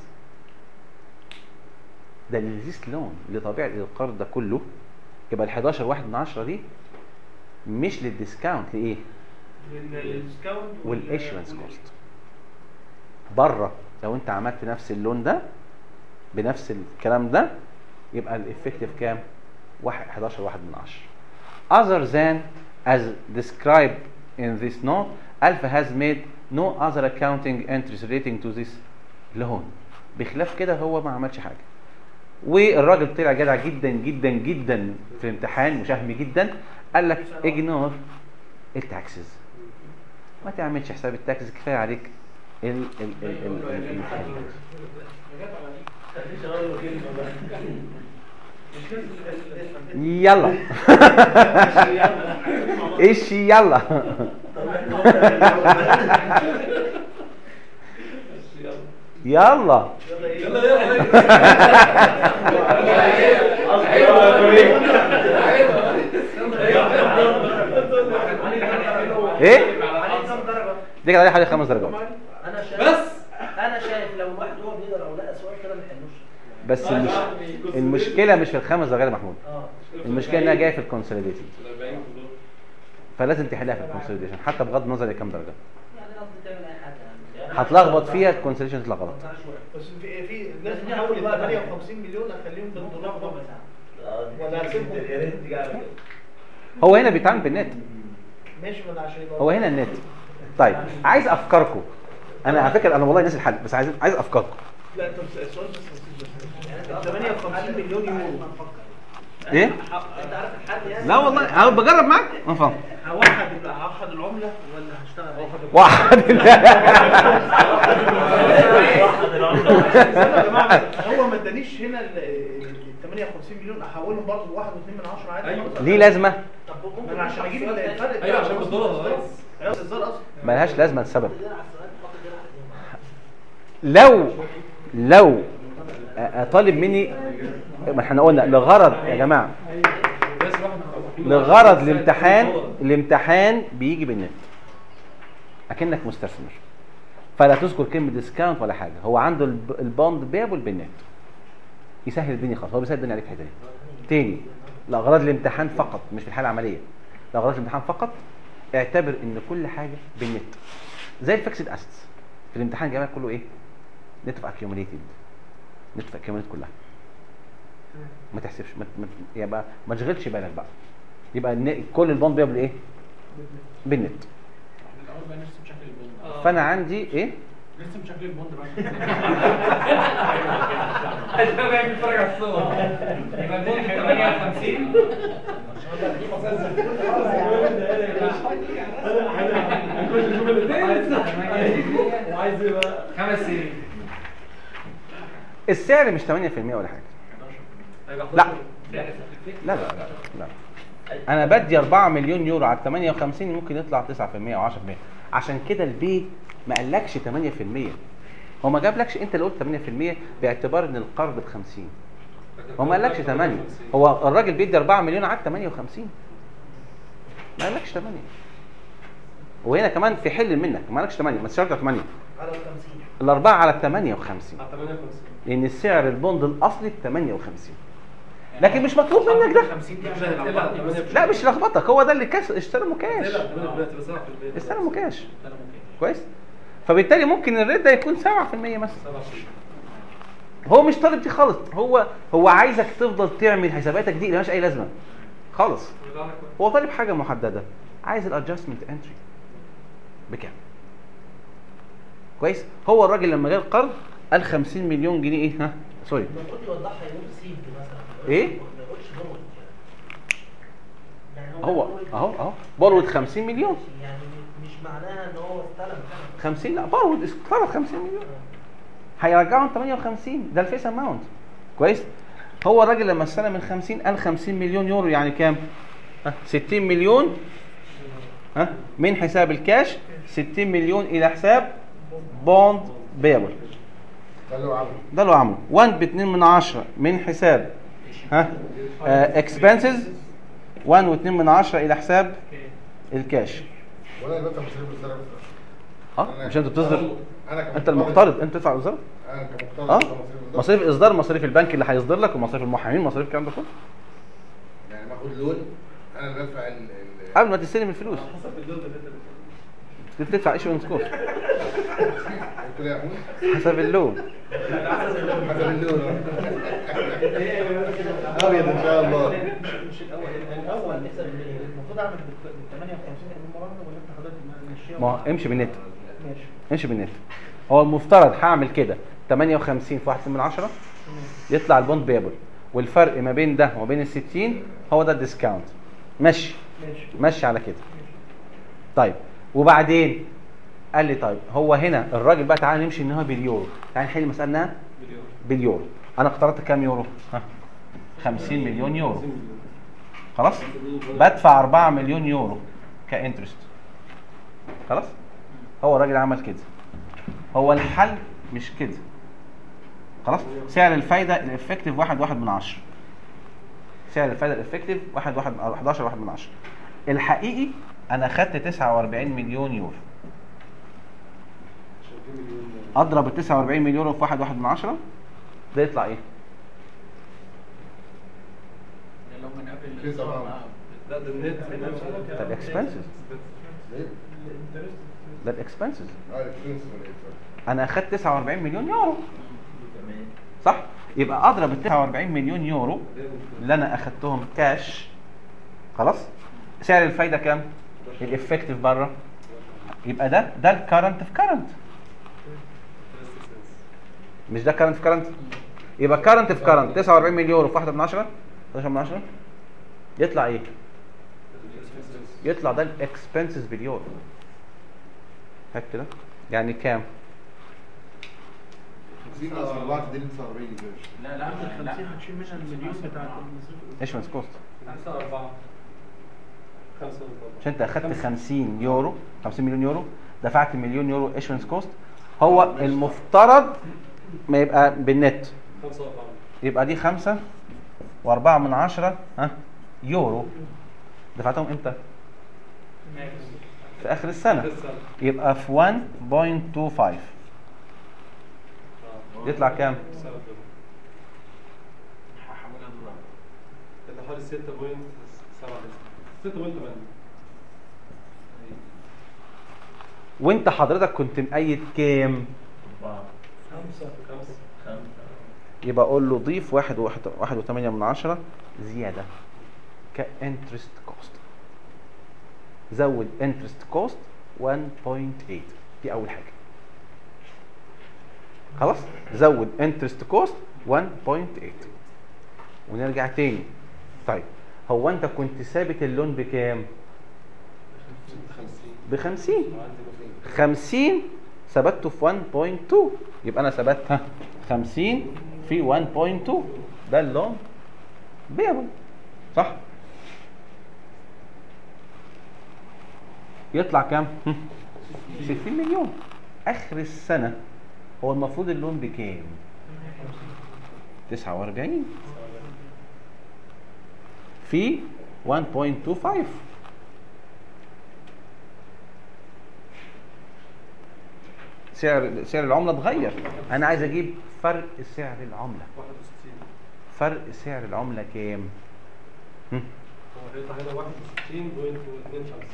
ده للزيس لون لطبيعه القرض ده كله يبقى ال 11 واحد من عشرة دي مش للديسكاونت لايه؟ الديسكاونت والايشورنس كوست بره لو انت عملت نفس اللون ده بنفس الكلام ده يبقى الافكتيف كام؟ واحد 11 واحد من عشرة other than as described in this note Alpha has made no other accounting entries relating to this loan بخلاف كده هو ما عملش حاجه والراجل طلع جدع جدا جدا جدا في الامتحان وشهم جدا قال لك اجنور التاكسز ما تعملش حساب التاكسز كفايه عليك ال ال ال ال ال مفيش اقول له كلمه بقى يلا ايش يلا يلا ايه عليه كام درجه؟ دي كده عليه حوالي خمس درجات انا شايف بس انا شايف لو واحد هو بيقدر او لقى سؤال كده ما يحلوش بس المش... المشكله مش في الخمس درجات يا محمود اه المشكله انها جايه في الكونسوليديتد فلازم تحلها في الكونسوليديشن حتى بغض النظر هي كام درجه يعني قصدي تعمل اي حاجه يعني هتلخبط فيها الكونسوليديشن تطلع غلط ما شويه بس في في لازم نحول ال 58 مليون اخليهم بالدولار طبعا ولا هسيبهم يا ريت تيجي على كده هو هنا بيتعامل بالنت ماشي ما انا عشان يبقى هو هنا النت طيب عايز افكاركم انا على فكره انا والله ناسي الحل بس عايز عايز افكاركم لا طب السؤال بس بسيط بس 58 مليون يورو ايه انت عارف الحل يعني لا والله انا بجرب معاك ما فاهم هوحد هوحد العمله ولا هشتغل واحد استنى يا جماعه هو ما ادانيش هنا ال 58 مليون احولهم برضه ل 1.2 من 10 عادي أيوة. ليه لازمه طب ما انا عشان اجيب الفرق ايوه عشان بالدولار يا ريس ايوه الزار اصلا ملهاش لازمه لسبب حط ايدينا على السؤال حط ايدينا على السؤال لو لو أ- طالب مني ما احنا قلنا لغرض يا جماعه لغرض الامتحان الامتحان بيجي بالنت اكنك مستثمر فلا تذكر كلمه ديسكاونت ولا حاجه هو عنده الب- البوند بيبل بالنت يسهل الدنيا خالص هو بيسهل الدنيا عليك في الحته دي تاني لاغراض الامتحان فقط مش في الحاله العمليه لاغراض الامتحان فقط اعتبر ان كل حاجه بالنت زي الفيكسد اسيتس في الامتحان جماعه كله ايه نت اوف اكيوميليتد نت اوف اكيوميليتد كلها ما تحسبش ما ما- يبقى ما تشغلش بالك بقى يبقى الن- كل البوند بيبل ايه بالنت الاول بقى نرسم شكل البوند فانا عندي ايه لسه مشكل البوند بقى انا بقى بتفرج على الصور يبقى البوند 58 وعايز ايه بقى؟ خمس سنين السعر مش 8% ولا حاجه لا لا لا لا, لا. انا بدي 4 مليون يورو على 58 ممكن يطلع 9% او 10% عشان كده البي ما قالكش 8% هو ما جابلكش انت اللي قلت 8% باعتبار ان القرض ب 50 هو ما قالكش 8 هو الراجل بيدي 4 مليون على 58 ما قالكش 8 وهنا كمان في حل منك ما قالكش 8 ما تشارك 8 على 50 الأربعة على 58 على 58 لأن السعر البوند الأصلي ب 58 لكن مش مطلوب منك ده 50 دي مش عشان هتقلع يلخبطني بس 8 لا مش لخبطك هو ده اللي كاش اشترى كاش لا 8 بس أنا في البيت اشترى كاش كويس فبالتالي ممكن الريت ده يكون 7% مثلا 7 هو مش طالب دي خالص هو هو عايزك تفضل تعمل حساباتك دي اللي مالهاش اي لازمه خالص هو طالب حاجه محدده عايز الادجستمنت انتري بكام كويس هو الراجل لما جه القرض قال 50 مليون جنيه ايه ها سوري المفروض يوضحها يقول سيد مثلا إيه؟ ما يقولش بورد يعني هو بورد اهو اهو بورود 50 مليون يعني مش معناها ان هو استلم 50 لا بورود اقترض 50 مليون هيرجعهم 58 ده الفيس اماونت كويس هو الراجل لما استلم من 50 قال 50 مليون يورو يعني كام؟ ها 60 مليون ها من حساب الكاش 60 مليون الى حساب بوند بيبل ده اللي هو عمله ده اللي هو عمله 1 ب 2 من 10 من حساب ها اكسبنسز 1 و2 من 10 الى حساب الكاش وانا اللي بدفع مصاريف الزرع اه مش انت بتصدر انا كمقترض انت المقترض انت تدفع الوزاره انا كمقترض اه بدفع مصاريف الزرع. مصاريف اصدار مصاريف البنك اللي هيصدر لك ومصاريف المحامين مصاريف الكلام ده كله يعني باخد لون انا اللي بدفع ال ال- قبل ما تستلم الفلوس حسب اللون اللي انت بتدفعه. تدفع ايشورنس كوست قلت له يا اخوي حسب اللون حسب اللون ابيض ان شاء الله مش الاول الاول نحسب المفروض اعمل بال 58 مره واحده ولا انت حضرتك ماشيه ما هو امشي بالنت ماشي امشي بالنت هو المفترض هعمل كده 58 في 1 من 10 يطلع البوند بيبل والفرق ما بين ده وما بين ال 60 هو ده الديسكاونت ماشي ماشي ماشي على كده طيب وبعدين قال لي طيب هو هنا الراجل بقى تعالى نمشي ان هو باليورو تعالى نحل المساله انها مليون باليورو انا اقترضت كام يورو ها 50 مليون يورو خلاص بدفع 4 مليون يورو كانترست خلاص هو الراجل عمل كده هو الحل مش كده خلاص سعر الفايده الافكتيف 1 1 من 10 سعر الفايده الافكتيف 1 1 أو 11 1 من 10 الحقيقي انا خدت 49 مليون يورو عشان في مليون اضرب ال 49 مليون يورو في 1 1 من 10 ده يطلع ايه؟ لو من قبل في طبعاً. لا ده النت ده الاكسبنسز ليه؟ ده الاكسبنسز اه الاكسبنس ولا ايه انا اخدت 49 مليون يورو تمام صح؟ يبقى اضرب ال 49 مليون يورو اللي انا اخدتهم كاش خلاص؟ سعر الفايده كام؟ الافكتيف بره يبقى ده ده الكرنت في كرنت مش ده كرنت في كرنت يبقى كرنت في كرنت 49 مليون يورو في 1 من 10 11 من 10 يطلع ايه؟ يطلع ده الاكسبنسز باليورو هيك كده يعني كام؟ 50 ناقص 4 تديني 49 يبقى لا لا ال لا 50 هتشيل منها المليون بتاع المصروف ايشمنس كوست خمسة أربعة خمسة عشان انت اخدت 50 يورو 50 مليون يورو دفعت مليون يورو ايشمنس كوست هو المفترض ما يبقى بالنت خمسة أربعة يبقى دي خمسة وأربعة من عشرة ها يورو دفعتهم امتى؟ في آخر السنة لسه يبقى في 1.25 يطلع كام؟ هحولها دولار يطلع حوالي 6 بوينت 7 6 بوينت 8 وانت حضرتك كنت مقيد كام؟ أربعة خمسة خمسة خمسة يبقى اقول له ضيف واحد واحد واحد وثمانية من عشرة زيادة كانترست كوست زود انترست كوست 1.8 دي أول حاجة خلاص زود انترست كوست 1.8 ونرجع تاني طيب هو انت كنت ثابت اللون بكام ب 50 50 ثبته في 1.2 يبقى انا ثبتها 50 في 1.2 ده اللون بيبل صح يطلع كام هم، 60 مليون اخر السنه هو المفروض اللون بكام 49 في 1.25 سعر سعر العمله اتغير انا عايز اجيب فرق سعر العمله 61 فرق سعر العمله كام هم؟ هو هيطلع هنا 61.25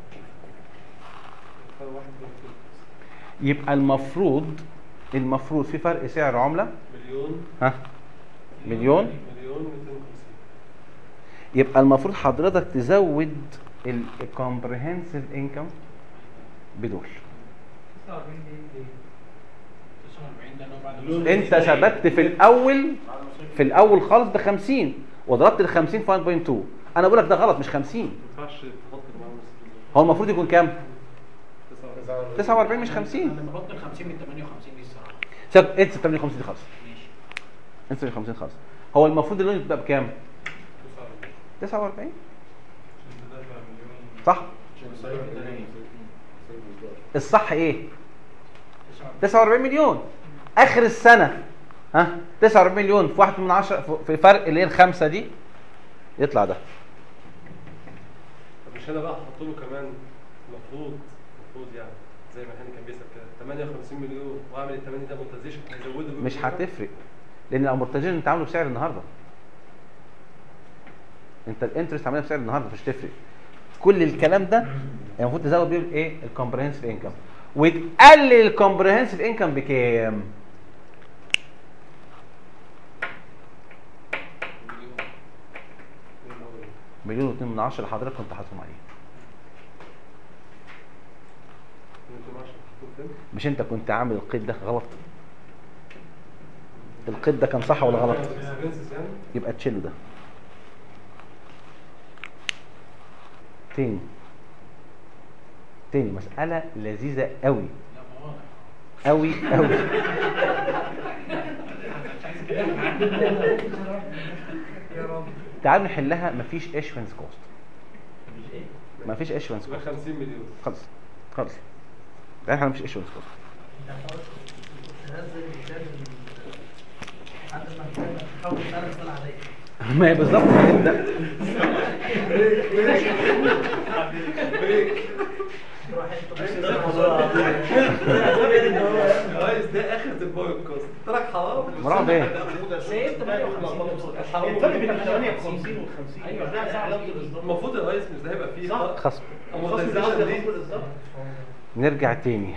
فرق 1.2 يبقى المفروض المفروض في فرق سعر عمله مليون ها مليون مليون 250 يبقى المفروض حضرتك تزود الكومبريهنسيف انكم بدول 49 دي 49 ده اللي هو بعد انت ثبت في الاول في الاول خالص ب 50 وضربت ال 50 في 1.2 انا بقول لك ده غلط مش 50 ما ينفعش تحط معاه نص هو المفروض يكون كام 49 49 مش 50 انا بحط ال 50 من 58 دي الصراحه سب انسى 58 دي خالص ماشي انسى 50 خالص هو المفروض اللون يبقى بكام 49 صح الصح ايه 49 مليون اخر السنه ها 49 مليون في واحد من عشرة في فرق اللي هي الخمسه دي يطلع ده طب مش انا بقى احط له كمان المفروض المفروض يعني زي ما هاني كان بيسال كده 58 مليون واعمل ال 8 ده مونتايزيشن هيزوده مش هتفرق لان الامورتاجين انت عامله بسعر النهارده انت الانترست عاملها بسعر النهارده مش تفرق كل الكلام ده المفروض تزود بيه ايه الكومبريهنسيف انكم وتقلل الكومبريهنسيف انكم بكام مليون واتنين من عشرة اللي حضرتك كنت حاططهم عليه مش انت كنت عامل القيد ده غلط القيد ده كان صح ولا غلط يعني يبقى تشيله ده تاني تاني مسألة لذيذة قوي لا ما واضح قوي قوي تعالوا نحلها مفيش اشفنس كوست مفيش اشفنس يبقى كوست 50 مليون خلص خلص احنا مفيش اشفنس كوست تنزل مثال عند ما تحول سنه سنه عاديه ما هي بالظبط هنبدا تروح انت كويس ده اخر البودكاست طلع حرام مراد ايه ليه 58 الفرق بين ال 58 وال 50 أيوة. ده علاقه بالاصدار المفروض الرئيس مش ده هيبقى فيه صح. خصم الخصم ده قصدي خصم الاصدار نرجع تاني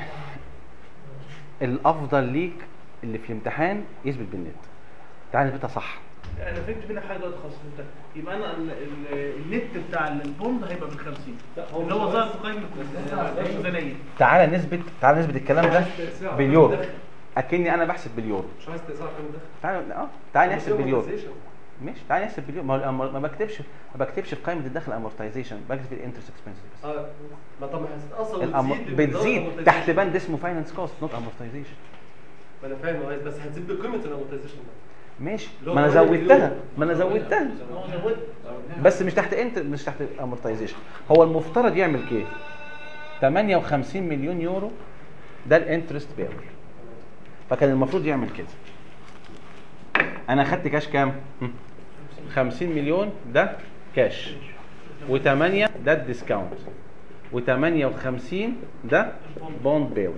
الافضل ليك اللي في الامتحان يثبت بالنت تعال نثبتها صح انا فهمت منك حاجه دلوقتي خلاص انت يبقى انا ال- ال- النت بتاع البوند هيبقى بال 50 هو اللي مش هو عايز- ظاهر في قائمه الميزانيه تعال نثبت تعال نثبت الكلام ده تسعة. باليورو اكني انا بحسب باليورو مش عايز تسعة كام ده تعال اه تعال نحسب باليورو Amortization. ماشي تعال نحسب باليورو ما, هو- ما ما بكتبش ما بكتبش في قائمه الدخل امورتايزيشن بكتب الانترست اكسبنسز بس اه ما طب ما هتتاثر الأم... وتزيد بتزيد بالدولار تحت amortization. بند اسمه فاينانس كوست نوت امورتايزيشن ما انا فاهم يا ريس بس هتزيد بقيمه الامورتيزيشن ده ماشي اللي هو ما انا ثمانية زودتها مليون. ما انا زودتها هو زود بس مش تحت انت مش تحت امورتايزيشن هو المفترض يعمل كده 58 مليون يورو ده الانترست بيبل فكان المفروض يعمل كده انا خدت كاش كام هم. 50 مليون ده كاش و8 ده الديسكاونت و58 ده بوند بيبل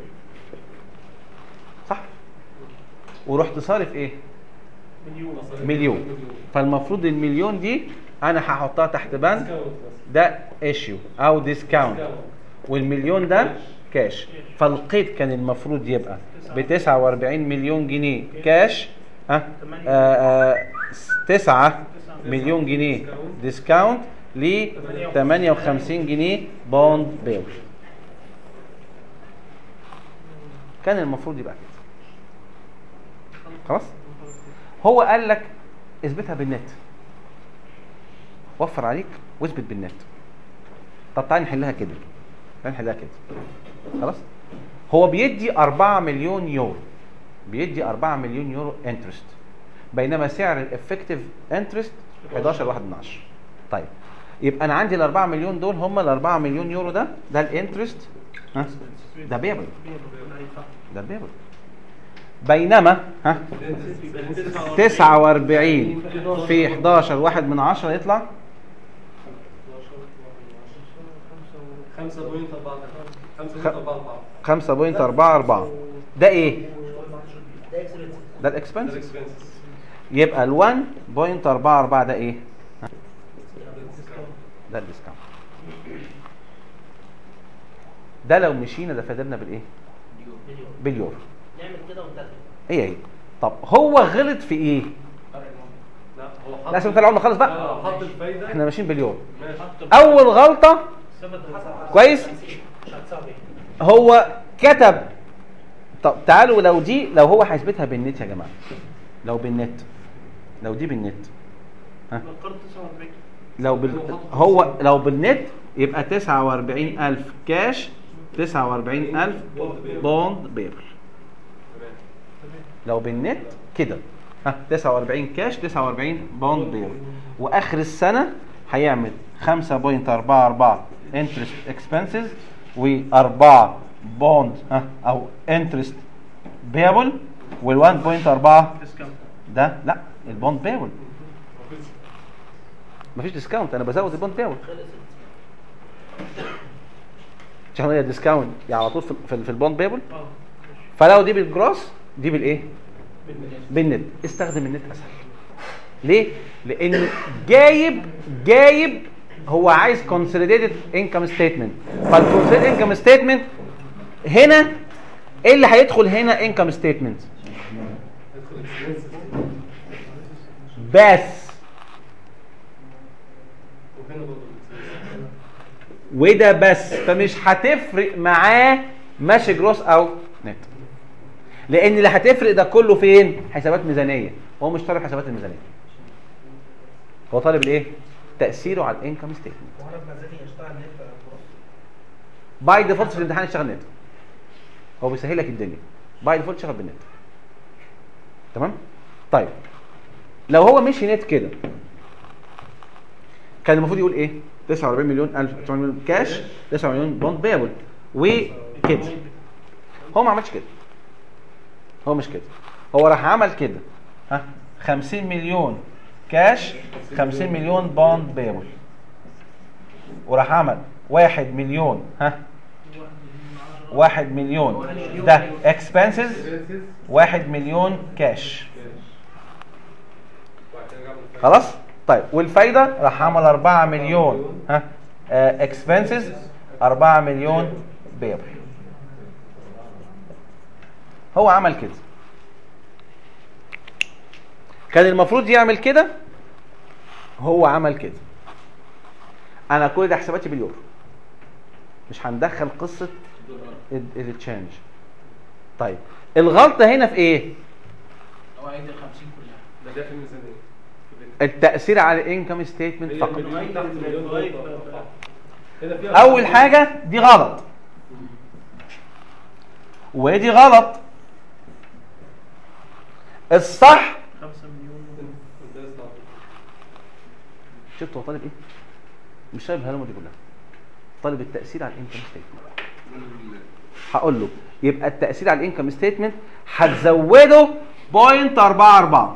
صح ورحت صارف ايه مليون مليون فالمفروض المليون دي انا هحطها تحت بند Discount بس. ده ايشيو او ديسكاونت Discount. والمليون ده كاش فالقيد كان المفروض يبقى ب 49 مليون جنيه كاش ها آه آه 9 مليون جنيه ديسكاونت ل 58 جنيه بوند بيل كان المفروض يبقى كده خلاص هو قال لك اثبتها بالنت وفر عليك واثبت بالنت طب تعالى نحلها كده تعالى نحلها كده خلاص هو بيدي 4 مليون يورو بيدي 4 مليون يورو انترست بينما سعر الافكتيف انترست 11 واحد من 10 طيب يبقى انا عندي ال 4 مليون دول هم ال 4 مليون يورو ده ده الانترست ها ده بيبل ده بيبل بينما ها 49 في 11 واحد من 10 يطلع 5.4 5.44 ده ايه؟ ده اكسبنسيف ده الاكسبنس يبقى ال 1.44 ده ايه؟ ها؟ ده الديسكاونت ده لو مشينا ده فادرنا بالايه؟ باليورو نعمل كده ونترجم هي هي طب هو غلط في ايه؟ لا هو حط لا سيبنا طلعنا خالص لا، بقى حط الفايده احنا ماشيين باليورو ماشي اول غلطه كويس مش هتساوي هو كتب طب تعالوا لو دي لو هو هيثبتها بالنت يا جماعه لو بالنت لو دي بالنت ها القرض 49 لو بال... هو لو بالنت يبقى 49000 كاش 49000 بوند بيبل لو بالنت كده ها 49 كاش 49 بوند بيبل واخر السنه هيعمل 5.44 انترست اكسبنسز و4 بوند ها او انترست بيبل وال 1.4 ده لا البوند بيبل مفيش ديسكاونت انا بزود البوند بيبل عشان هي ديسكاونت يعني على طول في, في, في البوند بيبل اه فلو دي بالجروس دي بالايه بالنت استخدم النت اسهل ليه لان جايب جايب هو عايز كونسوليديتد انكم ستيتمنت فالكونسوليديتد انكم ستيتمنت هنا ايه اللي هيدخل هنا انكم ستيتمنت بس وهنا برضه وده بس فمش هتفرق معاه ماشي جروس او نت لان اللي هتفرق ده كله فين حسابات ميزانيه هو مش طالب حسابات الميزانيه هو طالب الايه تاثيره على الانكم ستيتمنت وانا بمزاجي اشتغل نت على الجروس. باي ديفولت في الامتحان اشتغل نت هو بيسهل لك الدنيا باي ديفولت شغل بالنت تمام طيب لو هو مشي نت كده كان المفروض يقول ايه 49 مليون 1000 49 مليون كاش 49 مليون بوند بيبل وكده هو ما عملش كده هو مش كده هو راح عمل كده ها 50 مليون كاش 50 مليون بوند بيبل وراح عمل 1 مليون ها 1 مليون ده اكسبنسز 1 مليون كاش وبعد كده جاب الفايدة. خلاص طيب والفايده راح عمل 4 مليون ها اكسبنسز 4 مليون بيبل هو عمل كده كان المفروض يعمل كده هو عمل كده انا كل ده حساباتي باليورو مش هندخل قصه التشانج طيب الغلطه هنا في ايه هو عيد ال 50 كلها ده ده في الميزانيه التاثير على الانكم ستيتمنت هي فقط المليون تحت المليون دولار. هنا فيها اول حاجه دي غلط ودي غلط الصح 5 مليون ده يطلع. شفت هو طالب ايه مش طالب الهلمه دي كلها طالب التاثير على الانكم ستيتمنت هقول له يبقى التاثير على الانكم ستيتمنت هتزوده بوينت 44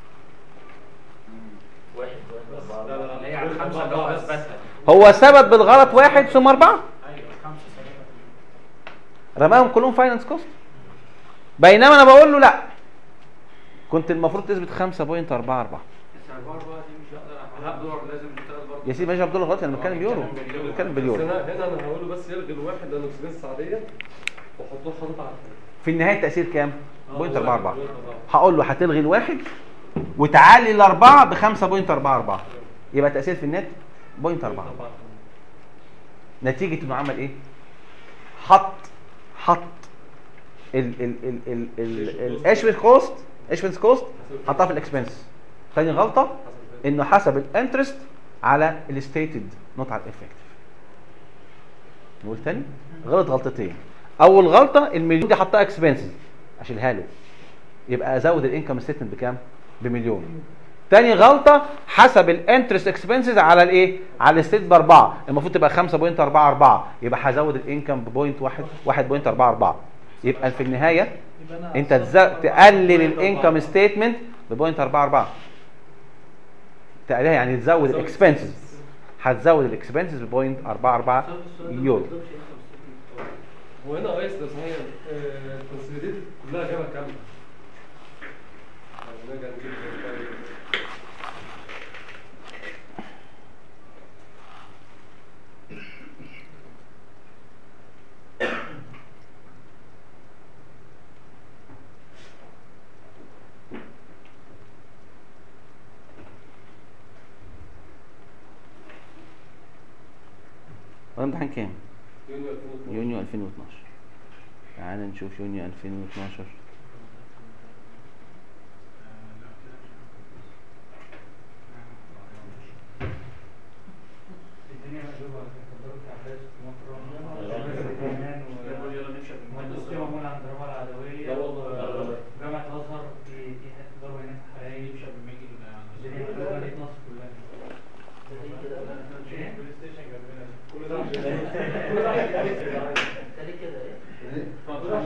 واحد واحد لا لا لا اللي هي على الخمسه اللي هو اثبتها هو ثبت بالغلط واحد ثم اربعه ايوه خمسه ثلاثه رماهم كلهم فاينانس كوست بينما انا بقول له لا كنت المفروض تثبت 5.44 بس 4 4 دي مش هقدر هقدر لازم نشتغل برضه يا سيدي ماشي عبد الله غلط انا بتكلم يورو بتكلم بس باليورو هنا هنا انا هقول له بس يلغي الواحد لانه اكسبنس عاديه واحطه حاطط على الفايدة. في النهايه التاثير كام؟ آه، بوينت واحد، 44 بوينت أربعة. هقول له هتلغي الواحد وتعلي الاربعه ب 5.44 يبقى تاثير في النت بوينت 4 أربعة. نتيجه انه عمل ايه؟ حط حط ال ال ال ال ال الاشبه كوست اكسبنس كوست حطها في الاكسبنس تاني غلطه انه حسب الانترست على الستيتد نوت على الافكتيف نقول تاني غلط غلطتين اول غلطه المليون دي حطها اكسبنسز اشيلها له يبقى ازود الانكم ستيتمنت بكام بمليون تاني غلطه حسب الانترست اكسبنسز على الايه على الستيت باربعه المفروض تبقى 5.44 يبقى هزود الانكم ببوينت 1 1.44 يبقى في النهايه يبقى انا انت تز- تقلل الانكم ستيتمنت ببوينت 44 تقللها يعني تزود الاكسبنسز هتزود الاكسبنسز ببوينت 44 يورو وهنا يا ريس ده صحيح الكونسوليديت كلها جابها كامله يعني نرجع نجيب الفايل. هو الامتحان كام؟ يونيو 2012 يونيو 2012 تعال نشوف يونيو 2012 الدنيا مقلوبة حضرتك أحداث في مصر مهندسين معمول عند الرمى العدوية لا والله. وجامعة الأزهر في في حتة ضرب هناك حقيقي يمشي قبل ما يجي الدنيا مقلوبة مدينة نصر كلها إيه؟ بلاي ستيشن جنبنا كل ده عشان انت ليه كده ايه؟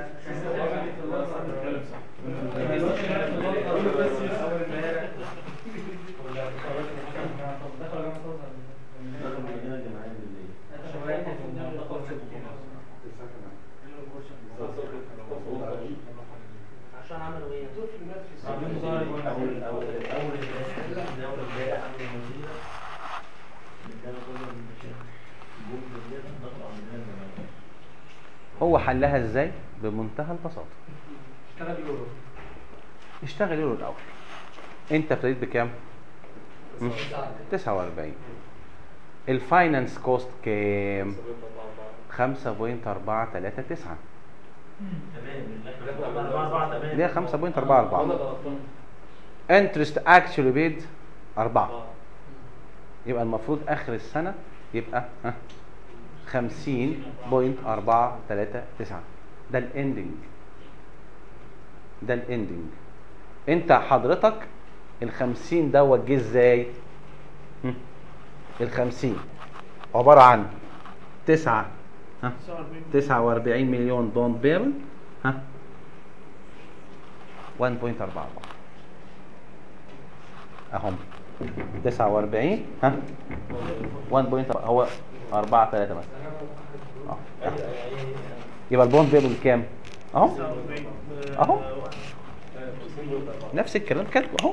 رقم المدينة الجامعية بالليل عشان عملوا ايه؟ أول أول أول الناس من أول امبارح عملوا المدينة كانوا كلهم جم بالليل دخلوا على المدينة الجامعية هو حلها ازاي؟ بمنتهى البساطه اشتغل يورو اشتغل يورو الاول انت ابتديت بكام؟ مم. 49 الفاينانس كوست كام؟ 5.439 تمام أربعة أربعة تمام اللي هي 5.44 انترست اكشولي بيد 4 يبقى المفروض اخر السنه يبقى ها 50.439 ده الاندنج ده الاندنج انت حضرتك ال 50 دوت جه ازاي؟ هم؟ ال 50 عباره عن 9 ها 49 مليون دون بيرل ها 1.44 اهم 49 ها 1. هو 4 3 مثلا اه يبقى البوند بيبل كام؟ اهو اهو نفس الكلام كاتبه اهو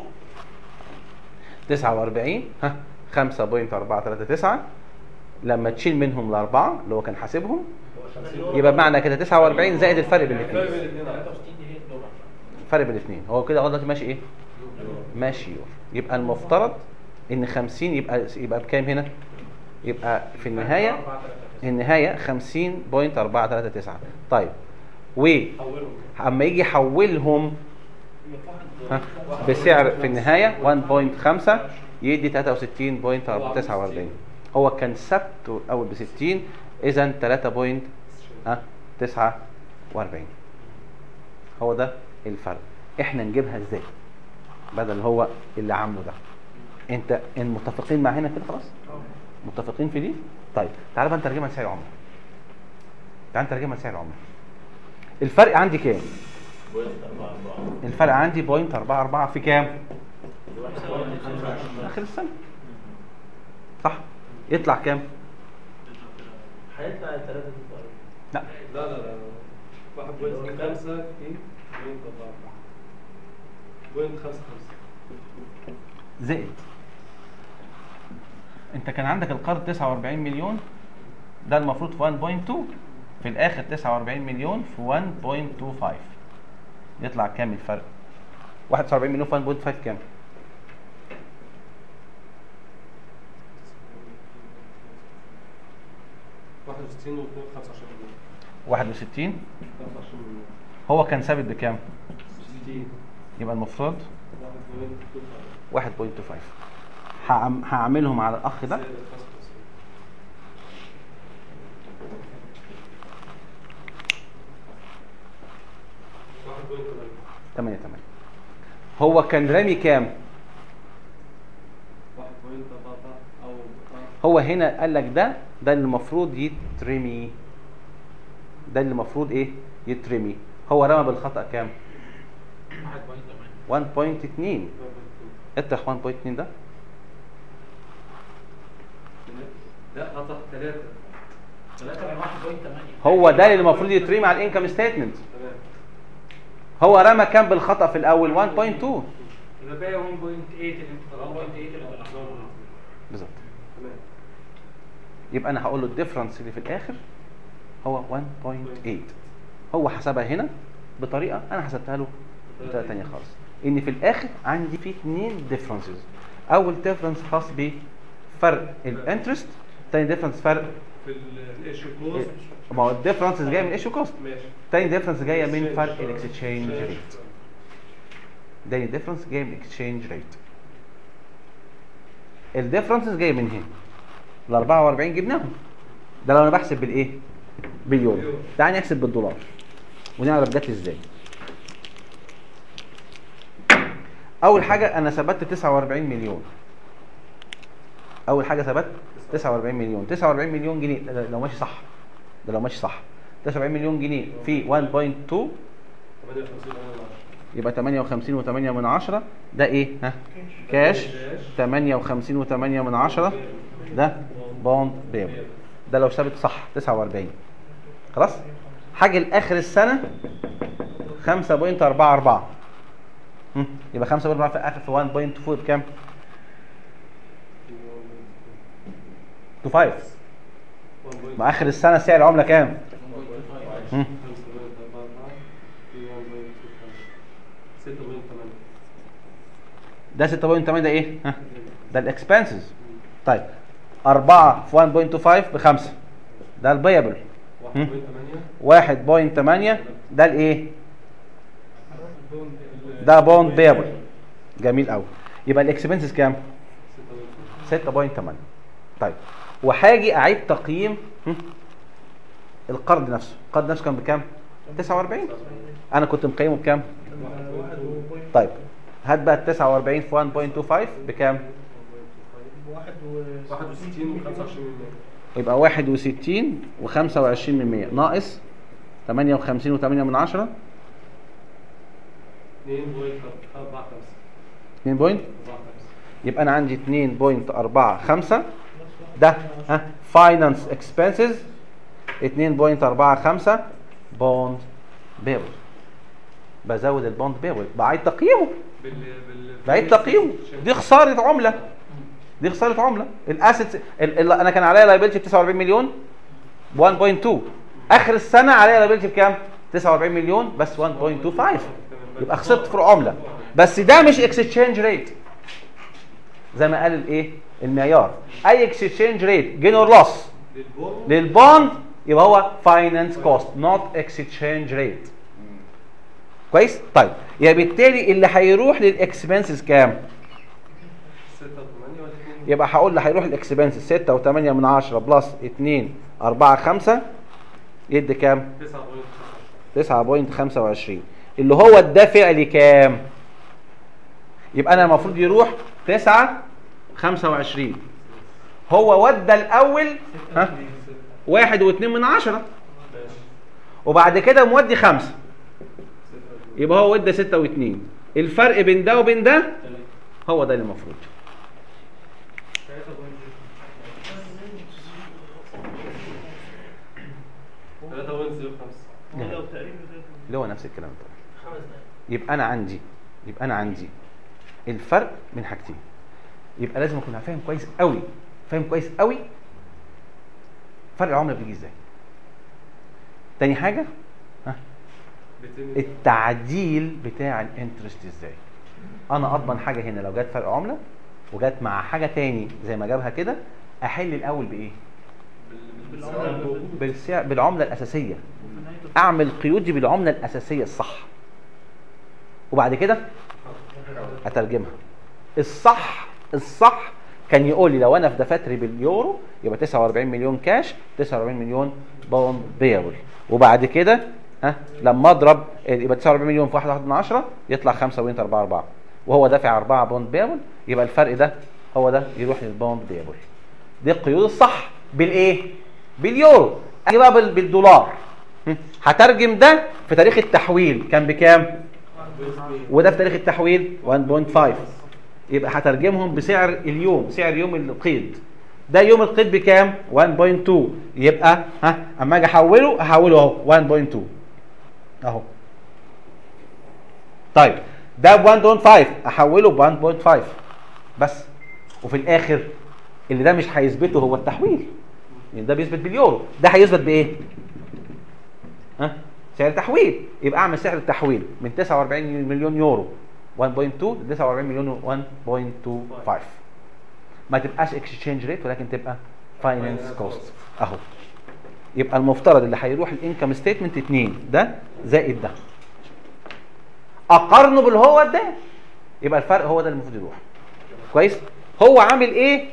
49 ها 5.439 لما تشيل منهم الاربعه اللي هو كان حاسبهم يبقى بمعنى كده 49 زائد الفرق بين الفرق الاثنين بين الاثنين على الفرق بين الاثنين هو كده لغايه دلوقتي ماشي ايه؟ ماشي يورو يبقى المفترض ان 50 يبقى يبقى بكام هنا؟ يبقى في النهايه النهايه 50.439 طيب و اما يجي يحولهم ها، بسعر في النهايه 1.5 يدي 63.49 هو كان سبته الاول ب 60 اذا 3.49 هو ده الفرق احنا نجيبها ازاي بدل هو اللي عامله ده انت ان متفقين مع هنا كده خلاص متفقين في دي طيب تعال بقى نترجمها لسعر العمله تعال نترجمها لسعر العمله الفرق عندي كام بوينت أربعة أربعة الفرق عندي بوينت 44 في كام اخر السنه صح يطلع كام هيطلع الثلاثة دي طيب. لا لا لا لا واحد بوينت خمسة في بوينت أربعة بوينت خمسة خمسة زائد انت كان عندك القرض 49 مليون ده المفروض في 1.2 في الاخر 49 مليون في 1.25 يطلع كام الفرق 41 مليون في 1.5 كام واحد وستين واثنين خمسة عشر مليون 61 خمسة عشر مليون هو كان ثابت بكام ستين يبقى المفروض 1.25 هعم- هعملهم على الاخ ده تمانية تمانية هو كان رامي كام؟ هو هنا قال لك ده ده اللي المفروض يترمي ده اللي المفروض ايه؟ يترمي هو رمى بالخطأ كام؟ 1.2 افتح 1.2 ده لا خطأ ثلاثة 3 من 1.8 هو ده اللي المفروض يترمي على الانكم ستيتمنت تمام هو رمى كام بالخطأ في الاول 1.2 يبقى باقي 1.8 اللي انت طلعته 1.8 اللي طلعناه. بالظبط تمام يبقى انا هقول له الديفرنس اللي في الاخر هو 1.8 هو حسبها هنا بطريقه انا حسبتها له بطريقه ثانيه خالص ان في الاخر عندي في اثنين ديفرنسز اول ديفرنس خاص بفرق الانترست ثاني ديفرنس فرق في الايشو كوست ما هو الديفرنس جاي من ايشو كوست ماشي تاني ديفرنس جايه من فرق الاكسشينج ريت تاني ديفرنس جاي من الاكسشينج ريت الديفرنسز جايه من هنا ال 44 جبناهم ده لو انا بحسب بالايه؟ باليورو تعالى نحسب بالدولار ونعرف جت ازاي اول حاجه انا ثبت 49 مليون اول حاجه ثبت 49 مليون 49 مليون جنيه ده ده لو ماشي صح ده لو ماشي صح 49 مليون جنيه في 1.2 يبقى 58 و8 من عشرة ده ايه ها كاش 58 و8 من عشرة ده بوند بيبل ده لو ثابت صح 49 خلاص حاجه لاخر السنه 5.44 هم، يبقى 5.44 في اخر في 1.4 بكام 25 ما اخر السنه سعر العمله كام هم، ده 6.8 ده ايه ها ده الاكسبنسز طيب 4 في 1.25 ب 5 ده البيبل 1.8 ده الايه ده بوند بيبل جميل قوي يبقى الاكسبنسز كام 6.8 طيب وهاجي اعيد تقييم هم، القرض نفسه القرض نفسه كان بكام 49 انا كنت مقيمه بكام طيب هات بقى ال 49 في 1.25 بكام واحد و 61 و25 يبقى 61 و25 من 100 ناقص 58 و8 من 10 2.45 2 بوينت يبقى انا عندي 2.45 ده ها فاينانس اكسبنسز 2.45 بوند بيبل بزود البوند بيبل بعيد تقييمه بال بال بعيد تقييمه دي خساره عمله دي خساره عمله الاسيتس انا كان عليا لايبيلتي ب 49 مليون 1.2 اخر السنه عليا لايبيلتي بكام 49 مليون بس 1.25 يبقى خسرت في العمله بس ده مش اكسشينج ريت زي ما قال الايه المعيار اي اكسشينج ريت جين اور لوس للبون للبوند يبقى هو فاينانس كوست نوت اكسشينج ريت كويس طيب يبقى بالتالي اللي هيروح للاكسبنسز كام 6 و8 ولا 2 يبقى هقول له هيروح الاكسبنسز 6 و8 من 10 بلس 2 4 5 يدي كام 9.9 9.25 اللي هو الدافع لكام يبقى انا المفروض يروح 9 25 هو ودى الاول ها واحد واتنين من عشرة ماشي وبعد كده مودي خمسة يبقى هو ودى ستة واتنين الفرق بين ده وبين ده هو ده اللي المفروض 3.05 لو تقريبا اللي هو نفس الكلام ده خمس دقايق يبقى انا عندي يبقى انا عندي الفرق من حاجتين يبقى لازم اكون فاهم كويس قوي فاهم كويس قوي فرق العمله بيجي ازاي تاني حاجه ها بيتم التعديل بتاع الانترست ازاي انا اضمن حاجه هنا لو جت فرق عمله وجت مع حاجه تاني زي ما جابها كده احل الاول بايه بالسعر بالعمله الاساسيه اعمل قيودي بالعمله الاساسيه الصح وبعد كده اترجمها الصح الصح كان يقول لي لو انا في دفاتري باليورو يبقى 49 مليون كاش 49 مليون باوند بيبل وبعد كده ها لما اضرب يبقى 49 مليون في 1 من 10 يطلع 5.44 وهو دافع 4 باوند بيبل يبقى الفرق ده هو ده يروح للباوند بيبل دي القيود الصح بالايه باليورو اجي بقى بال- بالدولار هم. هترجم ده في تاريخ التحويل كان بكام وده في تاريخ التحويل 1.5 يبقى هترجمهم بسعر اليوم سعر يوم القيد ده يوم القيد بكام 1.2 يبقى ها اما اجي احوله احوله اهو 1.2 اهو طيب ده ب 1.5 احوله ب 1.5 بس وفي الاخر اللي ده مش هيثبته هو التحويل يعني ده بيثبت باليورو ده هيثبت بايه ها سعر تحويل يبقى اعمل سعر التحويل من 49 مليون يورو 1.2 ل 49 مليون 1.25 ما تبقاش اكسشينج ريت ولكن تبقى فاينانس كوست اهو يبقى المفترض اللي هيروح الانكم ستيتمنت 2 ده زائد ده اقارنه باللي هو ده يبقى الفرق هو ده اللي المفروض يروح كويس هو عامل ايه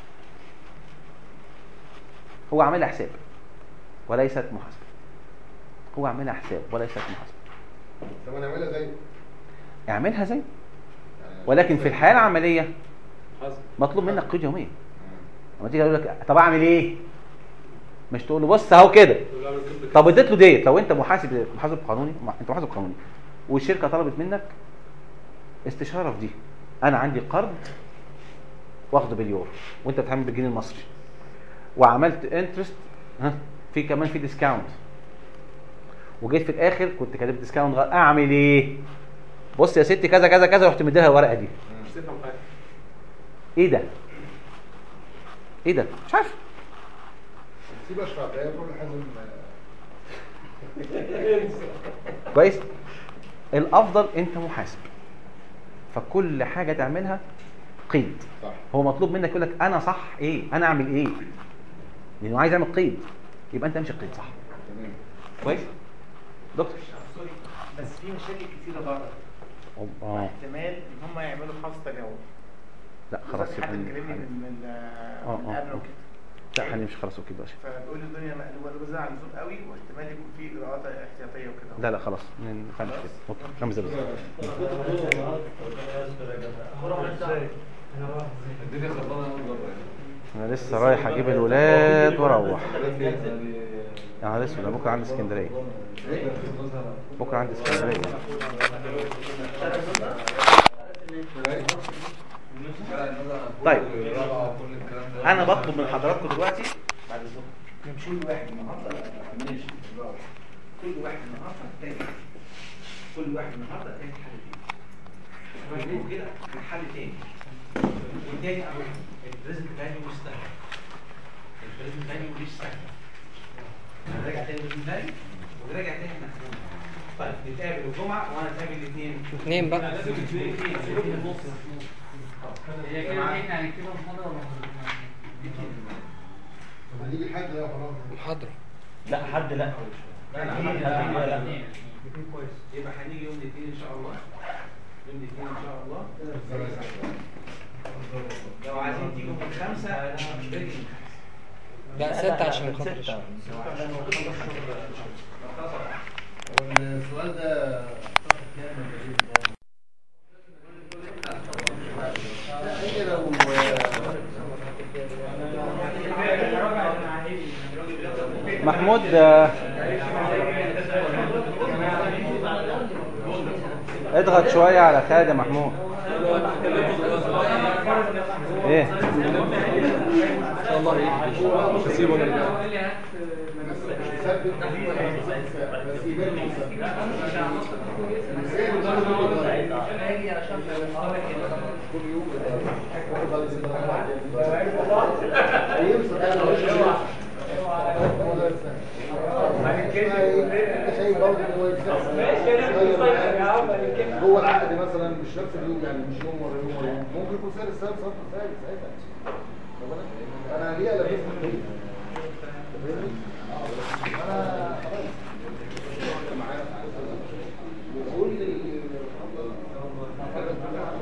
هو عاملها حساب وليست محاسبه هو عاملها حساب وليست محاسبه طب انا اعملها زي اعملها زي ولكن في الحياه العمليه مطلوب منك قيود يوميه لما تيجي اقول لك طب اعمل ايه مش تقول له بص اهو كده طب اديت له ديت لو انت محاسب محاسب قانوني انت محاسب قانوني والشركه طلبت منك استشاره في دي انا عندي قرض واخده باليورو وانت بتعمل بالجنيه المصري وعملت انترست ها في كمان في ديسكاونت وجيت في الاخر كنت كاتب ديسكاونت غير اعمل ايه بص يا ستي كذا كذا كذا رحت مديلها الورقه دي مش تفهم حاجه ايه ده ايه ده مش عارف سيب اشرح ده كل حازم كويس الافضل انت محاسب فكل حاجه تعملها قيد صح هو مطلوب منك يقول لك انا صح ايه انا اعمل ايه لانه عايز يعمل قيد يبقى انت امشي قيد صح تمام كويس دكتور سوري بس في مشاكل كتيره بره اه احتمال ان هم يعملوا حظ تجاوز لا خلاص حد يبقى كلمني هن- من من اه من اه قبل آه. وكده لا هنمشي خلاص اوكي باشا فبيقول لي الدنيا مقلوبه ده زي عن اللزوم قوي واحتمال يكون في اجراءات احتياطيه وكده لا لا خلاص نفهمش كده اوكي خمس دقايق الدنيا خربانه انا انا لسه رايح اجيب الولاد واروح انا لسه أنا بكره عندي اسكندريه بكره عندي اسكندريه طيب. انا بطلب من حضراتكم دلوقتي بعد اذنكم كل واحد النهارده ماشي كل واحد النهارده هتلاقي كل واحد النهارده هتلاقي حل تاني مجنون كده الحل تاني والتاني اهو البريزنت فاليو مش سهل البريزنت فاليو مش سهل نراجع تاني البريزنت فاليو ونراجع تاني محسوب طيب نتقابل الجمعه وانا اتقابل الاثنين اثنين بقى هي كده احنا هنكتبها محاضرة ولا هنيجي لحد ده خلاص محاضرة لا حد لا لا لا لا، لا، لا. يبقى هنيجي يوم الاثنين ان شاء الله يوم الاثنين ان شاء الله لو عايزين تيجوا من خمسه انا مش باجي من خمسه لا ستة عشان خاطر ستة. عشان موجود في الشغل خلاص والسؤال ده هي لو محمود آه، اضغط شويه على خالد يا محمود ايه ثبت بس يبان كل يوم هيمسك انا شايف برضه هو جوه العقد مثلا مش نفس اليوم يعني مش يوم ورا يوم ورا يوم ممكن يكون سعر السعر صرف سعر ساعتها انا ليه لبست فيه انا خلاص وقول لي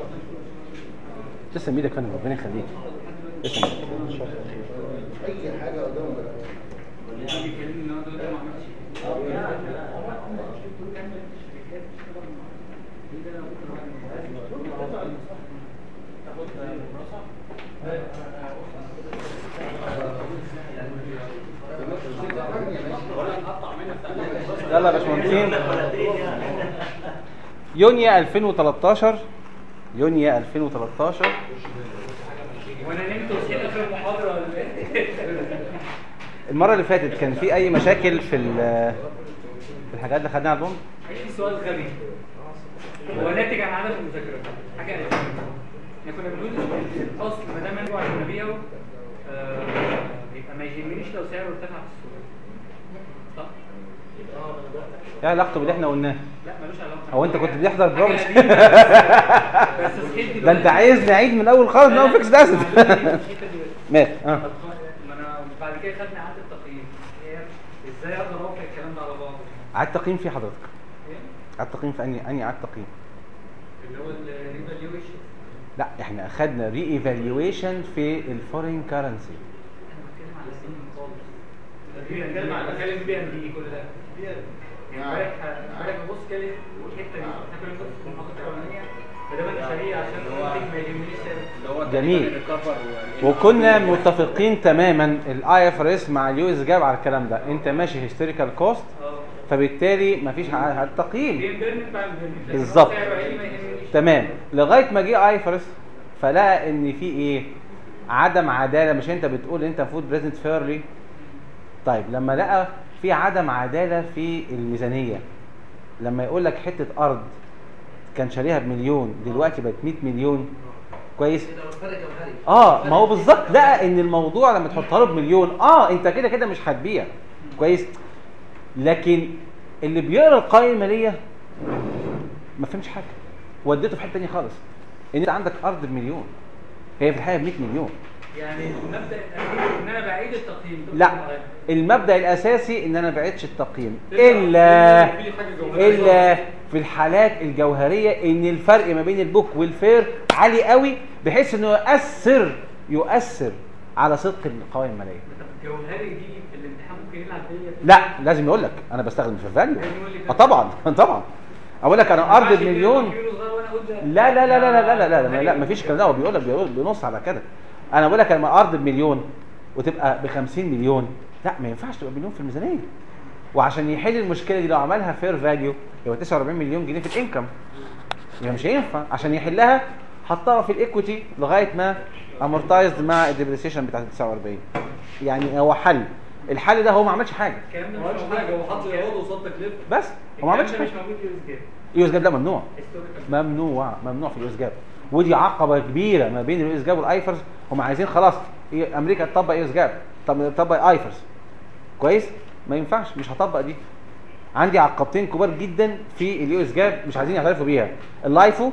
تسلم ايدك يا فندم ربنا يخليك تسلم اي حاجه قدامه بقى يلا يا باشمهندسين يونيو 2013 يونيو 2013 وانا نمت وصحيت اخر المحاضره ولا ايه؟ المره اللي فاتت كان في اي مشاكل في ال- في الحاجات اللي خدناها على البوم في سؤال غبي هو ناتج عن عدم المذاكره حاجه قلقانة. احنا كنا بنقول الاصل ما دام انا عشان ابيعه آه، يبقى ما يهمنيش لو سعره ارتفع في السوق صح؟ ايه علاقته باللي احنا قلناه لا ملوش علاقه هو انت كنت بتحضر حاجة بروجرام قديمة بس بس صحيت ده دلوقتي. انت عايز نعيد من اول خالص من اول فيكس اسيد معلومة دي صحيت دلوقتي. ماشي اه طب ما انا بعد كده خدنا عدد التقييم هي ازاي اقدر اوفق الكلام ده على بعضه؟ عاد تقييم في حضرتك إيه؟ عاد تقييم في انهي انهي عاد تقييم اللي هو الريفاليويشن لا احنا اخدنا ري ايفالويشن في الفورين كارنسي بتكلم عن بتكلم بي ام دي كل ده يعني امبارح امبارح ببص كده الحته دي احنا كنا بنبص في المحاضره الاولانيه ما دام انا شاريه عشان المنتج ما يهمنيش سعره جميل وكنا متفقين تماما الاي اف ار اس مع اليو اس جاب على الكلام ده انت ماشي هيستوريكال كوست اه فبالتالي مفيش ع- تقييم بيمبرنت مع البيمبرنت بالظبط. سعره عالي ما يهمنيش تمام لغايه ما جه اي فرس فلقى ان في ايه عدم عداله مش انت بتقول انت المفروض بريزنت فيرلي طيب لما لقى في عدم عداله في الميزانيه لما يقول لك حته ارض كان شاريها بمليون دلوقتي بقت 100 مليون كويس ده فرق جوهري اه ما هو بالظبط لقى ان الموضوع لما تحطها له بمليون اه انت كده كده مش هتبيع كويس لكن اللي بيقرا القائمه الماليه ما فهمش حاجه وديته في حته ثانيه خالص ان انت عندك ارض بمليون هي في الحقيقه ب 100 مليون يعني المبدا الاساسي ان انا بعيد التقييم لا المبدا الاساسي ان انا ما بعتش التقييم الا الا في الحالات الجوهريه ان الفرق ما بين البوك والفير عالي قوي بحيث انه يؤثر يؤثر على صدق القوائم الماليه الجوهري دي في الامتحان ممكن يلعب بيا لا لازم يقول لك انا بستخدم في فاليو لازم يقول لي اه طبعا طبعا اقول لك انا ارض بمليون لا لا لا لا لا لا لا لا, لا مفيش الكلام ده هو بيقول لك بيقول بينص على كده انا بقول لك لما ارض بمليون وتبقى ب 50 مليون لا ما ينفعش تبقى مليون في الميزانيه وعشان يحل المشكله دي لو عملها فير فاليو يبقى 49 مليون جنيه في الانكم يبقى مش هينفع عشان يحلها حطها في الايكويتي لغايه ما امورتايزد مع الديبريسيشن بتاعت 49 يعني هو حل الحل ده هو ما عملش حاجه الكلام ده ما عملش حاجه هو حط ايراد قصاد تكلفه بس هو ما عملش الكلام حاجه ده مش موجود في الاسجاب يو اس جاب ده ممنوع Historical. ممنوع ممنوع في اليو اس جاب ودي عقبه كبيره ما بين اليو اس جاب والايفرز هم عايزين خلاص إيه، امريكا تطبق يو اس جاب طب تطبق ايفرز كويس ما ينفعش مش هطبق دي عندي عقبتين كبار جدا في اليو اس جاب مش عايزين يعترفوا بيها اللايفو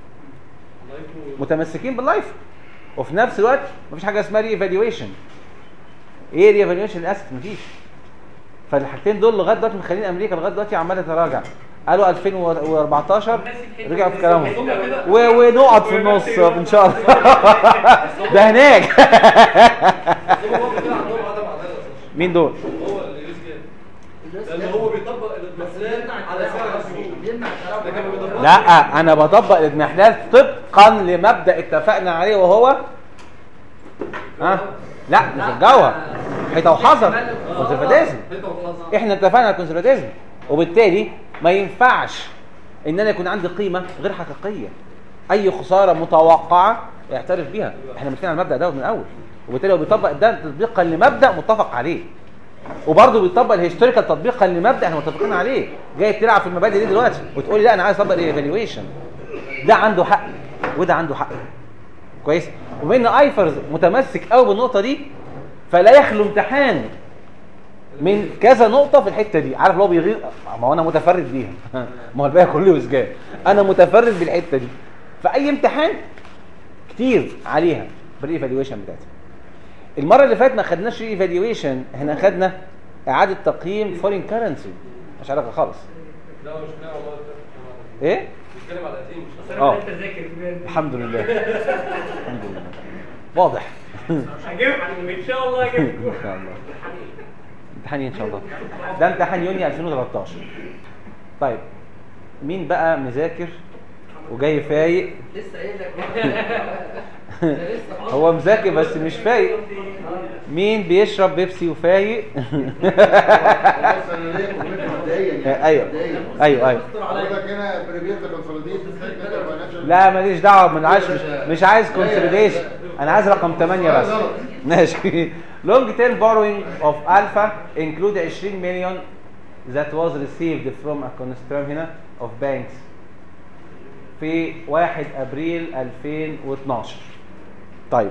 متمسكين باللايف وفي نفس الوقت مفيش حاجه اسمها ري ايفالويشن ايه ري ايفالويشن للاسف مفيش فالحاجتين دول لغايه دلوقتي مخلين امريكا لغايه دلوقتي عماله تراجع قالوا 2014 رجعوا في كلامهم و- ونقعد في النص ان شاء الله ده هناك بس هو برضه كده عندهم عدم عداله اساسا مين دول هو اللي يسجل لان هو بيطبق الاضمحلال على سعر السوق لكن ما بيطبقش لا انا بطبق الاضمحلال طبقا لمبدا اتفقنا عليه وهو ها لا مش الجوهر حيطه وحذر كونسرفاتيزم حته وحظ احنا اتفقنا على الكونسرفاتيزم وبالتالي ما ينفعش ان انا يكون عندي قيمه غير حقيقيه اي خساره متوقعه يعترف بيها احنا متفقين على المبدا ده من الاول وبالتالي هو بيطبق ده تطبيقا لمبدا متفق عليه وبرضه بيطبق الهيستوريكال تطبيقا لمبدا احنا متفقين عليه جاي تلعب في المبادئ دي دلوقتي وتقول لي لا انا عايز اطبق الايفالويشن ده عنده حق وده عنده حق كويس وبما ان ايفرز متمسك قوي بالنقطه دي فلا يخلو امتحان من كذا نقطه في الحته دي عارف لو بيغير ما هو انا متفرد بيها ما هو الباقي كله وسجان انا متفرد بالحته دي فاي امتحان كتير عليها بالايفالويشن بتاعتي المره اللي فاتت ما خدناش ايفالويشن احنا خدنا اعاده تقييم فورين كرنسي مش علاقه خالص لا مش كده والله ايه بيتكلم على القديم مش اه انت ذاكر الحمد لله الحمد لله واضح هجيب ان شاء الله هجيب ان شاء الله امتحان إيه ان شاء الله ده امتحان يونيو 2013 طيب مين بقى مذاكر وجاي فايق لسه قايل لك هو مذاكر بس مش فايق مين بيشرب بيبسي وفايق بص انا ليه مهمتي مبدئيا يعني ايوه مبدئيا ايوه ايوه حضرتك هنا بريفير كونسوليديت فاينانشال لا ماليش دعوه من عايز مش, مش عايز كونسوليديشن انا عايز رقم 8 بس ماشي لونج تيرم بوروينج اوف الفا انكلود 20 مليون that was received from a consortium هنا of banks في 1 ابريل 2012 طيب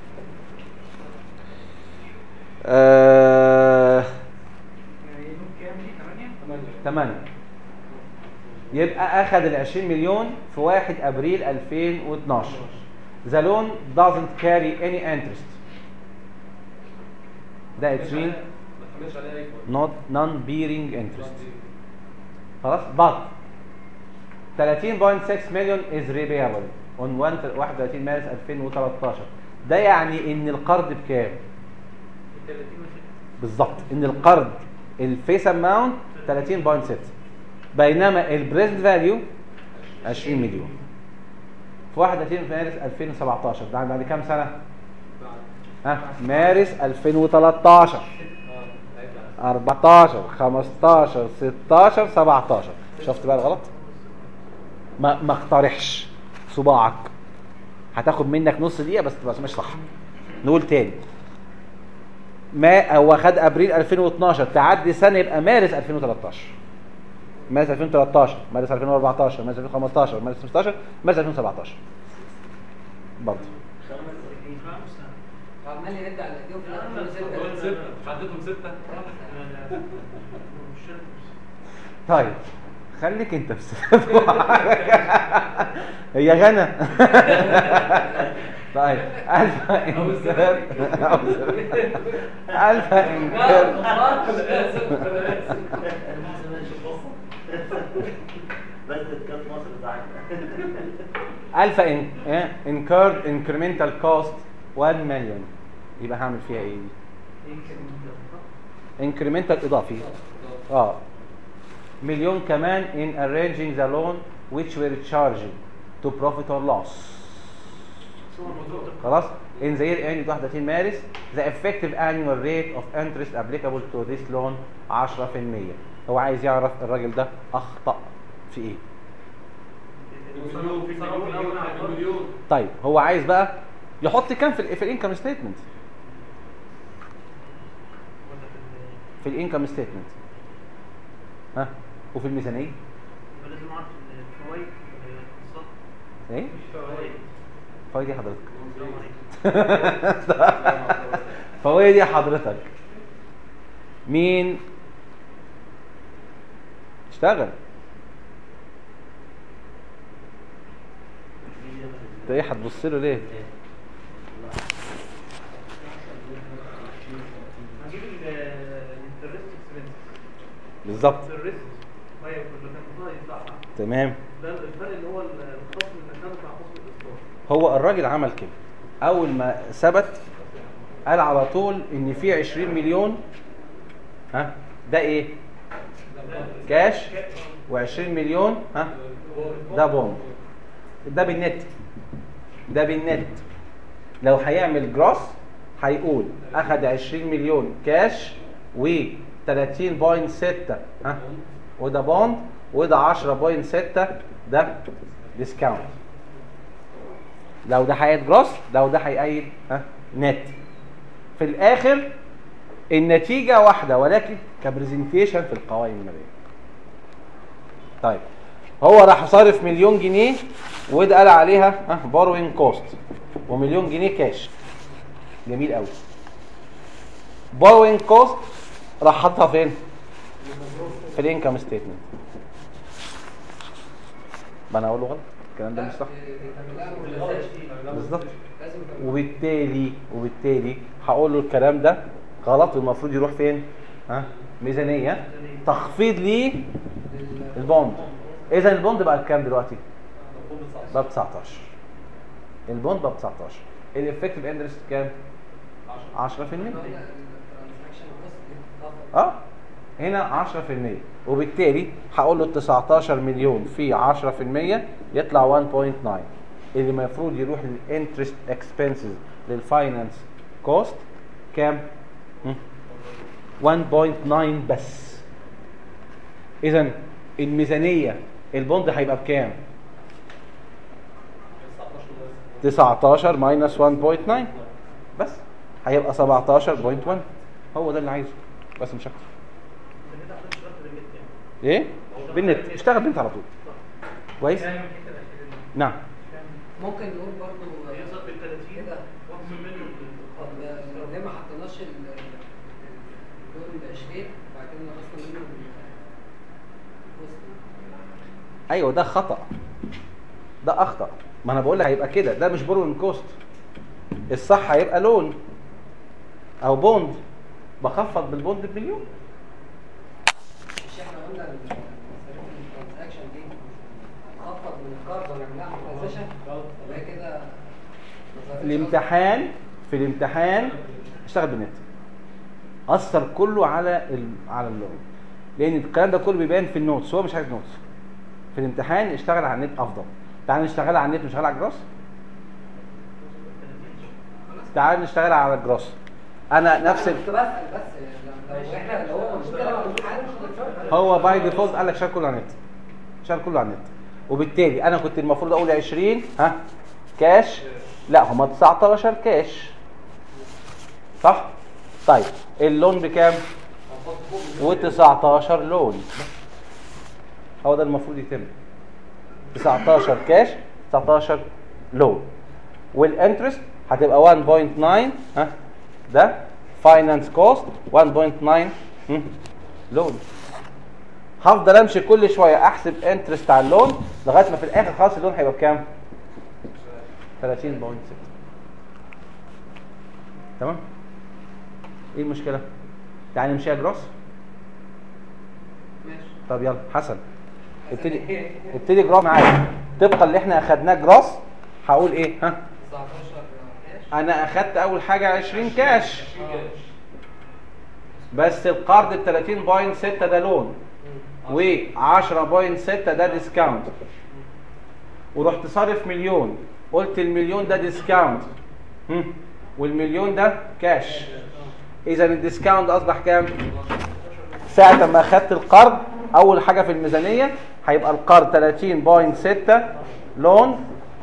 آه... كام دي 8 8 يبقى اخذ ال 20 مليون في 1 ابريل 2012 The loan doesn't carry any interest ده 20 not non-bearing interest خلاص but 13.6 مليون is repayable on 31 مارس 2013 ده يعني ان القرض بكام؟ بالظبط ان القرض الفيس اماونت 30.6 بينما البريزنت فاليو 20 مليون في 31 مارس 2017 ده بعد كام سنه؟ ها مارس 2013 14 15 16 17 شفت بقى الغلط؟ ما ما اقترحش صباعك هتاخد منك نص دقيقه بس تبقى مش صح نقول تاني ما هو خد ابريل 2012 تعدي سنه يبقى مارس 2013 مارس 2013 مارس 2014 مارس 2015 مارس 2016 مارس 2017 برضه عمال يرد على ايديه وفي الاخر يقول ستة. عدتهم ستة طيب خليك انت في السبب هي غنى طيب الفا انكار الفا انكار بس كانت مصر زعلت الفا ان انكارد انكريمنتال كوست 1 مليون يبقى هعمل فيها ايه انكريمنتال اضافي اه مليون كمان in arranging the loan which were charged to profit or loss خلاص in the year ended 31 مارس the effective annual rate of interest applicable to this loan 10% هو عايز يعرف الراجل ده اخطأ في ايه طيب هو عايز بقى يحط كام في ال في الانكم ستيتمنت في الانكم ستيتمنت ها وفي الميزانيه لازم اعرف الفوائد والخصات ايه الفوائد فوائد ايه حضرتك السلام عليكم. فوائد ايه حضرتك مين اشتغل انت ايه هتبص له ليه هجيب الانترست اكسبنس بالظبط الريسك ايوه اللي كان المفروض يدفعها تمام ده الفرق اللي هو الخصم اللي كان بتاع خصم الاصدار هو الراجل عمل كده اول ما ثبت قال على طول ان في 20 مليون ها ده ايه كاش و20 مليون ها ده بوند ده بالنت ده بالنت لو هيعمل جروس هيقول اخد 20 مليون كاش و 30.6 ها وده بوند وده 10.6 ده ديسكاونت لو ده هيقيد جروس لو ده هيقيد ها نت في الاخر النتيجه واحده ولكن كبرزنتيشن في القوائم الماليه طيب هو راح صارف مليون جنيه وده قال عليها ها بوروينج كوست ومليون جنيه كاش جميل قوي بوروينج كوست راح حطها فين في الانكم ستيتمنت ما انا اقول له غلط الكلام ده مش صح بالظبط لازم وبالتالي وبالتالي هقول له الكلام ده غلط والمفروض يروح فين ها ميزانيه تخفيض ليه البوند اذا البوند بقى بكام دلوقتي ب 19 البوند ب 19 الافكتيف انترست كام 10% اه هنا 10% وبالتالي هقول له 19 مليون في 10% يطلع 1.9 اللي المفروض يروح للانترست اكسبنسز للفاينانس كوست كام؟ هم؟ 1.9 بس اذا الميزانيه البوند هيبقى بكام؟ 19 ماينس 1.9 بس هيبقى 17.1 هو ده اللي عايزه بس مش اكتر انت كده حضرتك اشتغلت بالنت يعني ايه بالنت اشتغل بالنت على طول كويس نعم ممكن نقول برضو يظهر بال 30 كده واخد منه طب ليه ما حطيناش ال- الدور ب 20 وبعدين نقصنا منه الوسط ايوه ده خطا ده اخطا ما انا بقول لك هيبقى كده ده مش بورون كوست الصح هيبقى لون او بوند بخفض بالبوند بمليون مش احنا قلنا ال- مصاريف الترانزاكشن دي هنخفض من الكارد ونعملها امورتايزيشن ولا هي كده في الامتحان في الامتحان اشتغل بالنت اثر كله على ال... على اللون لان الكلام ده كله بيبان في النوتس هو مش عايز نوتس في الامتحان اشتغل على النت افضل تعال نشتغل على النت ونشتغل على الجروس تعال نشتغل على الجروس انا نفس ال... كنت بسأل بس لو احنا لو هو مشكلة في الامتحان هو باي ديفولت قال لك شغل كله على النت شغل كله على النت وبالتالي انا كنت المفروض اقول 20 ها كاش لا هما 19 كاش صح طيب اللون بكام و19 لون هو ده المفروض يتم 19 كاش 19 لون والانترست هتبقى 1.9 ها ده فاينانس كوست 1.9 هم، لون هفضل امشي كل شويه احسب انترست على اللون لغايه ما في الاخر خلاص اللون هيبقى بكام 30.6 تمام ايه المشكله تعالى نمشيها جروس ماشي طب يلا حسن ابتدي ابتدي جروس معايا طبقا اللي احنا اخدناه جروس هقول ايه ها 19 كاش انا اخدت اول حاجه 20 كاش بس القرض ب 30.6 ده لون و 10.6 ده ديسكاونت ورحت صارف مليون قلت المليون ده ديسكاونت هم، والمليون ده كاش اذا الديسكاونت اصبح كام ساعه ما اخدت القرض اول حاجه في الميزانيه هيبقى القرض 30.6 لون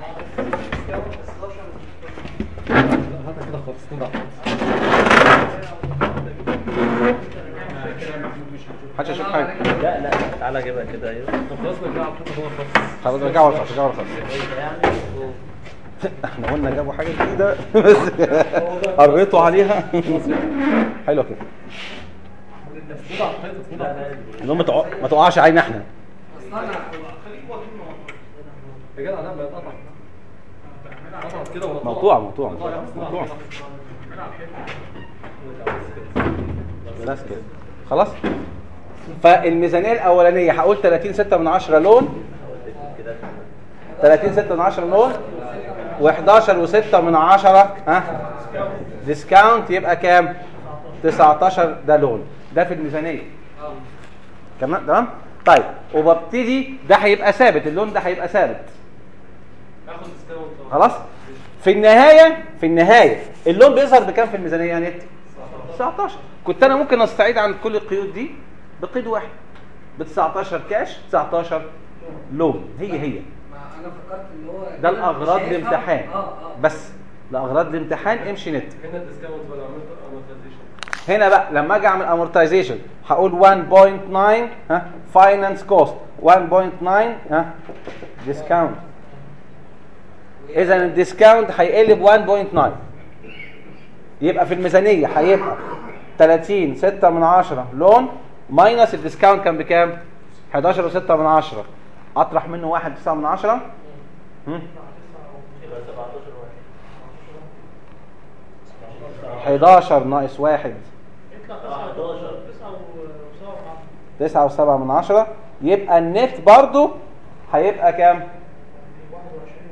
محدش يشوف حاجه لا لا تعالى جيبها كده ايوه خلاص رجعوا ورا رجعوا ورا يعني احنا قلنا جابوا حاجه جديده بس قريتوا عليها حلوه كده ان هم تقع- ما تقعش علينا احنا اصل انا يا جدع لا ما يتقطع قطع كده ولا مقطوع مقطوع مقطوع بس كده خلاص فالميزانيه الاولانيه هقول 30 6 من 10 لون 30 6 من 10 لون و11 و6 من 10 ها ديسكاونت يبقى كام 19 ده لون ده في الميزانيه تمام تمام طيب وببتدي ده هيبقى ثابت اللون ده هيبقى ثابت اخد ديسكاونت خلاص في النهايه في النهايه اللون بيظهر بكام في الميزانيه يا نت 19 كنت انا ممكن استعيد عن كل القيود دي بقيد واحد ب 19 كاش 19 لون هي هي ما انا فكرت ان هو ده كده مش الاغراض هيفهم. الامتحان اه اه بس لاغراض الامتحان امشي نت هنا الديسكاونت بقى عملت امورتايزيشن هنا بقى لما اجي اعمل امورتايزيشن هقول 1.9 ها فاينانس كوست 1.9 ها ديسكاونت اذا الديسكاونت هيقل ب 1.9 يبقى في الميزانيه هيبقى 30 6 من 10 لون ماينس الديسكاونت كان بكام 11 و6 من 10 اطرح منه 1 9 من 10 هم؟ يبقى 17 واحد 11 ناقص 1 يطلع 11 9 و7 من 10 يبقى النت برضو هيبقى كام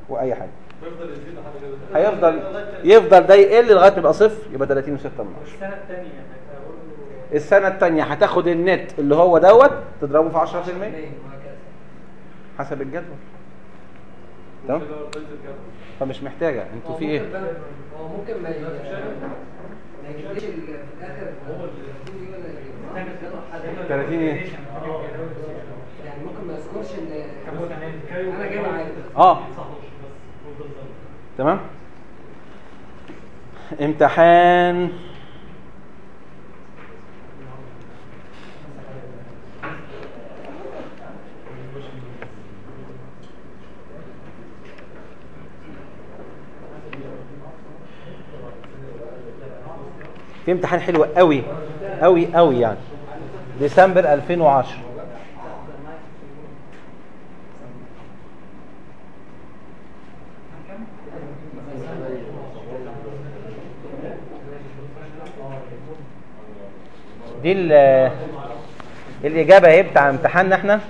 واي حاجه بيفضل يزيد لحد كده هيفضل يفضل ده يقل لغايه ما يبقى صفر يبقى 30 و6 من 10 السنه الثانيه هتقول السنه الثانيه هتاخد النت اللي هو دوت تضربه في 10% وهكذا حسب الجدول تمام فمش محتاجه انتوا في ايه هو ممكن بقى- هو ممكن ما ي- ما يجيبليش ال- في الاخر هو ال 30 دي ولا يجيبها. 30 ايه يعني ممكن ما يذكرش ان انا جايبها عادي اه تمام امتحان في امتحان حلو قوي قوي قوي يعني ديسمبر 2010 دي ال- الإجابة اهي بتاع امتحاننا احنا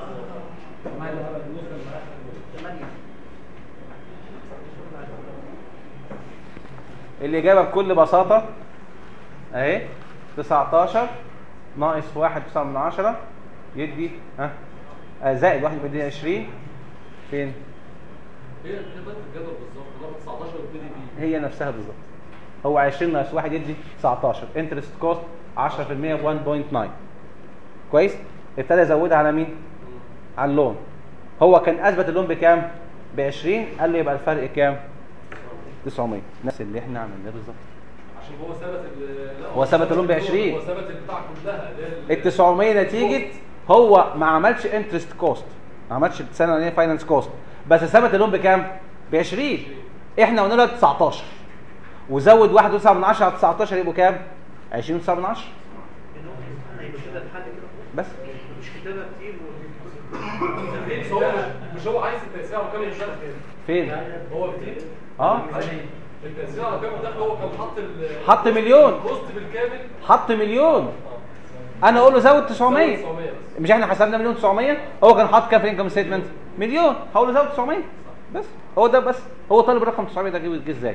الإجابة بكل بساطة اهي 19 ناقص 1 9 من 10 يدي ها آه، زائد 1 يدي 20 فين؟ هي هي طريقه الجدول بالظبط اللي هو 19 وابتدي بيه هي نفسها بالظبط هو 20 ناقص 1 يدي 19 انترست كوست 10% ب 1.9 كويس ابتدى يزودها على مين على اللون هو كان اثبت اللون بكام ب 20 قال له يبقى الفرق كام 900 نفس اللي احنا عملناه بالظبط عشان هو ثبت ال- لا، هو ثبت اللون ب 20. هو ثبت البتاع كلها اللي هي ال- ال 900 نتيجه هو ما عملش انترست كوست ما عملش السنه الاولانيه فاينانس كوست بس ثبت اللون بكام ب 20 احنا قلنا له 19 وزود 1.9 من 10 على 19 يبقوا كام 20.9 من 10 هيبقى كده الحل كده بس مش كتابه كتير مش هو مش هو عايز التأثير على كام مشترك فين هو كتير اه التأثير على كام مشترك هو كان حط ال حط مليون. الكوست بالكامل حط مليون انا اقول له زود 900 900 بس مش احنا حسبنا مليون 900 هو كان حاطط كام في الانكم ستيتمنت مليون هقول له زود 900 بس هو ده بس هو طالب الرقم 900 ده جه جه ازاي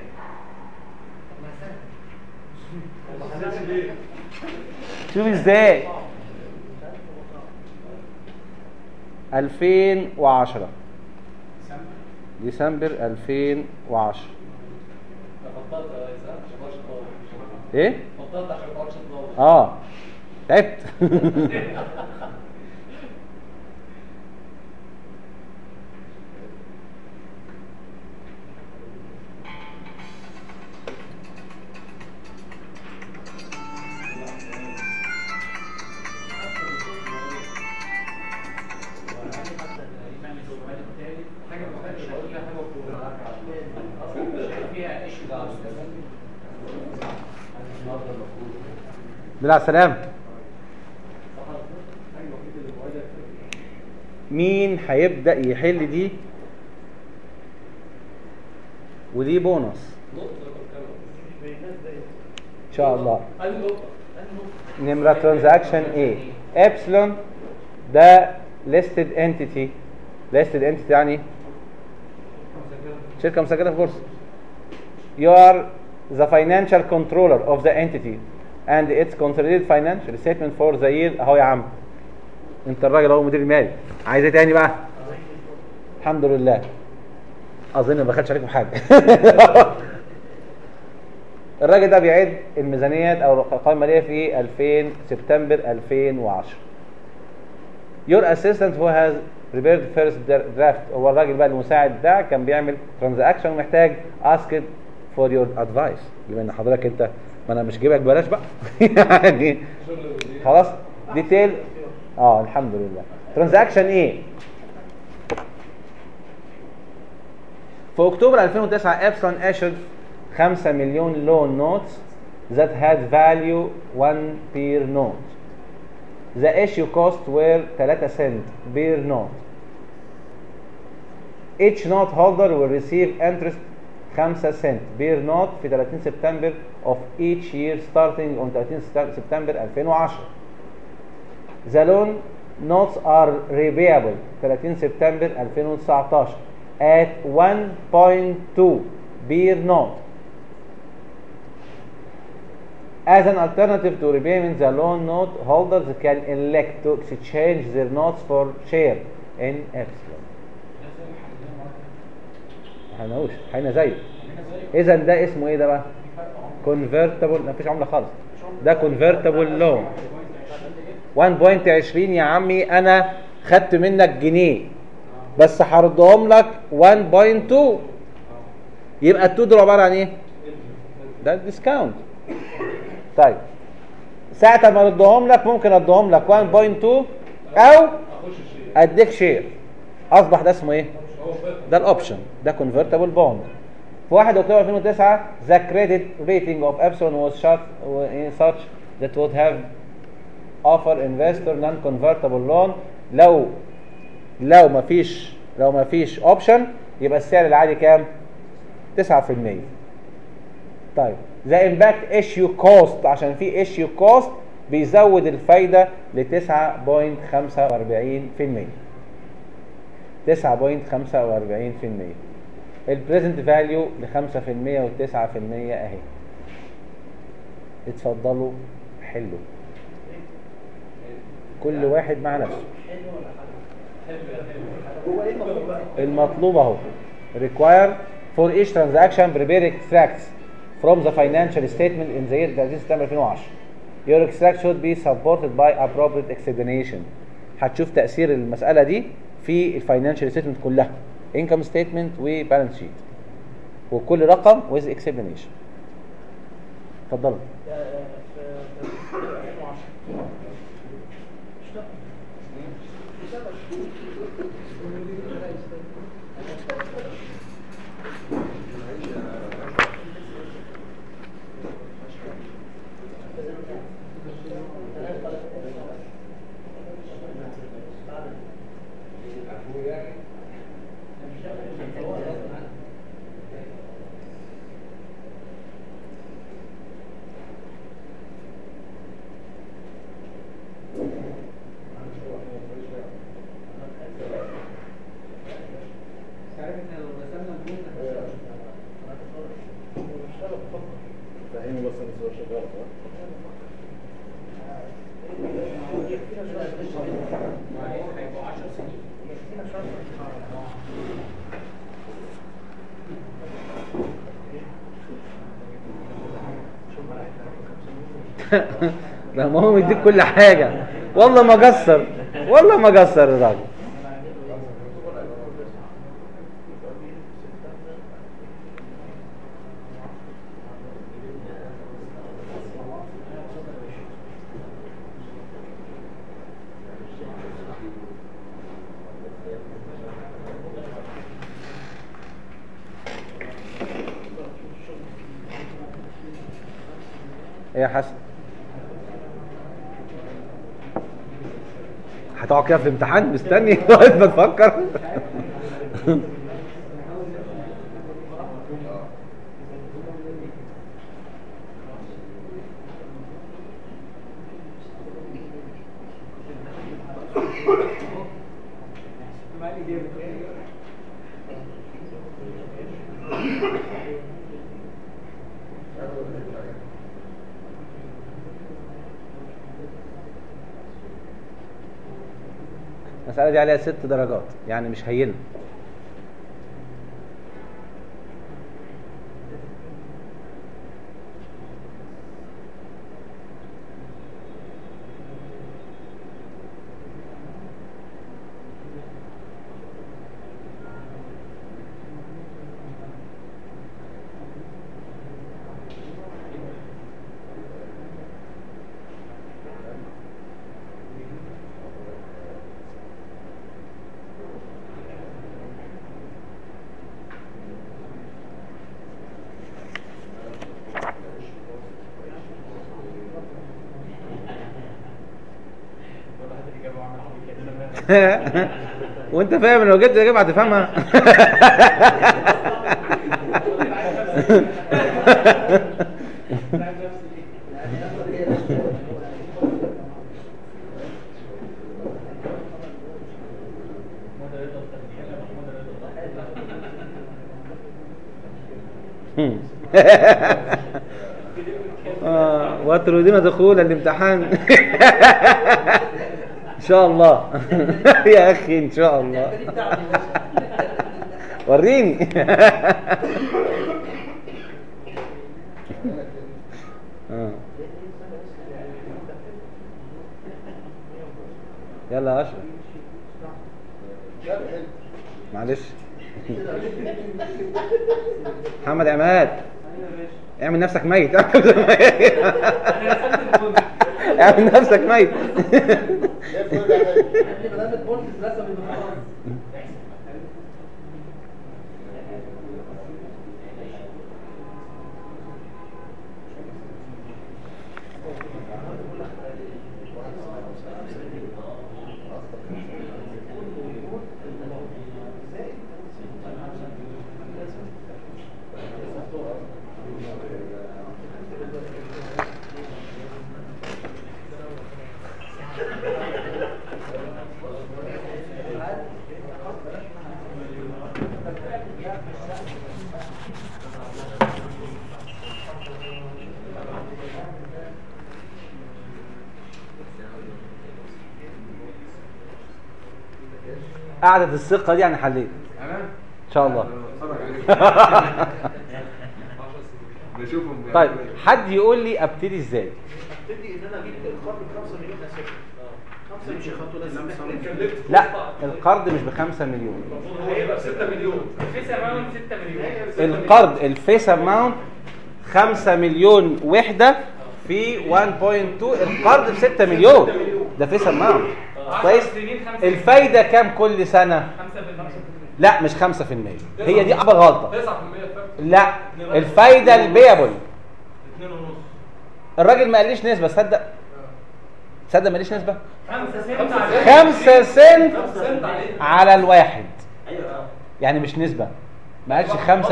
شوف ازاي 2010 ديسمبر 2010 فضلت يا ريس عشان ما تدور ايه فضلت عشان ما تقعدش تدور اه تعبت بالله على السلام مين هيبدأ يحل دي ودي بونص ان شاء الله أي نقطة نمرة ترانزاكشن A ابسلون ده listed entity listed entity يعني شركة مسجلة في بورصة you are the financial controller of the entity and its consolidated financial statement for the year اهو يا عم انت الراجل اهو مدير المالي عايز ايه تاني بقى الحمد لله اظن ما بخلش عليكم حاجه الراجل ده بيعد الميزانيات او القوائم الماليه في 2000 سبتمبر 2010 Your assistant who has prepared first draft هو الراجل بقى المساعد ده كان بيعمل ترانزاكشن ومحتاج ask for your advice بما ان حضرتك انت ما انا مش جايبك ببلاش بقى يعني خلاص ديتيل اه الحمد لله ترانزاكشن ايه في اكتوبر 2009 ابسون issued 5 مليون لون نوتس that had value 1 per note The issue cost were 3 cent per note. Each note holder will receive interest 5 cent per note في 30 سبتمبر of each year starting on 30 سبتمبر 2010. The loan notes are repayable 30 سبتمبر 2019 at 1.2 per note. As an alternative to repayment, the loan note holders can elect to exchange their notes for share in epsilon. هنقولش هنا زيه اذا ده اسمه ايه ده بقى convertible مفيش عمله خالص ده convertible loan 1.20 يا عمي انا خدت منك جنيه بس هردهم لك 1.2 يبقى التو دول عباره عن ايه ده الديسكاونت طيب ساعة ما ردهم لك ممكن ادهم لك 1.2 او اديك شير اصبح ده اسمه ايه ده الاوبشن ده convertible bond في 1 اكتوبر 2009 the credit rating of Epsilon was shut such that would have offer investor non-convertible loan لو لو ما فيش لو ما فيش اوبشن يبقى السعر العادي كام 9% طيب the impact issue cost عشان في issue cost بيزود الفايدة ل 9.45% 9.45% البريزنت فاليو ل 5% و9% اهي اتفضلوا حلوا كل واحد مع نفسه المطلوب اهو require for each transaction prepare extracts from the financial statement in the year 30 سبتمبر 2010 your extract should be supported by appropriate explanation هتشوف تأثير المسألة دي في الفاينانشال ستيتمنت كلها income statement وبالانس شيت وكل رقم with explanation اتفضلوا فهموا بس ان الصوره شغاله صح؟ هيبقوا 10 سنين ده ما هو مديك كل حاجة والله ما قصر والله ما قصر الراجل ايه يا حسن هتقعد كده في الامتحان مستني لغايه ما تفكر المسألة دي عليها ست درجات يعني مش هينة وانت فاهم لو جبت الاجابه هتفهمها آه، وتريدون دخول الامتحان ان شاء الله يا اخي ان شاء الله دي بتاعتي يا باشا. وريني آه. يلا يا اشرف معلش محمد عماد اعمل نفسك ميت اعمل نفسك ميت يعني ما دام البولت اترسم يبقى خلاص قعدة الثقة دي انا حليت ان شاء الله نشوفهم طيب حد يقول لي ابتدي ازاي ابتدي ان انا اجيب القرض ب 5 مليون اساسا 5 مليون خطوه لازم لا القرض مش بخمسة مليون هيبقى 6 مليون الفيس اماونت 6 مليون القرض الفيس اماونت 5 مليون وحدة في 1.2 القرض ب 6 مليون ده فيس اماونت كويس الفايدة كام كل سنة 5 بالمية لا مش 5% هي دي اكبر غلطة 9% فرق لا الفايدة البيبل 2 ونص الراجل ما قاليش نسبة صدق صدق ما قاليش نسبة 5 سنت على 5 سنت 5 سنت عليه على الواحد ايوه يعني مش نسبة ما قالش 5% 1.05 لا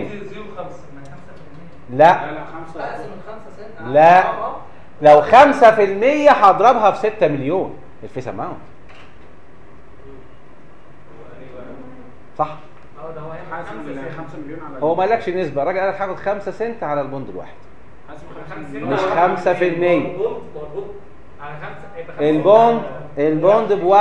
لا لا خمسة اقسم من 5 سنت على لا أربعة. لو 5% هضربها في 6 مليون الفيس اماونت صح اه ده هو هياخد حاسب 5 ال سنت 5 مليون على هو ما قالكش نسبة الراجل قالك هاخد 5 سنت على البوند الواحد حاسب مش 5% على 5 يبقى البوند البوند ب 1.2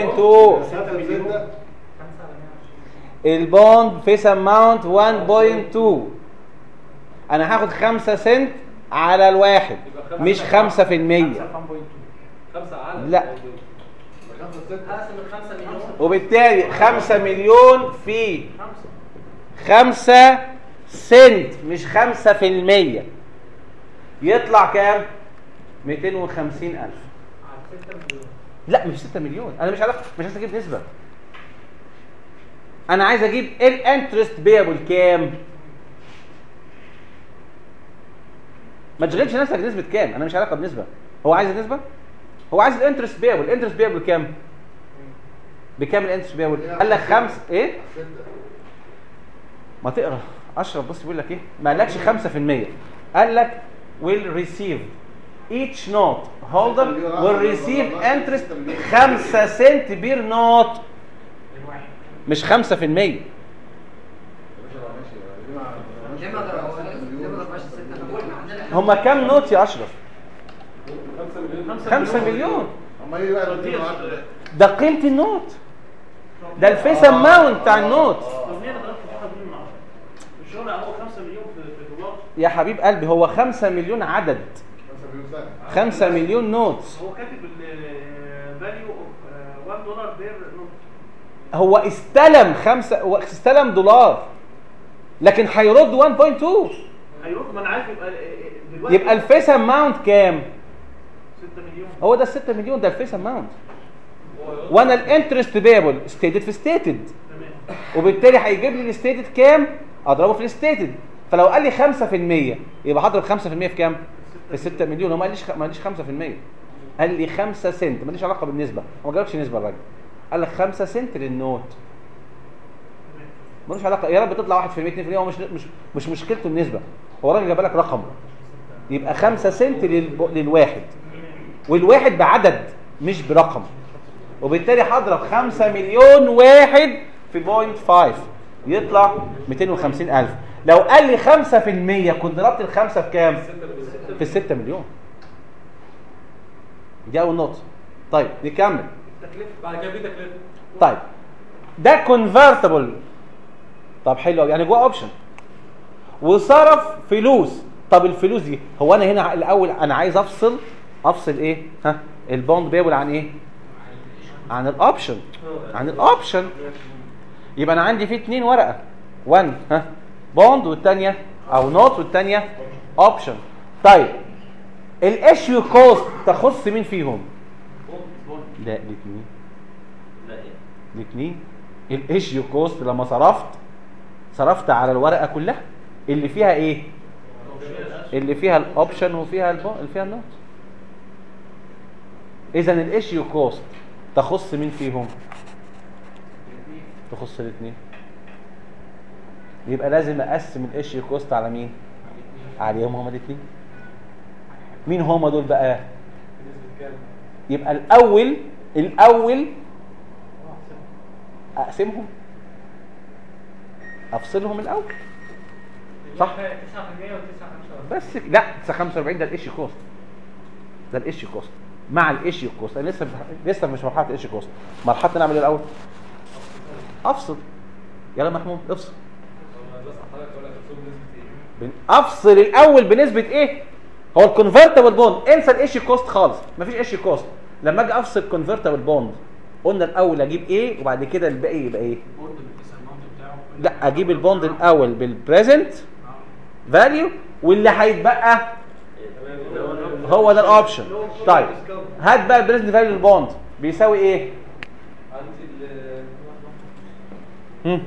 البوند فيس اماونت 1.2 انا هاخد 5 سنت على الواحد مش 5% 5 على لا اقسم من 5 مليون وبالتالي 5 مليون في 5 سنت مش 5% يطلع كام 250 ألف على 6 مليون لا مش 6 مليون انا مش عارف مش عايز اجيب نسبه انا عايز اجيب الانترست بيبل كام ما تشغلش نفسك نسبه كام انا مش علاقه بنسبه هو عايز النسبه هو عايز الانترست بيبل الانترست بيبل كام بكام الانترست بيبل قال لك خمس ايه ما تقرا اشرف بص بيقول لك ايه ما قالكش 5% قال لك will receive each note holder will receive interest 5 سنت بير نوت مش 5% ليه ما ضربهاش ليه ما ضربهاش 6 احنا عندنا هما كام نوت يا اشرف 5 مليون 5 مليون اما ايه بقى ال 210 ده؟ ده قيمه النوت ده الفيس اماونت بتاع النوت طب ليه انا ضربت في 1 مليون 10 مش هو هو 5 مليون في في دولار يا حبيب قلبي هو 5 مليون عدد 5 مليون سنه 5 مليون نوتس هو كاتب الفاليو اوف 1 دولار بير نوت هو استلم خمسة هو استلم دولار لكن هيرد 1.2 هيروح ما انا عارف يبقى آه، دلوقتي يبقى الفيس اماونت كام 6 مليون هو ده ال 6 مليون ده الفيس اماونت وانا الانترست بيبل ستيتد في ستيتد تمام وبالتالي هيجيب لي الستيتد كام اضربه في الستيتد فلو قال لي 5% يبقى هضرب 5% في كام في 6 مليون هو ما قاليش ما قاليش 5% قال لي 5 سنت ماليش علاقه بالنسبه هو ما جابش نسبه الراجل قال لك 5 سنت للنوت ملوش علاقه يا رب تطلع 1% 2% هو مش مش مش مشكلته النسبه هو الراجل جاب لك رقم يبقى 5 سنت للب... للواحد والواحد بعدد مش برقم وبالتالي هضرب 5 مليون واحد في بوينت 5 يطلع 250 ألف لو قال لي 5% كنت ضربت الخمسه في كام في 6 مليون دي اول نقطه طيب نكمل تكلفه بعد كده في تكلفه طيب ده كونفرتبل طب حلو أوي، يعني جوه اوبشن وصرف فلوس طب الفلوس دي هو انا هنا الاول انا عايز افصل افصل ايه ها البوند بيبل عن ايه عن الاوبشن عن الاوبشن يبقى انا عندي فيه اتنين ورقه 1 ها بوند والثانيه او نوت والثانيه اوبشن طيب الايشيو كوست تخص مين فيهم لا الاثنين لا ايه الاثنين الايشيو كوست لما صرفت صرفت على الورقه كلها اللي فيها ايه اللي فيها الاوبشن وفيها البو... اللي فيها النوت اذا الايشيو كوست تخص مين فيهم تخص الاثنين يبقى لازم اقسم الايشيو كوست على مين عليهم هما الاثنين مين هما دول بقى يبقى الاول الاول اقسمهم افصلهم الاول صح 9% و9 بس لا 45 ده الايشي كوست ده الايشي كوست مع الايشي كوست انا لسه لسه مش مرحله الايشي كوست مرحله انا اعمل ايه الاول افصل يلا محمود افصل بن- افصل الاول بنسبه ايه هو الكونفرتبل بوند انسى الايشي كوست خالص مفيش ايشي كوست لما اجي افصل كونفرتبل بوند قلنا الاول اجيب ايه وبعد كده الباقي يبقى ايه البورد بالتسميات بتاعه لا اجيب البوند الاول بالبريزنت فاليو واللي هيتبقى هو ده الاوبشن طيب هات بقى البريزنت فاليو للبوند بيساوي ايه عندي ال هم.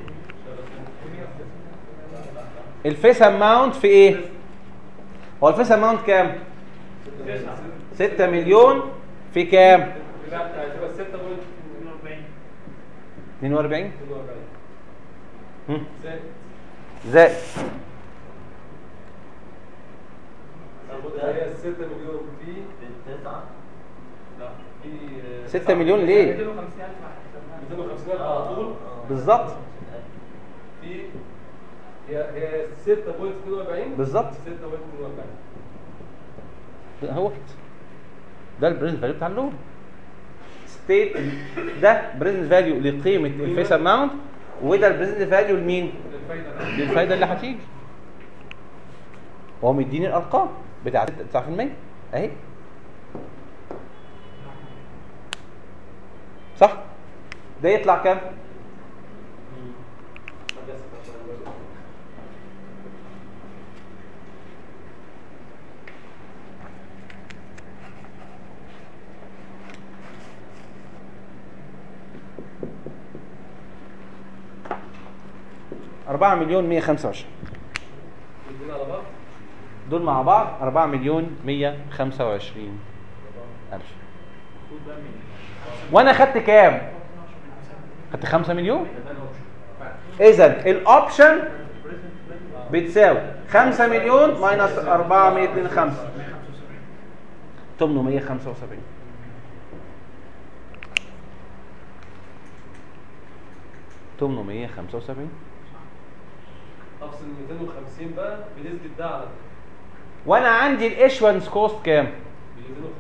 الفيس اماونت في ايه هو الفيس اماونت كام 6 مليون في كام لا هتبقى 6.42 42 هم. زائد زائد هي 6 مليون في بالتسعة لا في 6 مليون ليه 250 ألف على طول بالظبط في هي هي 6.42 بالظبط 6.42 هو كده ده البريزنت فاليو بتاع اللون ستيت ده بريزنت فاليو لقيمه الفيس اماونت وده البريزنت فاليو لمين الفايدة ده للفايده اللي هتيجي هو مديني الارقام بتاعت 9% اهي صح ده يطلع كام أربعة مليون مية خمسة وعشرين الاثنين على بعض دول مع بعض أربعة مليون مية خمسة وعشرين ألف وأنا خدت كام؟ خدت خمسة مليون إذا الأوبشن بتساوي خمسة مليون ماينس أربعة مية اتنين خمسة تمنمية خمسة وسبعين تمنمية خمسة وسبعين افصل 250 بقى بنسبة ده على ده وأنا عندي الإيشوانس كوست كام؟ بال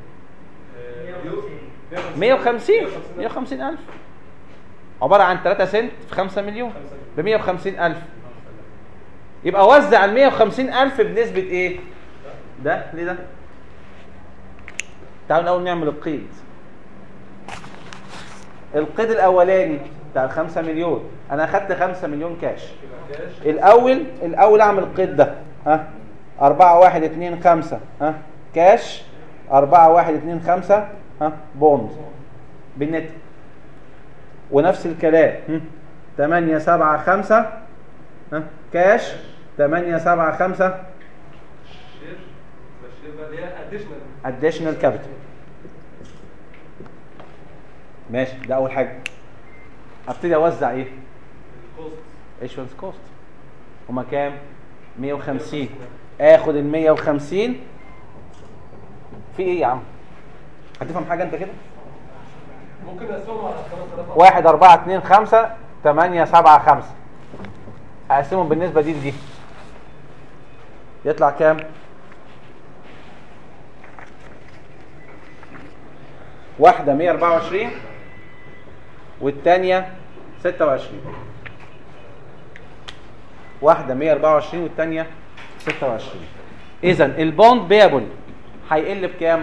200 150 150 ألف عبارة عن 3 سنت في 5 مليون ب 150 ألف يبقى وزع ال 150 ألف بنسبة إيه؟ ده ليه ده؟ تعالوا الأول نعمل القيد القيد الأولاني بتاع ال 5 مليون أنا أخدت 5 مليون كاش الأول الأول أعمل القيد ده ها 4 1 2 5 ها كاش 4 1 2 5 ها بوند بالنت ونفس الكلام 8 7 5 ها كاش 8 7 5 شير الشير بقى اللي هي اديشنال اديشنال كابيتال ماشي ده اول حاجه ابتدي اوزع ايه الكوست ايشوانس كوست هما كام 150 اخد ال 150 في ايه يا عم هتفهم حاجه انت كده ممكن نقسمهم على 5000 واحد أربعة اتنين خمسة تمانية سبعة خمسة أقسمهم بالنسبة دي لدي يطلع كام واحدة 124 والتانية 26 واحدة 124 والتانية 26 إذا البوند بيبل هيقل بكام؟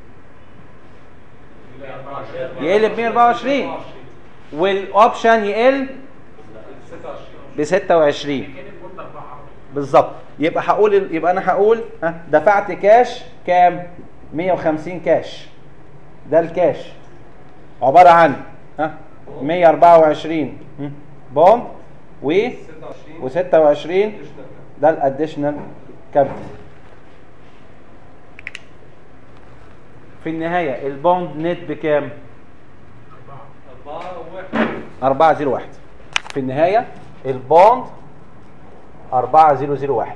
يقل ب 124 والاوبشن يقل ب 26 بالظبط يبقى هقول يبقى انا هقول ها دفعت كاش كام 150 كاش ده الكاش عباره عن ها 124 هم، بوند و و26 ده الاديشنال كابيتال في النهايه البوند نت بكام 401 في النهايه البوند 4001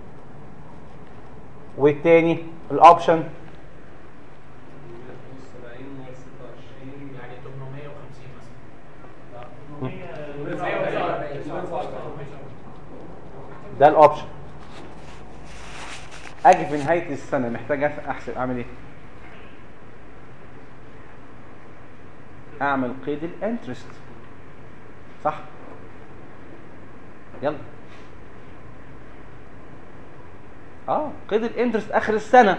والتاني الاوبشن يعني 850 ده الاوبشن اجي في نهايه السنه محتاج احسب اعمل ايه اعمل قيد الانترست صح يلا اه قيد الانترست اخر السنه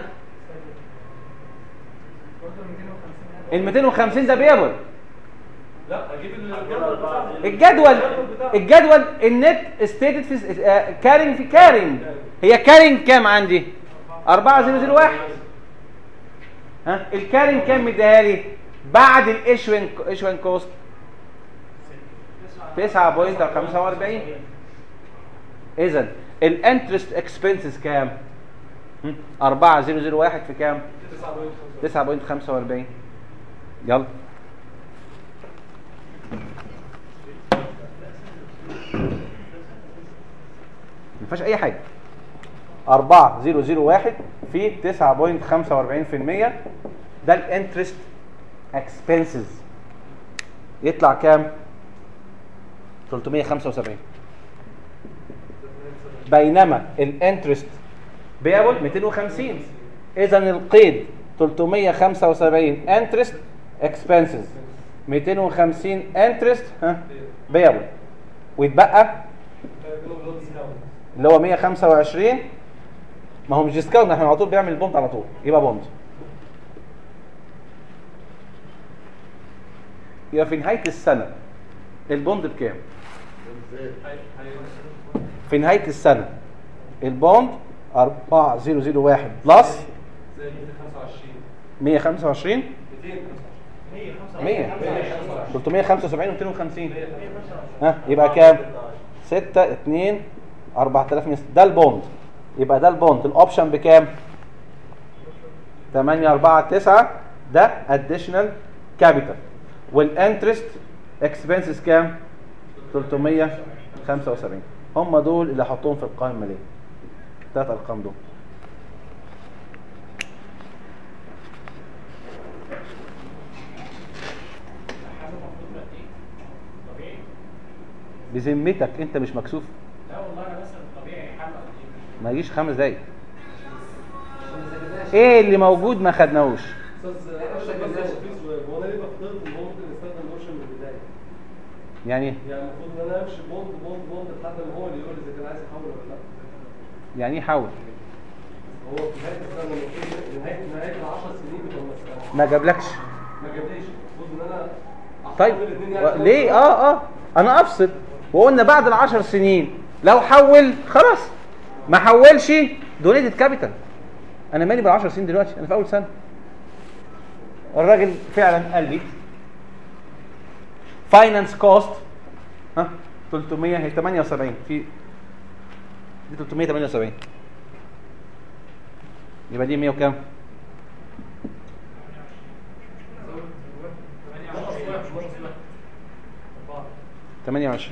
ال 250 ده بيبل لا اجيب الجدول بتاعه الجدول الجدول النت ستيتد في كارينج في كارينج هي كارينج كام عندي 4001 ها الكارينج كام مديها لي بعد الايشوين ايشوين كوست 9.45 اذا الانترست اكسبنسز كام هم؟ 4001 في كام 9.45 يلا ما فيهاش اي حاجه 4001 في 9.45% ده الانترست اكسبنسز يطلع كام 375 بينما الانترست بيبل 250 اذا القيد 375 انترست اكسبنسز 250 انترست ها بيبل ويتبقى اللي هو 125 ما هو مش ديسكاونت احنا على طول بيعمل البوند على طول يبقى بوند يبقى في نهايه السنه البوند بكام في نهايه السنه البوند 4001 بلس 125 100 375 و250 ها يبقى كام 6 2 4100 ده البوند يبقى ده البوند الاوبشن بكام 8 4 9 ده اديشنال كابيتال والانترست اكسبنسز كام 375 هم دول اللي هحطهم في القائمه الماليه الثلاث ارقام دول بذمتك انت مش مكسوف لا والله انا بس الطبيعي حل ما يجيش خمس دقايق ايه اللي موجود ما خدناهوش استاذ اشرف بس هو في سؤال هو انا ليه بفترض ان هو ممكن يستخدم الاوبشن من البدايه؟ يعني يعني المفروض ان انا امشي بوند بوند بوند لحد ما هو اللي يقول لي اذا كان عايز يحول ولا لا يعني ايه حول هو في نهايه السنه المفروض نهايه نهايه ال 10 سنين بتوع المساله ما جابلكش ما جابليش المفروض ان انا طيب أحول الاتنين و- يعني ليه اه اه انا افصل وقلنا بعد العشر سنين لو حول خلاص ما حولش دونيتد كابيتال انا مالي بالعشر سنين دلوقتي انا في اول سنه الراجل فعلا قال لي فاينانس كوست ها 300 هي 78 في دي 378 يبقى دي 100 وكام 28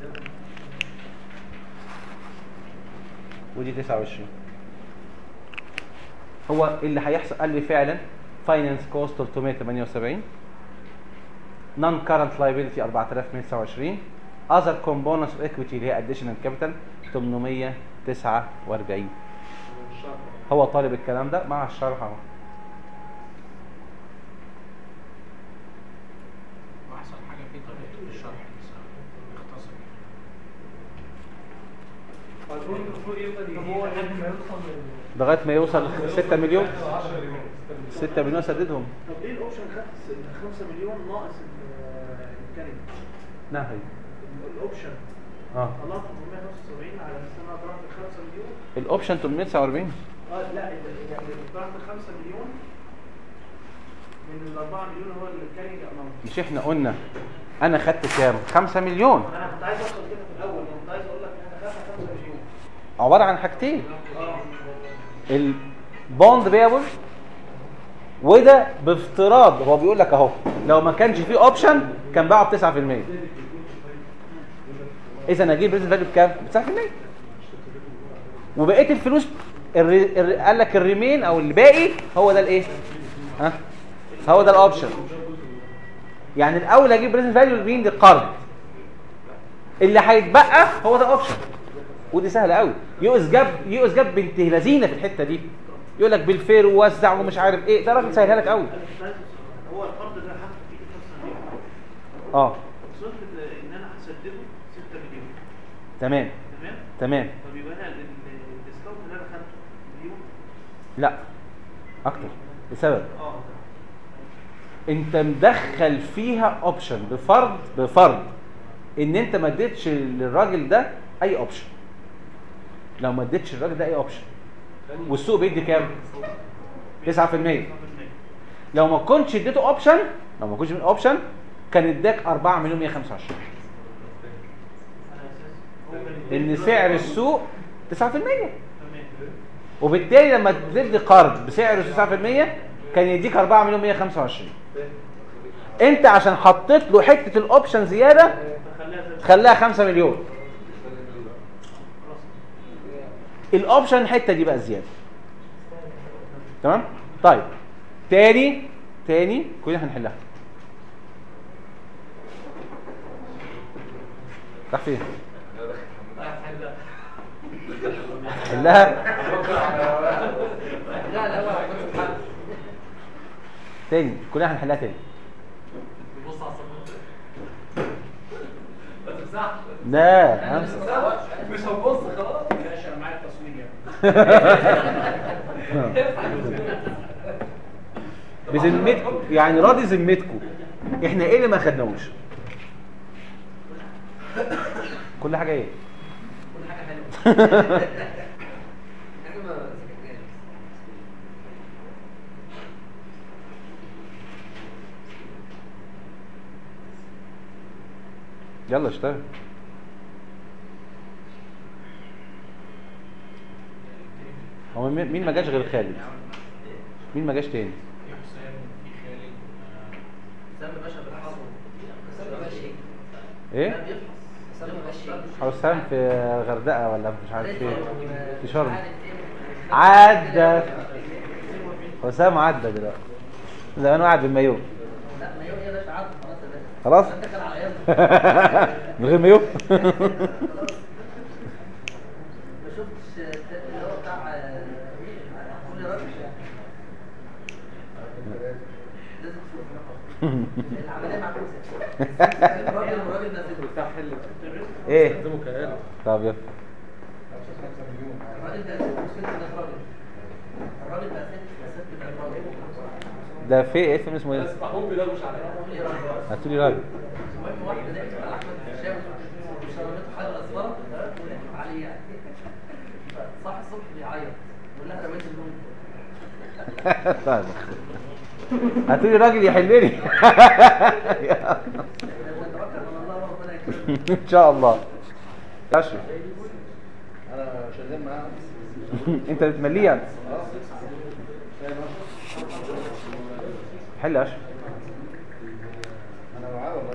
ودي 29 هو اللي هيحصل قال لي فعلا فاينانس كوست 378 نون كارنت لايبيلتي 4129 اذر كومبوننتس اوف ايكويتي اللي هي اديشنال كابيتال 849 هو طالب الكلام ده مع الشرح اهو واحسن حاجه فيه طريقه الشرح مختصر البوينت المفروض يفضل طب هو لحد ما يوصل لل- لغايه ما يوصل 6 مليون 6 مليون سددهم طب ليه الاوبشن خد 5 مليون ناقص ال- الكلمه نهي الاوبشن اه طلعت 475 على اساس ان انا طلعت 5 مليون الاوبشن 849 اه لا ال- يعني طلعت 5 مليون من ال 4 مليون هو الكارينج اماونت مش احنا قلنا انا خدت كام 5 مليون انا كنت عايز اوصل كده في الاول كنت عايز اقول لك ان انا خدت 5 مليون عباره عن حاجتين اه البوند بيبل وده بافتراض هو بيقول لك اهو لو ما كانش فيه اوبشن كان باعه ب 9% اذا اجيب بريزنت فاليو بكام؟ ب 9% وبقيه الفلوس الري... الري... قال لك الريمين او الباقي هو ده الايه؟ ها؟ هو ده الاوبشن يعني الاول اجيب بريزنت فاليو مين القرض اللي هيتبقى هو ده الاوبشن ودي سهله قوي يؤس جاب يؤس جاب بنت لذينه في الحته دي يقول لك بالفير ووزع ومش عارف ايه ده راجل سهلها لك قوي انا كنت عايز أوصل- هو القرض ده حاطط فيه 5 مليون اه وصلت ل- ان انا هسدده 6 مليون تمام تمام تمام طب يبقى انا ال- ال- الديسكاونت اللي انا خدته مليون لا اكتر لسبب اه انت مدخل فيها اوبشن بفرض بفرض ان انت ما اديتش للراجل ده اي اوبشن لو ما اديتش للراجل ده اي اوبشن والسوق بيدي كام 9% لو ما كنتش اديته اوبشن لو ما كنتش اوبشن كان اداك 4 مليون 125 ان سعر السوق 9% وبالتالي لما تدي قرض بسعر 9% كان يديك 4 مليون 125 انت عشان حطيت له حته الاوبشن زياده خلاها 5 مليون الاوبشن الحته دي بقى زياده تمام طيب تاني تاني كلنا هنحلها راح فين حلها لا لا لا تاني كلنا هنحلها تاني بص على الصفحه ما تمسحش لا همسك مش هنبص خلاص ماشي انا معايا التصوير يعني بذمتكم يعني راضي ذمتكم احنا ايه اللي ما خدناهوش كل حاجه ايه كل حاجه حلوه احنا ما ذاكرناش يلا اشتغل هو مين مين ما جاش غير خالد مين ما جاش تاني في حسام في خالد سام باشا بالحظ حسام ماشي ايه حسام ماشي حسام في غردقه ولا مش عارف فين في شرم عارف إيه؟ عدى حسام عدى دلوقتي زمان قاعد بالمايو لا ما يوم يا باشا عدى خلاص خلاص يا باشا انت كان على ايام من غير مايو ما شفتش اللي هو بتاع كل راجل لازم تشوف العمليه معكوسه الراجل والراجل نازل ايه طب يلا الراجل ده ست وست ده راجل الراجل ده ست وست ده راجل ده في ايه فيلم اسمه ايه محمود بيلغوش عليا قول لي راجل هاتولي راجل المهم واحده لقيت على احمد الشام وشربته حاجه اصفر ولقيت عليه يعني صاحي الصبح بيعيط بيقول لها رميت اللون طيب هاتولي راجل يحلني توكل على الله وربنا يكرمك ان شاء الله اشرف انا شغال معاه انت اللي تمليه انت حل يا اشرف انا معاه والله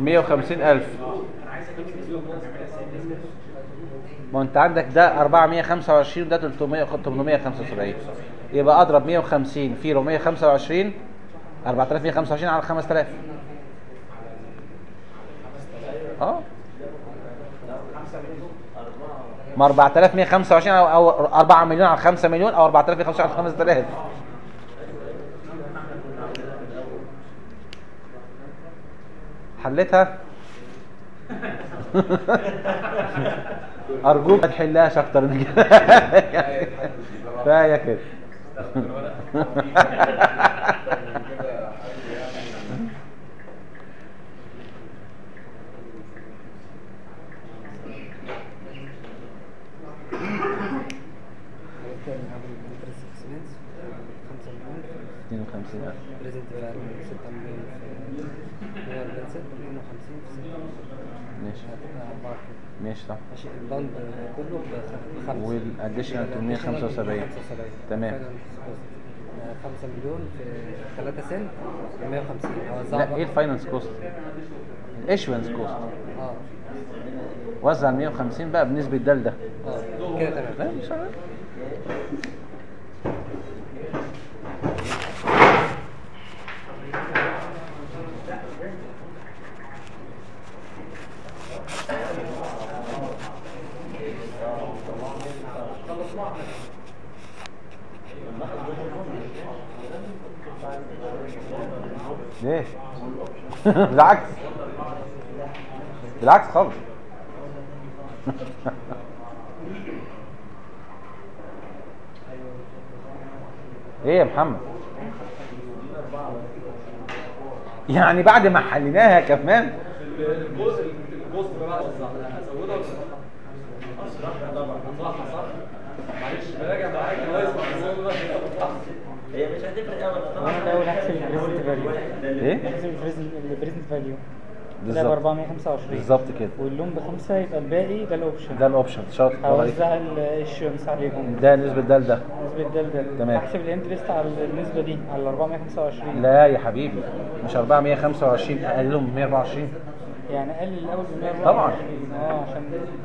150000 ما انت عندك ده 425 وده 300 875 يبقى اضرب 150 في 425 4125 على 5000 اه ما 4125 او أو 4 مليون على 5 مليون او 4125 على 5000 حلتها ارجوك ما تحلهاش اكتر من كده كفايه كده خمسة مليون 52000 بريزنت فاليو ستة مليون في 140 250 في ستة ماشي هتبقى أربعة كده ماشي صح ماشي البند كله بخمسة والاديشنال 875 تمام. 5 مليون في 3 سنت 150 اوزعها لا بقى. ايه الفاينانس كوست الايشوانس كوست اه وزع ال 150 بقى بنسبه ده لده اه كده لا تمام مش عارف. ليه؟ بالعكس بالعكس خالص ايه يا محمد يعني بعد ما حليناها كمان الجزء الجزء اللي انا وزعتها ازودها صح صح معلش براجع معاك كويس هي مش هتفرق قوي انا الاول احسب البريزنت فاليو ايه احسب البريزنت فاليو ده ب بالظبط 425 بالظبط كده واللون بخمسه يبقى الباقي ده الاوبشن ده الاوبشن شاطر برافو عليك. هوزع الشمس عليهم ده نسبة ده لده بالنسبه لده لده تمام. احسب الانترست على النسبه دي على ال 425 لا يا حبيبي مش 425 اقلهم 124 يعني قلل الاول ب 124 طبعاً. اه عشان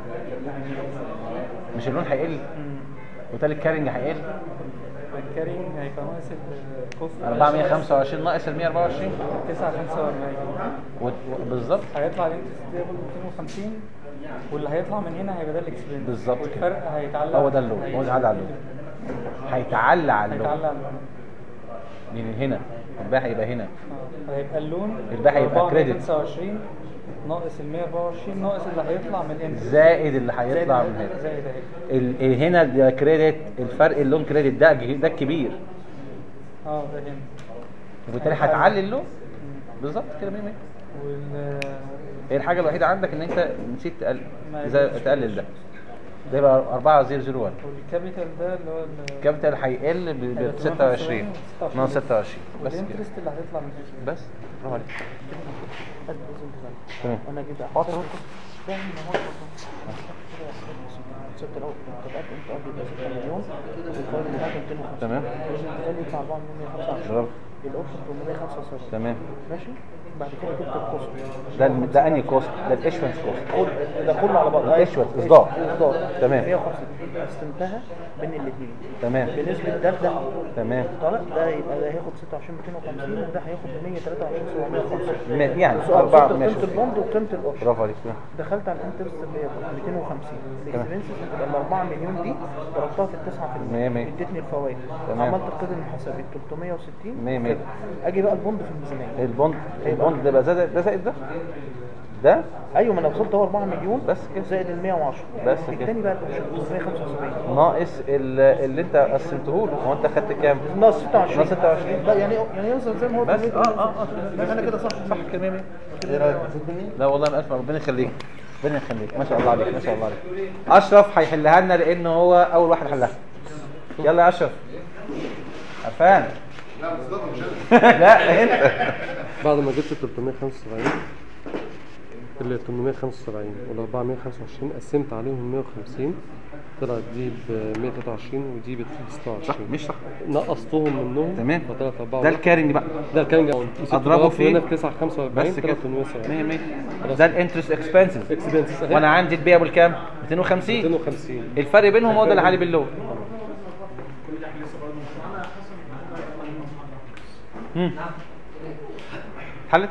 مش اللون هيقل مم. وتالت الكارنج هيقل الكارينج هيبقى ناقص الكوست 425 ناقص ال 124 945 و- و- بالظبط هيطلع الانترست ده 250 واللي هيطلع من هنا هيبقى ده الاكسبنس بالظبط كده. والفرق هيتعلق هو ده اللون هو ده على اللون هيتعلى على اللون هيتعلق على اللون. من هنا الباقي هيبقى هنا آه، هيبقى اللون الباقي هيبقى كريدت. 25 ناقص ال 124 ناقص اللي هيطلع من الانترست زائد اللي هيطلع زائد من هنا زائد اهي ال- ال- هنا ده كريدت الفرق اللون كريدت ده ده الكبير اه ده هنا وبالتالي هتعلي اللون بالظبط كده 100 100 وال هي الحاجه الوحيده عندك ان انت نسيت تقلل ما زي- قلتش. تقلل ده ده يبقى 4001 والكابيتال ده اللي هو ال- الكابيتال هيقل ب هيبقى ب 26 26. ناقص 26 بس كده والانترست اللي هيطلع من هنا بس برافو عليك هات البريزنت فاليو. تمام وانا اجيب حاضر ده من هو ست الاول طبقات انت قصدي ده 6 مليون والفايل بتاعته 250 تمام البريزنت فاليو بتاع 4 مليون 125 برافو الاوبشن 875 تمام ماشي بعد كده جبت الكوست ده الم- ده انهي كوست ده الايشوانس كوست كل ده كله على بعضه ايشوانس اصدار اصدار تمام 150 قسمتها بين الاثنين تمام بنسبه ده ده تمام طالع ده يبقى ده هياخد 26 250 وده هياخد 123 750 ما- يعني سؤال أربعة قيمة ماشي البوند وقيمة الاوبشن برافو عليك دخلت على الانترست اللي هي 250 الاكسبنسز هتبقى ال 4 مليون دي ضربتها في ال 9% مية مية. ادتني الفوائد تمام. عملت القيد المحاسبي 360 مية مية. كده. اجي بقى البوند في الميزانيه البوند البوند ده بقى زائد ده زائد ده ده ايوه ما انا وصلت هو 4 مليون بس كده. زائد ال 110 بس كده. الثاني بقى الاوبشن 375 ناقص ال- اللي انت قسمته له هو انت خدت كام ناقص 26 ناقص 26 لا يعني يعني يوصل زي ما هو بس دلوقتي. اه اه اه يبقى انا كده صح صح كده 100 100 ايه رايك تزيدني؟ لا والله من الف ربنا يخليك ربنا يخليك ما شاء الله عليك ما شاء الله عليك اشرف هيحلها لنا لان هو اول واحد حلها يلا يا اشرف عفان لا بس ده مش انا لا انت بعد ما جبت 375 اللي 875 وال 425 قسمت عليهم 150 طلعت دي ب 123 ودي ب 26 صح مش صح نقصتهم منهم تمام. فطلعت 4 ده الكارنج بقى ده كان جاون اضربه في هنا في 945 بس كده طلعت 870 100 100 ده الانترست اكسبنسز اكسبنسز وانا عندي البيع كام 250 250 الفرق بينهم هو ده اللي عليه باللون مم. حلت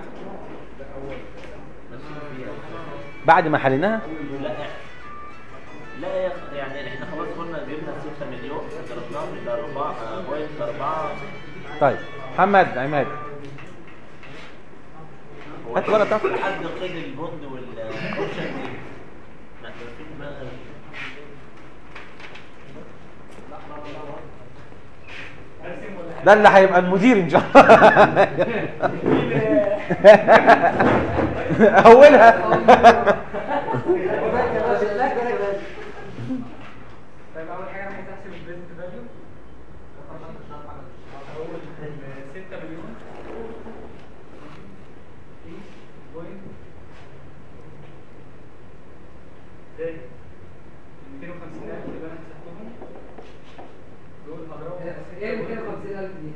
بعد ما حليناها لا لا يا أخ- يعني احنا خلاص قلنا جبنا 6 مليون ضربناهم ل 4 بوينت 4 طيب محمد عماد هات الورقه بتاعتك لحد قيد البوند والاوبشن دي ما احنا في دماغنا ده اللي هيبقى المدير ان شاء الله اولها طيب اول حاجه انا عايز احسب البريزنت فاليو اول 6 مليون بوينت زائد 250000 اللي انا حسبتهم دول هضربهم ايه 250000 دي؟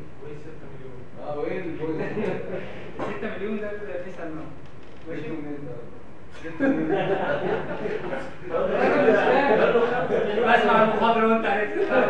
6 مليون ده اللي بيسال منهم ماشي بسمع المحاضرة وانت عارف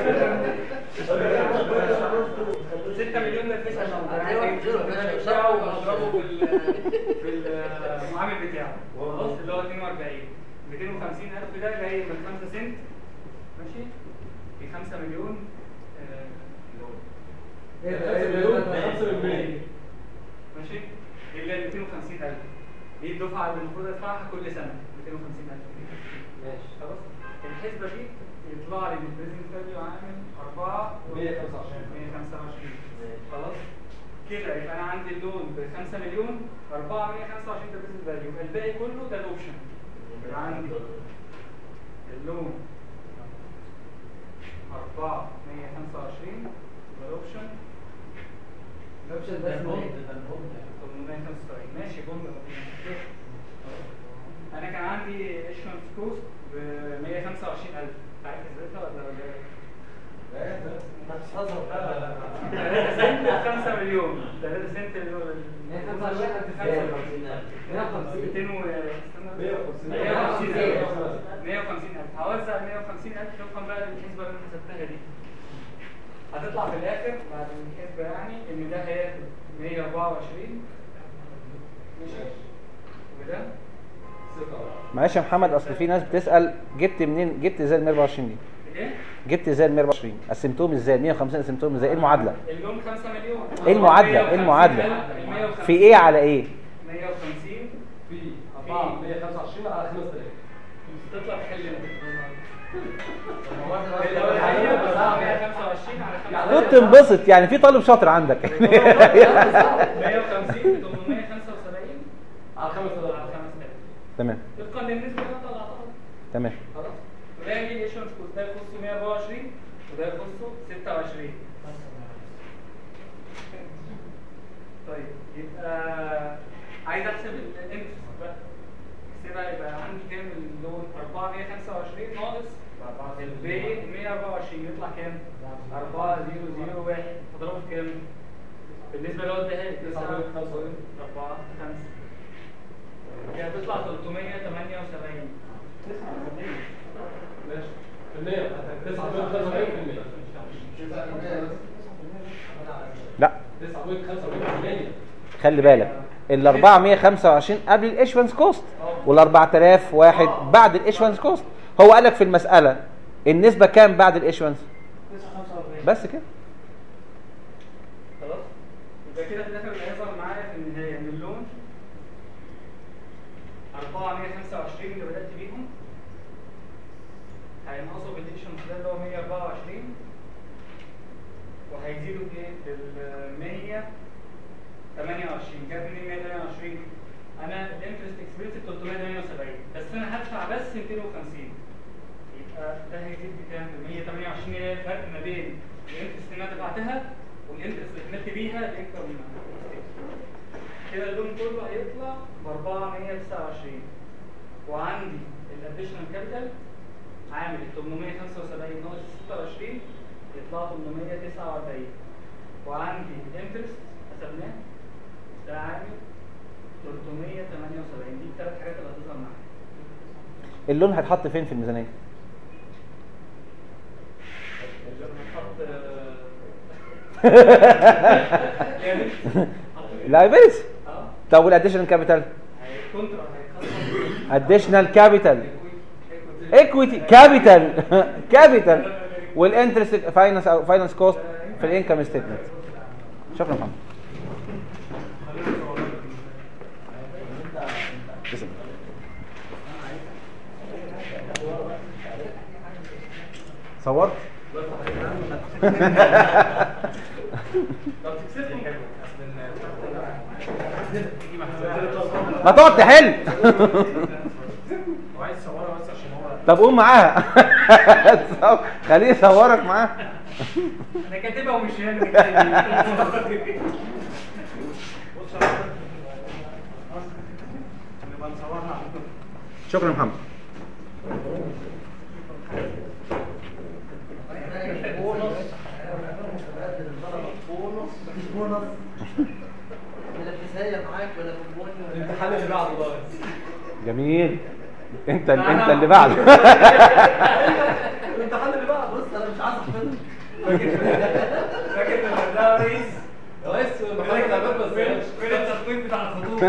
6 مليون ده بيسال منهم انا عايز اجيب البرنامج بتاعه واضربه بال في المعامل بتاعه خلاص اللي هو 42 250 الف ده جاي من 5 سنت ماشي في 5 مليون آه، ايه ده؟ ماشي اللي هي 250000 دي الدفعه اللي المفروض ادفعها كل سنه 250000 ماشي خلاص الحسبه دي يطلع لي من البريزنت فاليو عامل 4 125 125 خلاص كده يبقى انا عندي اللون ب 5 مليون 4 125 ده البريزنت فاليو الباقي كله ده الاوبشن يبقى عندي اللون 4 125 يبقى الاوبشن الاوبشن ده اسمه ايه؟ 875 ماشي بوند انا كان عندي ايشمنت كوست ب 125000 عارف حسبتها ولا ولا هتهزر 3 سنت 5 مليون 3 سنت اللي هو 200 و 150000 هوزع 150000 طبقا بقى للحسبه اللي انا حسبتها دي هتطلع في الاخر بعد الحسبه يعني ان ده هياخد 124 ماشي وده معلش يا محمد اصل في ناس بتسال جبت منين جبت ازاي ال 124 دي ايه؟ جبت ازاي ال 124 قسمتهم ازاي 150 قسمتهم ازاي ايه المعادله اللون 5 مليون ايه المعادله ايه المعادله 150 في ايه على ايه 150 في 4 125 على 5000 تطلع تحل الاولانيه 125 على 5 كنت انبسط يعني في طالب شاطر عندك 150 875 على 5000 على 5000 تمام طبقا للنسبه اللي انا طلعتها تمام خلاص وده يجي الايشنس كوست ده يخصه 124 وده يخصه 26 طيب يبقى عايز احسب الانترست بقى احسبها يبقى عندي كام اللون 425 ناقص الباقي 124 يطلع كام 4001 اضربه في كام بالنسبه اللي هو اداها لي 9 4 5 كده هتطلع 378 ماشي في المية 9.75% لا 9.75% خلي بالك ال 425 قبل الايشوانس كوست وال 4000 واحد بعد الايشوانس كوست هو قال لك في المساله النسبه كام بعد الايشوانس 945 بس كده خلاص يبقى كده في الاخر اللي هيظهر معايا في النهايه ان اللون 425 اللي بدات بيهم هينقصوا بالايشنس ده اللي هو 124 وهيزيدوا بايه؟ بال 128 جاب منين 128 انا الانترست اكسبنس 378 بس انا هدفع بس 250 يبقى ده هيزيد بكام؟ ب 128 هي الفرق ما بين الانترست اللي انا دفعتها والانترست اللي عملت بيها الانكم كده اللون كله هيطلع ب 429 وعندي الاديشنال كابيتال عامل 875 ناقص 26 يطلع 849 وعندي الانترست حسبناه ده عامل 378 دي الثلاث حاجات اللي هتظهر معايا اللون هيتحط فين في الميزانيه هنحط لايبيلتي اه طب والاديشنال كابيتال كونترا هيتخصم اديشنال كابيتال ايكويتي كابيتال كابيتال والانترست فاينانس او فاينانس كوست في الانكم ستيتمنت شكرا محمد تسلم. صورت ما تقعد تحل طب قوم معاها خليه يصورك معاه انا كاتبها ومش هنا نبقى نصورها شكرا محمد مفيش بونص ولا بتسير معاك ولا بونبوني ولا الامتحان اللي بعده بقى جميل انت انت اللي بعده الامتحان اللي بعده بص انا مش عايز احفظه فاكر لما ده رئيس يا ريس محمد عباد بس فين فين التقويم بتاع الخطوط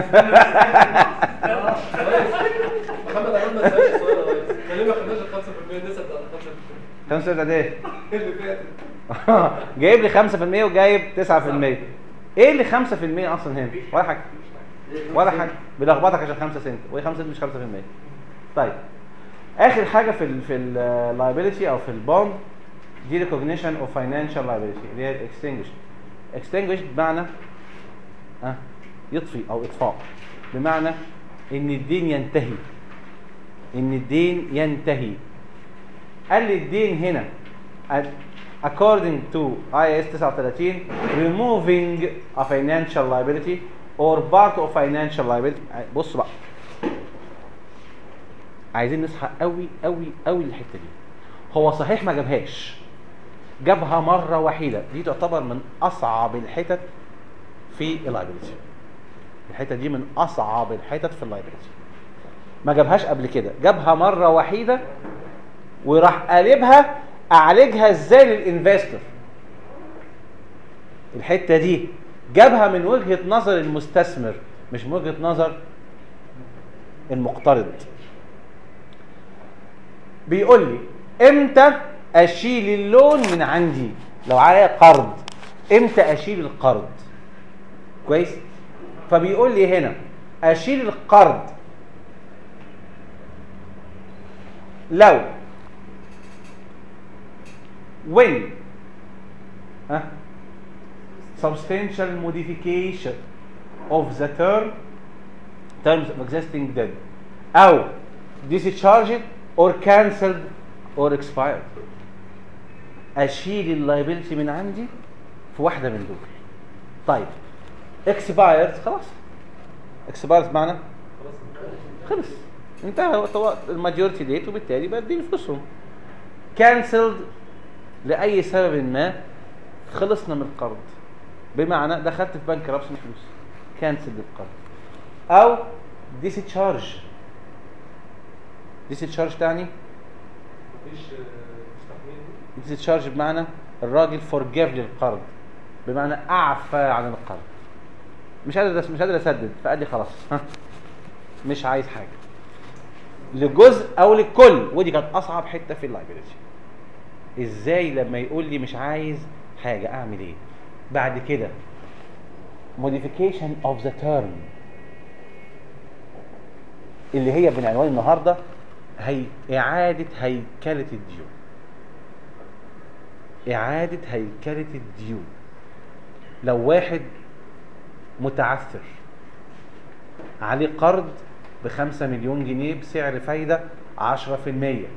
محمد عباد ما سالش سؤال يا ريس احنا ليه ما خدناش ال 5% نسب بتاعت ال 5% خمسة قد ايه؟ اللي فاتت جايب لي 5% وجايب 9% ايه اللي 5% اصلا هنا؟ ولا حاجه ولا حاجه بيلخبطك عشان 5 سنت وهي 5 سنت مش 5% طيب اخر حاجه في ال في اللايبيلتي او في البوند دي ريكوجنيشن اوف فاينانشال لايبيلتي اللي هي الاكستنجوش اكستنجوش بمعنى أه يطفي او اطفاء بمعنى ان الدين ينتهي ان الدين ينتهي قال لي الدين هنا according to IAS 39 removing a financial liability or part of financial liability بص بقى عايزين نصحى قوي قوي قوي الحته دي هو صحيح ما جابهاش جابها مره وحيده دي تعتبر من اصعب الحتت في اللايبيلتي الحته دي من اصعب الحتت في اللايبيلتي ما جابهاش قبل كده جابها مره وحيده وراح قالبها اعالجها ازاي للانفستور الحته دي جابها من وجهه نظر المستثمر مش من وجهه نظر المقترض بيقول لي امتى اشيل اللون من عندي لو عليا قرض امتى اشيل القرض كويس فبيقول لي هنا اشيل القرض لو when ها substantial modification of the term terms of existing debt أو discharged or cancelled or expired أشيل اللايبيلتي من عندي في واحدة من دول طيب expired خلاص expired معنى خلص انتهى وقت الماجورتي ديت وبالتالي بدي فلوسهم كانسلد لاي سبب ما خلصنا من القرض بمعنى دخلت في بنك رابس مش فلوس كانسل القرض او ديسيتشارج ديسيتشارج تعني مفيش تحميل ديسيتشارج بمعنى الراجل فورجيف لي القرض بمعنى اعفى عن القرض مش قادر مش قادر اسدد فقال لي خلاص ها مش عايز حاجه لجزء او للكل ودي كانت اصعب حته في اللايبيلتي ازاي لما يقول لي مش عايز حاجه اعمل ايه بعد كده modification of the term اللي هي بعنوان النهارده هي اعاده هيكله الديون اعاده هيكله الديون لو واحد متعثر عليه قرض بخمسة مليون جنيه بسعر فايدة عشرة في المية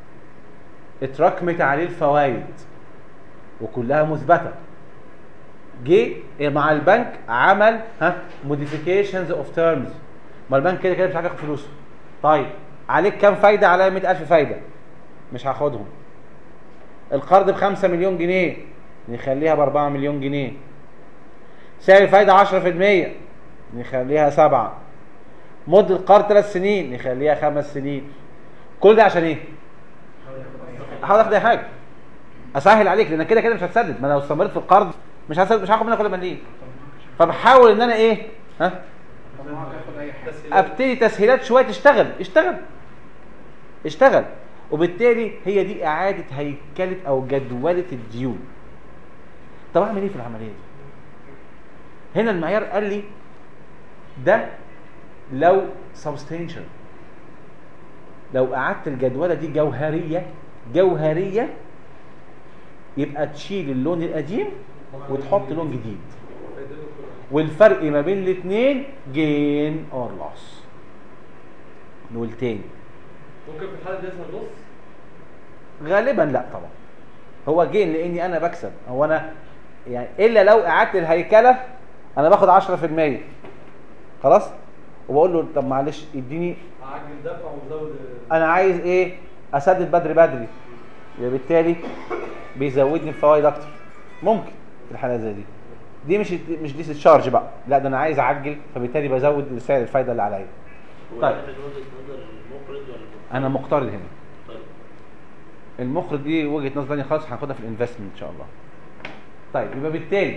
اتراكمت عليه الفوائد وكلها مثبتة جه مع البنك عمل ها موديفيكيشنز اوف تيرمز ما البنك كده كده مش عايز ياخد فلوسه طيب عليك كام فايده عليا 100000 فايده مش هاخدهم القرض ب 5 مليون جنيه نخليها ب 4 مليون جنيه سعر الفايده 10% نخليها 7 مدة القرض 3 سنين نخليها 5 سنين كل ده عشان ايه؟ احاول اخد اي حاجه اسهل عليك لان كده كده مش هتسدد ما انا لو استمريت في القرض مش هسدد مش هاخد منك ولا مليم فبحاول ان انا ايه؟ ها؟ ابتدي تسهيلات شويه تشتغل اشتغل اشتغل وبالتالي هي دي اعاده هيكله او جدوله الديون طب اعمل ايه في العمليه دي هنا المعيار قال لي ده لو سبستانشال لو قعدت الجدوله دي جوهريه جوهريه يبقى تشيل اللون القديم وتحط لون جديد والفرق ما بين الاثنين جين اور لوس نقول تاني ممكن في الحاله دي يظهر نص غالبا لا طبعا هو جين لاني انا بكسب هو انا يعني الا لو قعدت الهيكله انا باخد 10% خلاص وبقول له طب معلش اديني اعجل دفع وازود انا عايز ايه اسدد بدري بدري يبقى بالتالي بيزودني الفوائد اكتر ممكن في الحاله زي دي دي مش مش دي تشارج بقى لا ده انا عايز اعجل فبالتالي بزود سعر الفايده اللي عليا طيب من وجهة نظر المقرض ولا انا مقترض هنا طيب المخرج دي وجهه نظر ثانيه خالص هناخدها في الانفستمنت ان شاء الله طيب يبقى بالتالي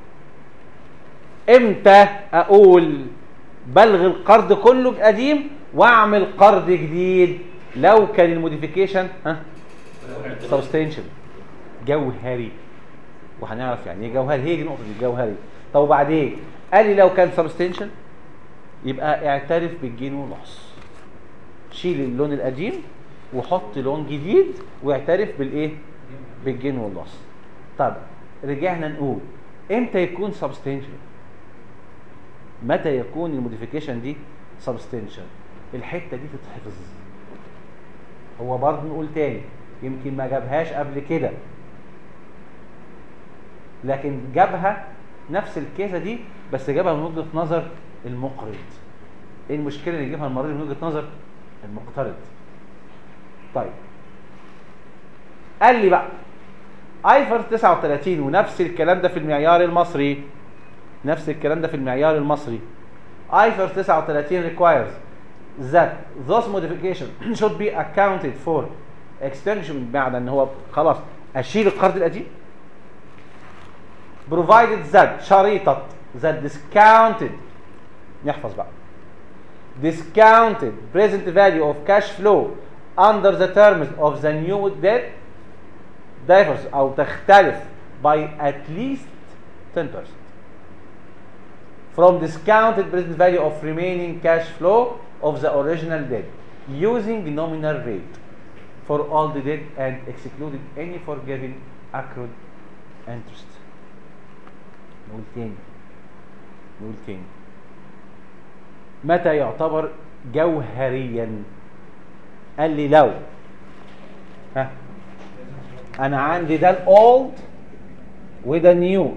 امتى اقول بلغ القرض كله قديم واعمل قرض جديد لو كان الموديفيكيشن ها سبستانشال جوهري وهنعرف يعني ايه جوهري هي دي نقطه الجوهري طب وبعدين قال لي لو كان سبستانشال يبقى اعترف بالجين واللص شيل اللون القديم وحط لون جديد واعترف بالايه بالجين واللص طب رجعنا نقول امتى يكون سبستانشال متى يكون الموديفيكيشن دي سبستانشال الحته دي تتحفظ هو برضه نقول تاني يمكن ما جابهاش قبل كده لكن جابها نفس الكيسه دي بس جابها من وجهه نظر المقرض ايه المشكله اللي يجيبها المريض من وجهه نظر المقترض طيب قال لي بقى ايفر 39 ونفس الكلام ده في المعيار المصري نفس الكلام ده في المعيار المصري ايفر 39 requires that those modification should be accounted for extension بمعنى ان هو خلاص اشيل القرض القديم provided that شريطة that discounted نحفظ بقى discounted present value of cash flow under the terms of the new debt differs أو تختلف by at least 10% from discounted present value of remaining cash flow of the original debt using nominal rate for all the debt and excluded any forgiven accrued interest نقول تاني نقول تاني متى يعتبر جوهريا قال لي لو ها انا عندي ده الاولد وده النيو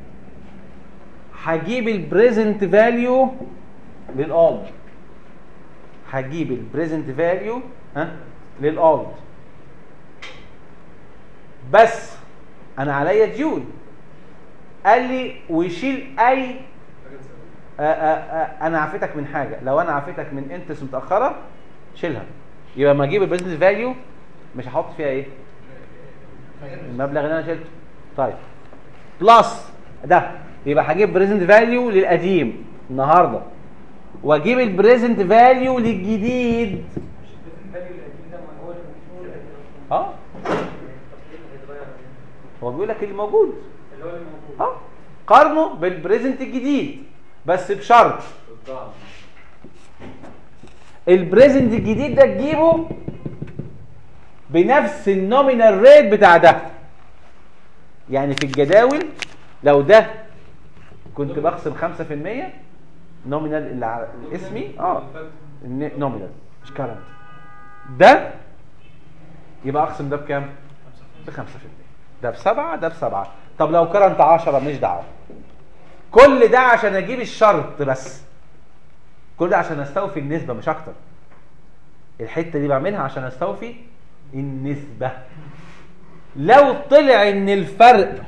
هجيب البريزنت فاليو للاولد هجيب البريزنت فاليو ها للاولد بس انا عليا ديون قال لي ويشيل اي آآ آآ انا عافيتك من حاجه لو انا عافيتك من انترست متاخره شيلها يبقى لما اجيب البيزنس فاليو مش هحط فيها ايه المبلغ اللي انا شلته طيب بلس ده يبقى هجيب بريزنت فاليو للقديم النهارده واجيب البريزنت فاليو للجديد اه هو بيقول لك اللي موجود اللي هو اللي موجود اه قارنه بالبريزنت الجديد بس بشرط البريزنت الجديد ده تجيبه بنفس النومينال ريت بتاع ده يعني في الجداول لو ده كنت بخصم 5% نومينال اللي على اسمي اه نومينال مش كارنت ده يبقى اخصم ده بكام؟ ب 5% ده بسبعة ده بسبعة طب لو كرنت 10 مش دعوة كل ده عشان اجيب الشرط بس كل ده عشان استوفي النسبة مش اكتر الحتة دي بعملها عشان استوفي النسبة لو طلع ان الفرق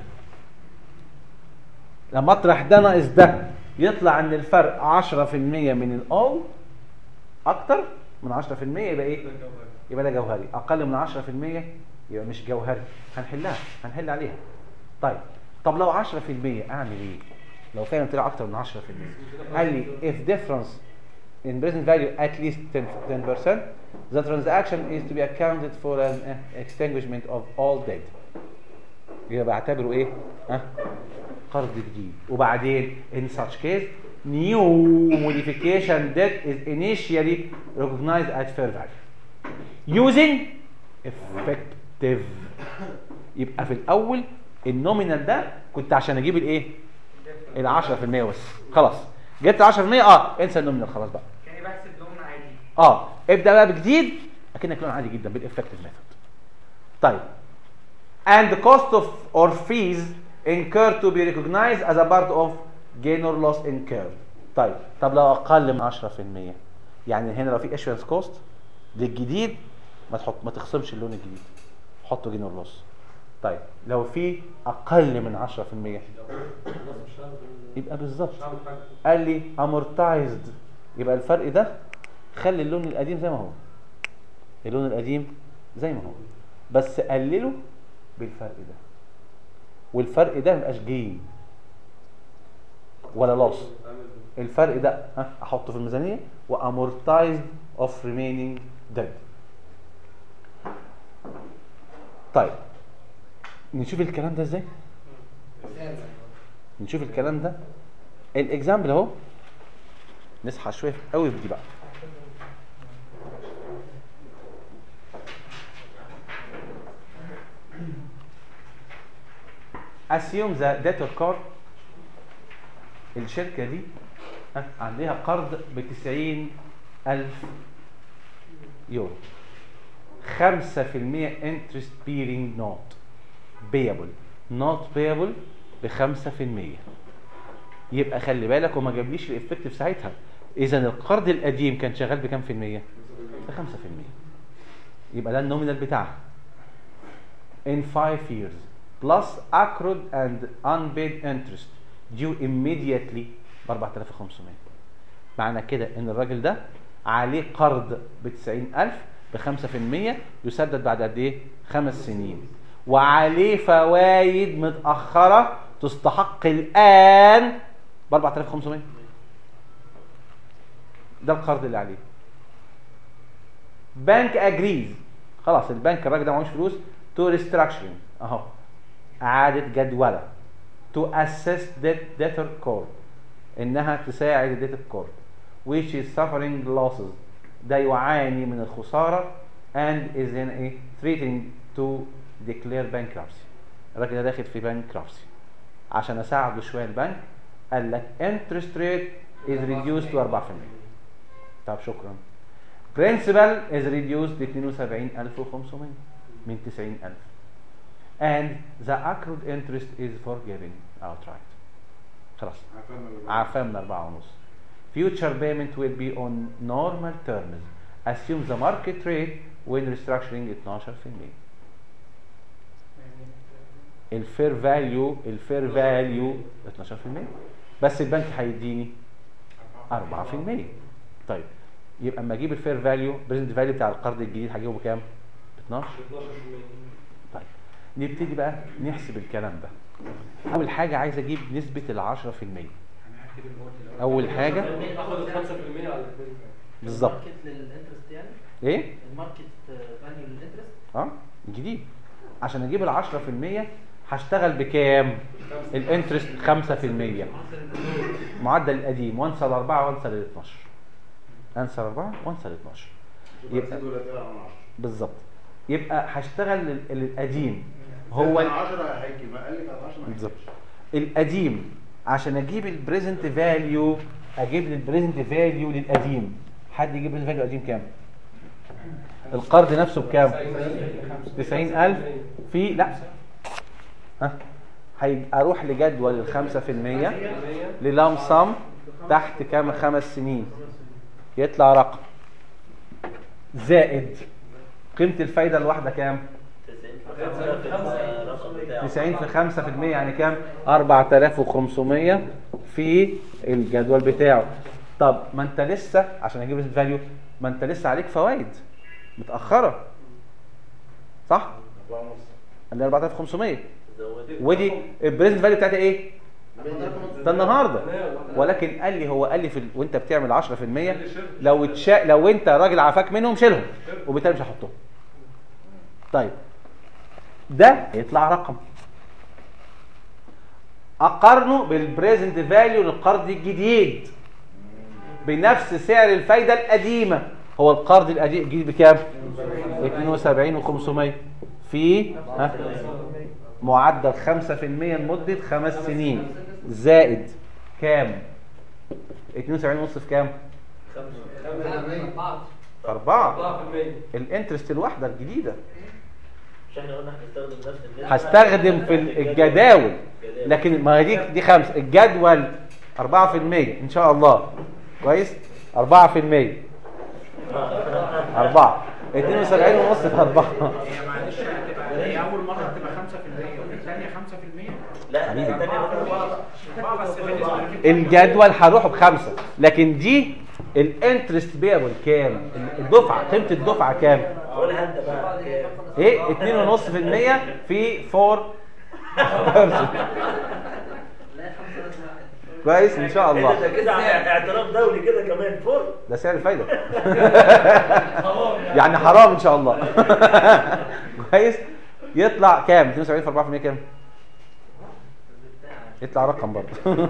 لما اطرح ده ناقص ده يطلع ان الفرق 10% من الاول اكتر من 10% يبقى ايه يبقى ده جوهري اقل من 10% يبقى مش جوهري هنحلها هنحل عليها طيب طب لو 10% اعمل ايه لو فعلا طلع اكتر من 10% قال لي if difference in present value at least 10, 10% the transaction is to be accounted for an uh, extinguishment of all debt يبقى بعتبره ايه ها قرض جديد وبعدين in such case new modification debt is initially recognized at fair value using effective يبقى في الاول النومينال ده كنت عشان اجيب الايه ال 10% بس خلاص جبت 10% اه انسى النومينال خلاص بقى كاني بحسب لون عادي اه ابدا بقى بجديد اكنك لون عادي جدا بالافكتيف ميثود طيب and the cost of or fees incurred to be recognized as a part of gain or loss incurred طيب طب لو اقل من 10% يعني هنا لو في issuance cost للجديد ما تحط ما تخصمش اللون الجديد حطه gain or loss طيب لو في اقل من 10% يبقى بالظبط قال لي amortized يبقى الفرق ده خلي اللون القديم زي ما هو اللون القديم زي ما هو بس قلله بالفرق ده والفرق ده ما يبقاش جين ولا لوس الفرق ده ها احطه في الميزانيه وامورتايزد اوف ريمينينج ديد طيب نشوف الكلام ده ازاي نشوف الكلام ده الاكزامبل اهو نصحى شويه قوي بدي بقى assume the debtor card الشركة دي ها، عندها قرض ب 90000 يورو 5% interest bearing note payable not payable ب 5% يبقى خلي بالك وما جابليش الافكتيف ساعتها اذا القرض القديم كان شغال بكام في المية؟ ب 5% يبقى ده النومينال بتاعها in 5 years plus accrued and unpaid interest due immediately ب 4500 معنى كده ان الراجل ده عليه قرض ب 90000 ب 5% يسدد بعد قد ايه؟ خمس سنين وعليه فوائد متأخرة تستحق الآن ب 4500 ده القرض اللي عليه بنك اجريز خلاص البنك الراجل ده معهوش فلوس تو ريستراكشرنج اهو اعاده جدوله تو اسيست debtor court انها تساعد الديتر كورت which is suffering losses ده يعاني من الخساره and is in a threatening to declare bankruptcy الراجل ده داخل في bankruptcy عشان اساعده شويه البنك قال لك interest rate is reduced to 4% طب شكرا principal is reduced ل 72500 من 90000 and the accrued interest is forgiven outright خلاص عفاه من أربعة ونص future payment will be on normal terms assume the market rate when restructuring 12% الفير فاليو الفير فاليو 12% بس البنك هيديني 4% طيب يبقى اما اجيب الفير فاليو بريزنت فاليو بتاع القرض الجديد هجيبه بكام؟ ب 12 طيب نبتدي بقى نحسب الكلام ده اول حاجه عايز اجيب نسبه ال 10% اول حاجه اخد ال 5% على الاثنين بالظبط الماركت للانترست يعني ايه الماركت فاليو للانترست اه جديد عشان اجيب ال 10% هشتغل بكام الانترست 5% معدل القديم وانسى الاربعه وانسى ال 12 انسى الاربعه وانسى ال 12 يبقى بالظبط يبقى هشتغل ال- ال- القديم هو ال- 10 هيجي ما قال لك على 10 بالظبط القديم عشان اجيب البريزنت فاليو اجيب البريزنت فاليو للقديم حد يجيب البريزنت فاليو القديم كام القرض نفسه بكام 90000 في لا ها هي- اروح لجدول الخمسة في المية للام صم تحت كام خمس سنين يطلع رقم زائد قيمة الفايدة الواحدة كام 90 في 5 في المية يعني كام 4500 في الجدول بتاعه طب ما انت لسه عشان اجيب الفاليو ما انت لسه عليك فوائد متأخرة صح اللي 4500 ودي البريزنت فاليو بتاعتها ايه ده النهارده ولكن قال لي هو قال لي في ال... وانت بتعمل 10% لو اتشا... لو انت راجل عفاك منهم شيلهم وبالتالي مش هحطهم طيب ده يطلع رقم اقارنه بالبريزنت فاليو للقرض الجديد بنفس سعر الفايده القديمه هو القرض القديم الجديد بكام 72 و500 في ها معدل 5% لمده خمس سنين زائد كام 72 ونص في كام أربعة الانترست الواحدة الجديدة مش احنا قلنا هنستخدم نفس النسبة هستخدم في الجداول لكن ما هي دي دي خمسة الجدول 4% ان شاء الله كويس 4% 4 72 ونص في 4 هي معلش هتبقى هي اول مره هتبقى 5% وفي الثانيه 5% لا حبيبي. الثانية اه بس بالنسبه لك الجدول هروح بخمسة لكن دي الانترست بيبل كام الدفعة قيمة الدفعة كام قولها انت بقى ايه 2.5% في 4 كويس ان شاء الله ده كده اعتراف دولي كده كمان فوق ده سعر الفايدة يعني حرام ان شاء الله كويس يطلع كام 72 في 4% كام يطلع رقم برضه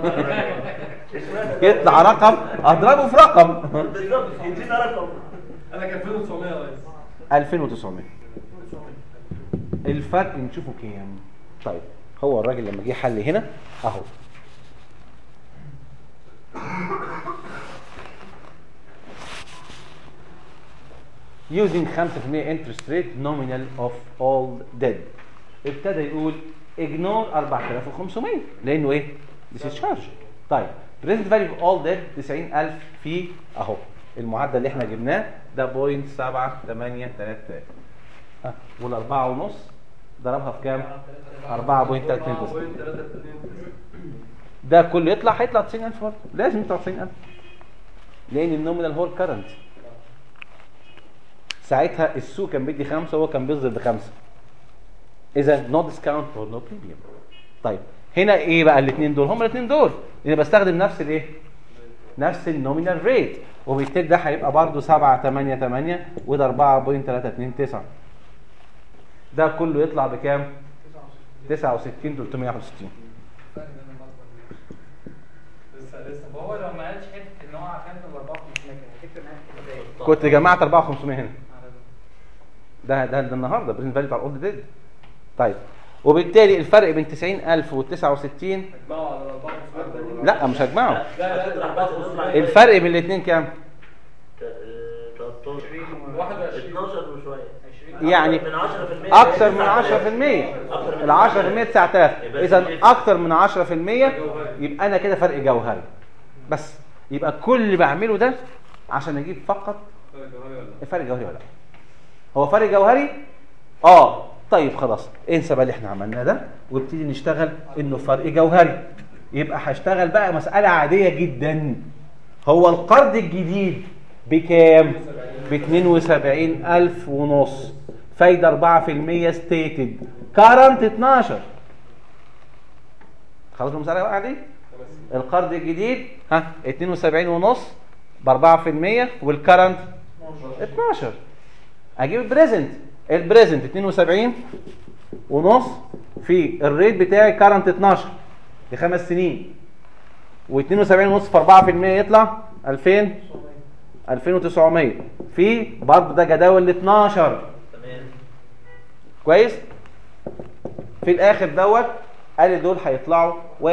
يطلع رقم اضربه في رقم بالظبط يدينا رقم انا كان 2900 يا ريس 2900 الفرق نشوفه كام طيب هو الراجل لما جه حل هنا اهو using 5% interest rate nominal of all debt ابتدى يقول ignore 4500 لانه ايه discharge طيب present value of all debt 90000 في اهو المعدل اللي احنا جبناه ده بوينت 7 8 3 ها والأربعة ونص ضربها في كام 4.3 ده كله يطلع هيطلع 90000 برضه لازم يطلع 90000 لان النومينال هو الكرنت ساعتها السوق كان بيدي خمسة وهو كان بيصدر بخمسة اذا نو ديسكاونت اور نو بريميوم طيب هنا ايه بقى الاثنين دول هم الاثنين دول انا بستخدم نفس الايه نفس النومينال ريت وبالتالي ده هيبقى برضه 7 8 8 وده 4.329 ده كله يطلع بكام 69 361 لسه لسه هو لو ما قالش حته ان هو عشان الاربعه مش ناجح هتفرق معاك ازاي؟ كنت جمعت 4500 هنا ده ده, ده النهارده برين فاليو بتاع الاولد ديد طيب وبالتالي الفرق بين 90000 و 69 اجمعوا على الاربعه وخمسين. لا مش هجمعه لا لا هتطرح لا بس نطلع الفرق بين الاثنين كام 13 21 12 وشويه يعني من 10% اكثر من 10% ال 10% 9000 اذا اكثر من 10% يبقى انا كده فرق جوهري بس يبقى كل اللي بعمله ده عشان اجيب فقط الفرق جوهري ولا لا هو فرق جوهري اه طيب خلاص انسى بقى اللي احنا عملناه ده وابتدي نشتغل انه فرق جوهري يبقى هشتغل بقى مسألة عادية جدا هو القرض الجديد بكام ب 72000 ونص فايدة 4% ستيتد كارنت 12 خلاص المسألة بقى عادية القرض الجديد ها 72 ونص ب 4% والكرنت 12 اجيب البريزنت البريزنت 72 ونص في الريت بتاعي كرنت 12 لخمس سنين و72 ونص في 4% يطلع 2000 2900 في برضه ده جداول ل 12 تمام كويس في الاخر دوت قال لي دول هيطلعوا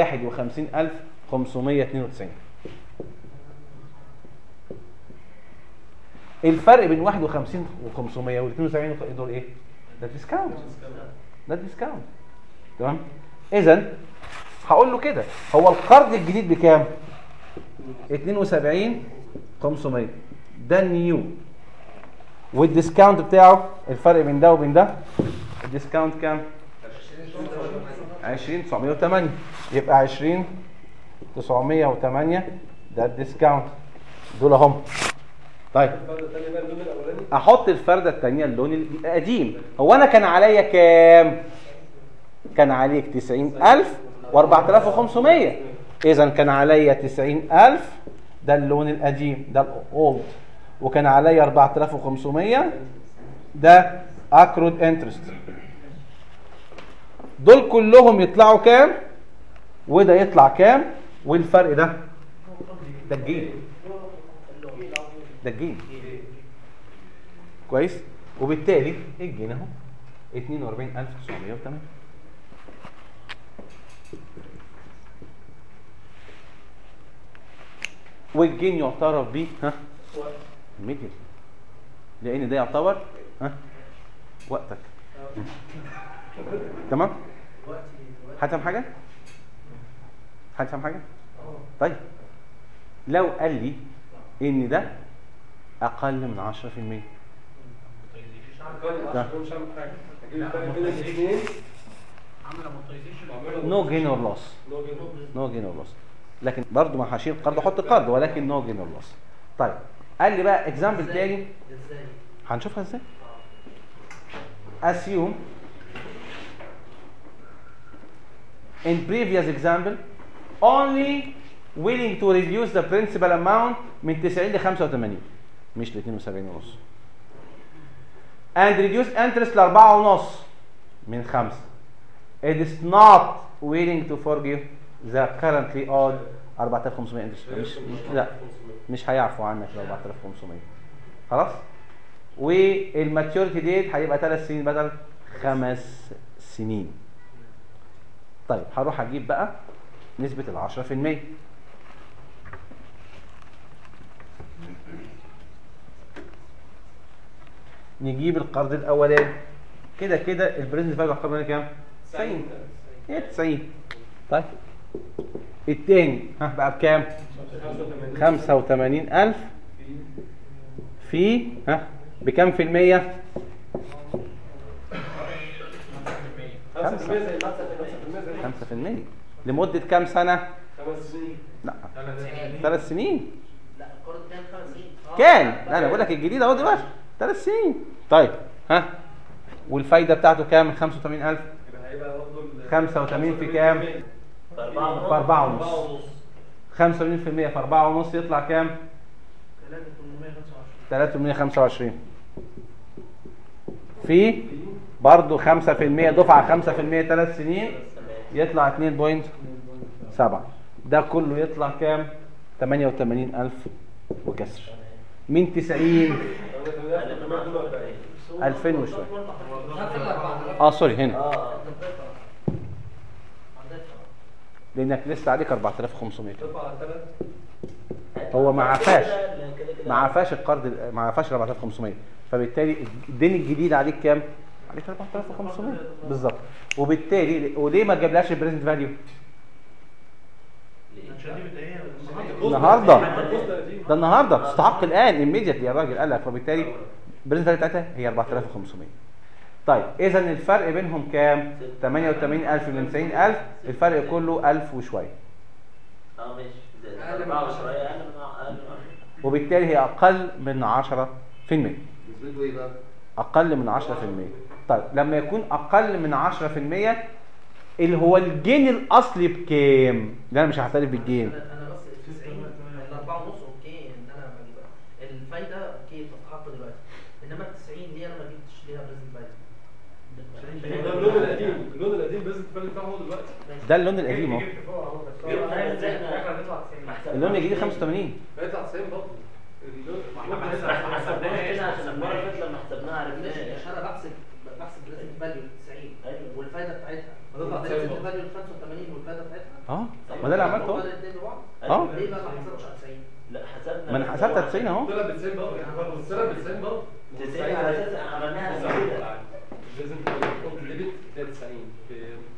51592 الفرق بين 51 و500 وال 72 دول ايه؟ ده ديسكاونت ده ديسكاونت تمام اذا هقول له كده هو القرض الجديد بكام 72 500 ده النيو والديسكاونت بتاعه الفرق بين ده وبين ده الديسكاونت كام 20 908 يبقى 20 908 ده الديسكاونت دول اهم طيب احط الفرده الثانيه اللون القديم هو انا كان عليا كام كان عليك 90000 و4500 اذا كان عليا 90000 ده اللون القديم ده الاولد وكان عليا 4500 ده اكرود انترست دول كلهم يطلعوا كام وده يطلع كام والفرق ده ده الجيل ده الجيل كويس وبالتالي الجين اهو 42908 والجين يعترف به ها ميدل لان ده يعتبر ها وقتك تمام هتفهم حاجه هتفهم حاجه طيب لو قال لي ان ده اقل من 10% ده. نو جين اور لوس نو جين اور لوس لكن برضه ما هشيل قرض احط قرض ولكن نو جين اور لوس طيب قال لي بقى اكزامبل تاني ازاي؟ هنشوفها ازاي assume in previous example only willing to reduce the principal amount من 90 ل 85 مش ل 72 ونص and reduce interest ل 4 ونص من 5 it is not willing to forgive the currently owed 4500 interest مش, مش لا مش هيعفو عنك ال 4500 خلاص والماتيوريتي ديت هيبقى 3 سنين بدل خمس سنين طيب هروح اجيب بقى نسبة ال 10% نجيب القرض الاولاني كده كده البريزنت فاليو القرض الاولاني كام 90 ايه 90 طيب التاني ها بقى بكام 85000 في ها بكام في المية 5% زي المكسب 5% زي 5 في المية لمدة كام سنة خمس سنين لا ثلاث سنين لا القرض كان خمس سنين آه. كان لا انا بقول لك الجديد اهو دلوقتي ثلاث سنين طيب ها والفايدة بتاعته كام 85000 يبقى هيبقى برضه ال- 85 في كام في 4 ونص 85% في 4 ونص يطلع كام 3825 325 في برضه 5% دفعة 5% ثلاث سنين يطلع 2.7 ده كله يطلع كام 88000 وكسر من 90 2000 وشوية اه سوري هنا اه لانك لسه عليك 4500 تطلع على ثلاث هو ما عفاش كده كده ما عفاش القرض ما عفاش 4500 فبالتالي الدين الجديد عليك كام؟ عليك 4500 بالظبط وبالتالي وليه ما جابلهاش البريزنت فاليو؟ عشان دي بتلاقيها النهارده ده النهارده تستحق الان ايميديتلي يا راجل قال لك فبالتالي البريزنت فاليو بتاعتها هي 4500 طيب اذا الفرق بينهم كام؟ 88000 من 90000 الفرق كله 1000 وشويه اه ماشي زي أقل من أربعة 10. وشوية أقل من أقل من عشرة. وبالتالي هي اقل من 10% نسبته ايه بقى؟ اقل من 10% طيب لما يكون اقل من 10% اللي هو الجين الاصلي بكام ده انا مش هعترف بالجين انا أنا بس ال 90 الاربعه ونص اوكي ان انا بجيبها الفايده اوكي تستحق دلوقتي انما ال 90 دي انا ما جبتش ليها بريزنت فايده ده اللون القديم اللون القديم بس الفرق بتاعه هو دلوقتي ده اللون القديم اهو اللون الجديد 85 هيطلع 90 برضه اللون احنا ما احنا حسبناش حسبناش كده عشان المرة اللي فاتت لما حسبناها ماشي عرفناها عشان انا بحسب بحسب بريزنت فاليو 90 أيوة. والفايده بتاعتها هتطلع 90 بريزنت برضه. فاليو 85 والفايده بتاعتها اه ما ده اللي عملته اهو وبعد الاتنين ببعض اه ليه بقى ما حسبتش على 90 لا حسبنا ما انا حسبت 90 اهو طلع ب 90 برضه طلع ب 90 برضه 90 على أساس عملناها كده لازم تبقى ديبت 90 في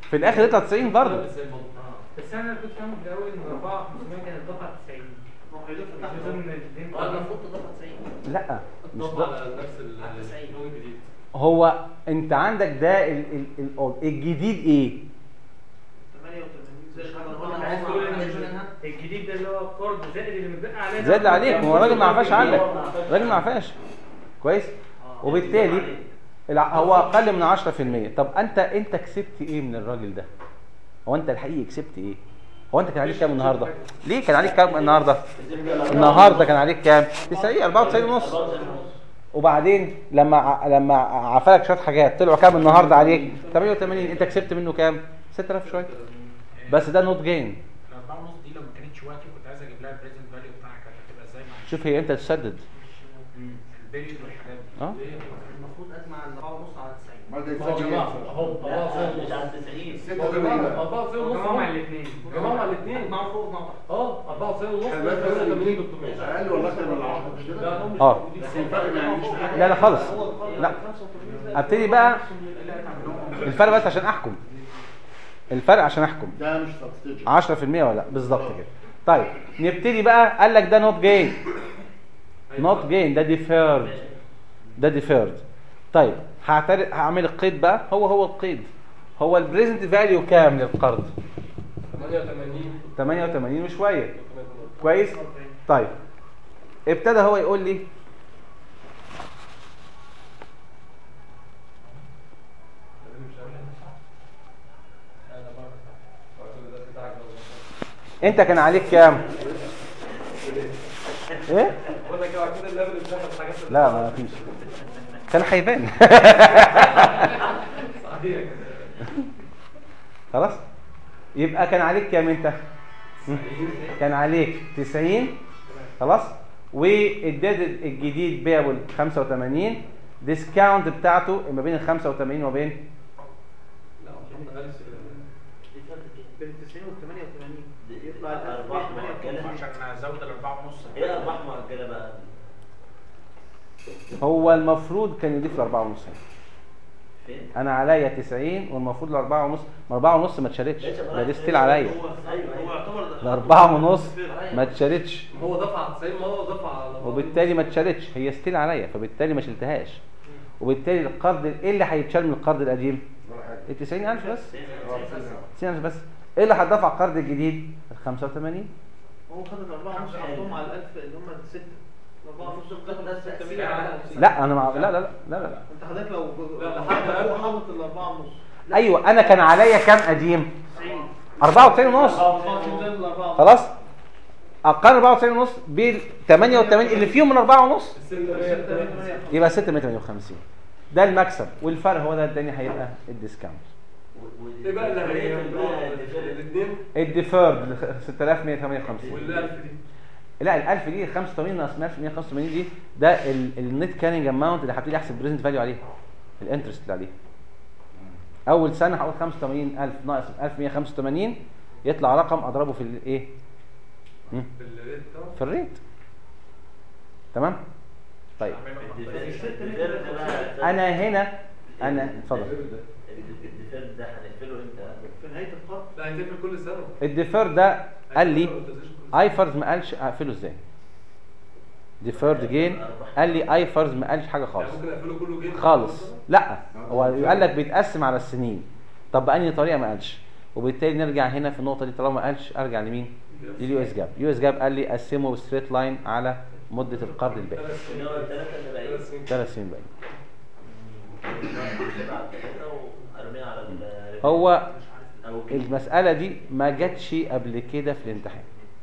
في الاخر يطلع 90 برضه بس انا كنت فاهم في الاول ان 4 500 كانت دفعه 90 ما هو هيدفع تحت من الدين اه المفروض تضافة 90 لا مش ضاف ده. على نفس ال- على 90. اللون الجديد هو انت عندك ده ال ال ال الجديد ايه 88 زي انا الحاجة عايز تقول ان الجديد ده اللي هو قرض زائد اللي متبقى عليه ده زاد اللي عليك ما هو الراجل ما عفاش عنك الراجل ما عفاش كويس وبالتالي الع- هو اقل من 10% طب انت انت كسبت ايه من الراجل ده هو انت الحقيقي كسبت ايه هو انت كان عليك كام النهارده ليه كان عليك كام النهارده النهارده كان عليك كام 90 94 ونص وبعدين لما ع- لما عفالك شويه حاجات طلعوا كام النهارده عليك 88 انت كسبت منه كام 6000 شويه بس ده نوت جين الاربعه ونص دي لو ما كانتش وقتي كنت عايز اجيب لها البريزنت فاليو بتاعها كانت هتبقى ازاي مع شوف هي امتى تسدد البيريود والحاجات دي اه المفروض اجمع ال 4 ونص على 90 ما ده يا يتسجل جماعه إيه؟ اهو لا، مش على 90 96 94 ونص جمعوا مع الاثنين جماعة مع الاثنين المفروض نقطة اه 94 ونص خلي بالك بس 83 الجديد 300 اقل ولا اكتر من 10 مش كده؟ اه بس الفرق ما يعنيش في حاجه لا لا خالص لا ابتدي بقى الفرق بس عشان احكم الفرق عشان احكم ده مش سبستيشن 10% ولا لا بالظبط كده طيب نبتدي بقى قال لك ده نوت جين نوت جين ده ديفيرد ده ديفيرد طيب هعترف هعمل القيد بقى هو هو القيد هو البريزنت فاليو كام للقرض 88 88 وشويه كويس طيب ابتدى هو يقول لي انت كان عليك كام ايه بقول لك اوعى كده الليفل بتاعها الحاجات لا ما فيش كان هيبان صحيح خلاص يبقى كان عليك كام انت كان عليك 90 خلاص والديد الجديد بيبل 85 ديسكاونت بتاعته ما بين ال 85 وما بين لا محمد غالي بين 90 و 88 يطلع ال ارباح مؤجله عشان ازود الاربعه ونص ايه ارباح مؤجله بقى هو المفروض كان يضيف ل 4 ونص فين؟ انا عليا 90 والمفروض ال 4 ونص ما 4 ونص ما اتشالتش ده دي ستيل عليا هو هو يعتبر ال 4 ونص ما اتشالتش هو دفع 90 مره ودفع على وبالتالي ما اتشالتش هي ستيل عليا فبالتالي ما شلتهاش وبالتالي القرض ايه اللي هيتشال من القرض القديم ولا حاجه ال 90000 بس اه، 90000 بس ايه اللي هتدفع القرض الجديد ال 85 هو خد ال 4 ونص حطهم على ال 1000 اللي هم الستة ال 4 ونص ده ده 6 تأثير مليون على لا انا مع... لا لا لا لا لا, لا. انت حضرتك لو لا، لو لحد هو ألف. حاطط ال 4 ونص ايوه انا كان عليا كام قديم 90 94 ونص 94 زائد ال 4 ونص خلاص اقل 94 ونص بال 88 اللي فيهم من 4 ونص يبقى 658 ده المكسب والفرق هو ده الدنيا هيبقى الديسكاونت ايه بقى اللي هي الاثنين الديفيرد 6158 والالف دي لا ال 1000 دي 85 ناقص 1185 دي ده النت كاننج اماونت اللي هبتدي احسب بريزنت فاليو عليها الانترست اللي عليها اول سنه هقول 85000 ناقص 1185 يطلع رقم اضربه في الايه مم. بالريت طبعا في الريت تمام طيب الديفيرد بقى انا هنا انا اتفضل الديفيرد ده هنقفله امتى؟ في نهايه القرض لا هيتقفل كل سنه الديفير ده قال لي هيتقفل ولا تزيدش كل سنة. ايفرز ما قالش اقفله ازاي ديفيرد جين قال لي ايفرز ما قالش حاجه خالص يعني ممكن اقفله كله جيم خالص لا هو قال لك بيتقسم على السنين طب بأنهي طريقه ما قالش وبالتالي نرجع هنا في النقطه دي طالما ما قالش ارجع لمين لليو اس جاب يو اس جاب قال لي قسمه ستريت لاين على مده القرض الباقي اللي هو الثلاثه اللي باقيين ثلاث سنين ثلاث سنين باقي سبعة على الثلاثة وارميها على ال هو أو كده. المساله دي ما جاتش قبل كده في الامتحان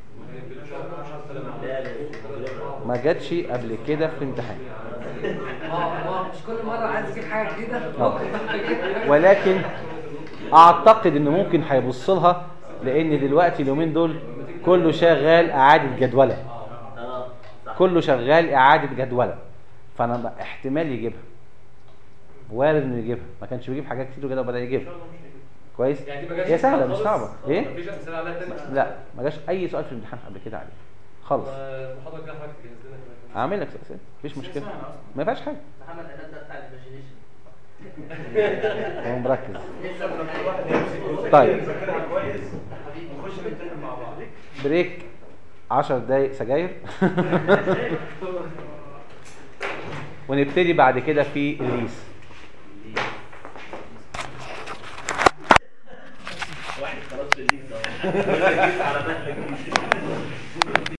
لا لا ما جاتش قبل كده في الامتحان اه اه مش كل مره عايز اجيب حاجه جديده آه. ولكن اعتقد انه ممكن هيبص لها لان دلوقتي اليومين دول كله شغال اعاده جدوله اه صح كله شغال اعاده جدوله فانا ب- احتمال يجيبها وارد انه يجيبها ما كانش بيجيب حاجات كتير وكده وبدا يجيبها كويس يعني دي ما جاتش هي سهله مش خالص؟ صعبه ايه مفيش امثله عليها تاني لا ما جاش اي سؤال في الامتحان قبل كده عليه خالص المحاضره الجايه حضرتك تجهز لنا كمان اعمل لك اسئله مفيش مشكله ما فيهاش حاجه محمد عناد ده بتاع الايماجينيشن هو مركز لسه لما كل واحد يمسك طيب. يذاكرها كويس ونخش نمتحن مع بعض بريك 10 دقايق سجاير ونبتدي بعد كده في الليس واحد خلاص في الليل ده على مهلك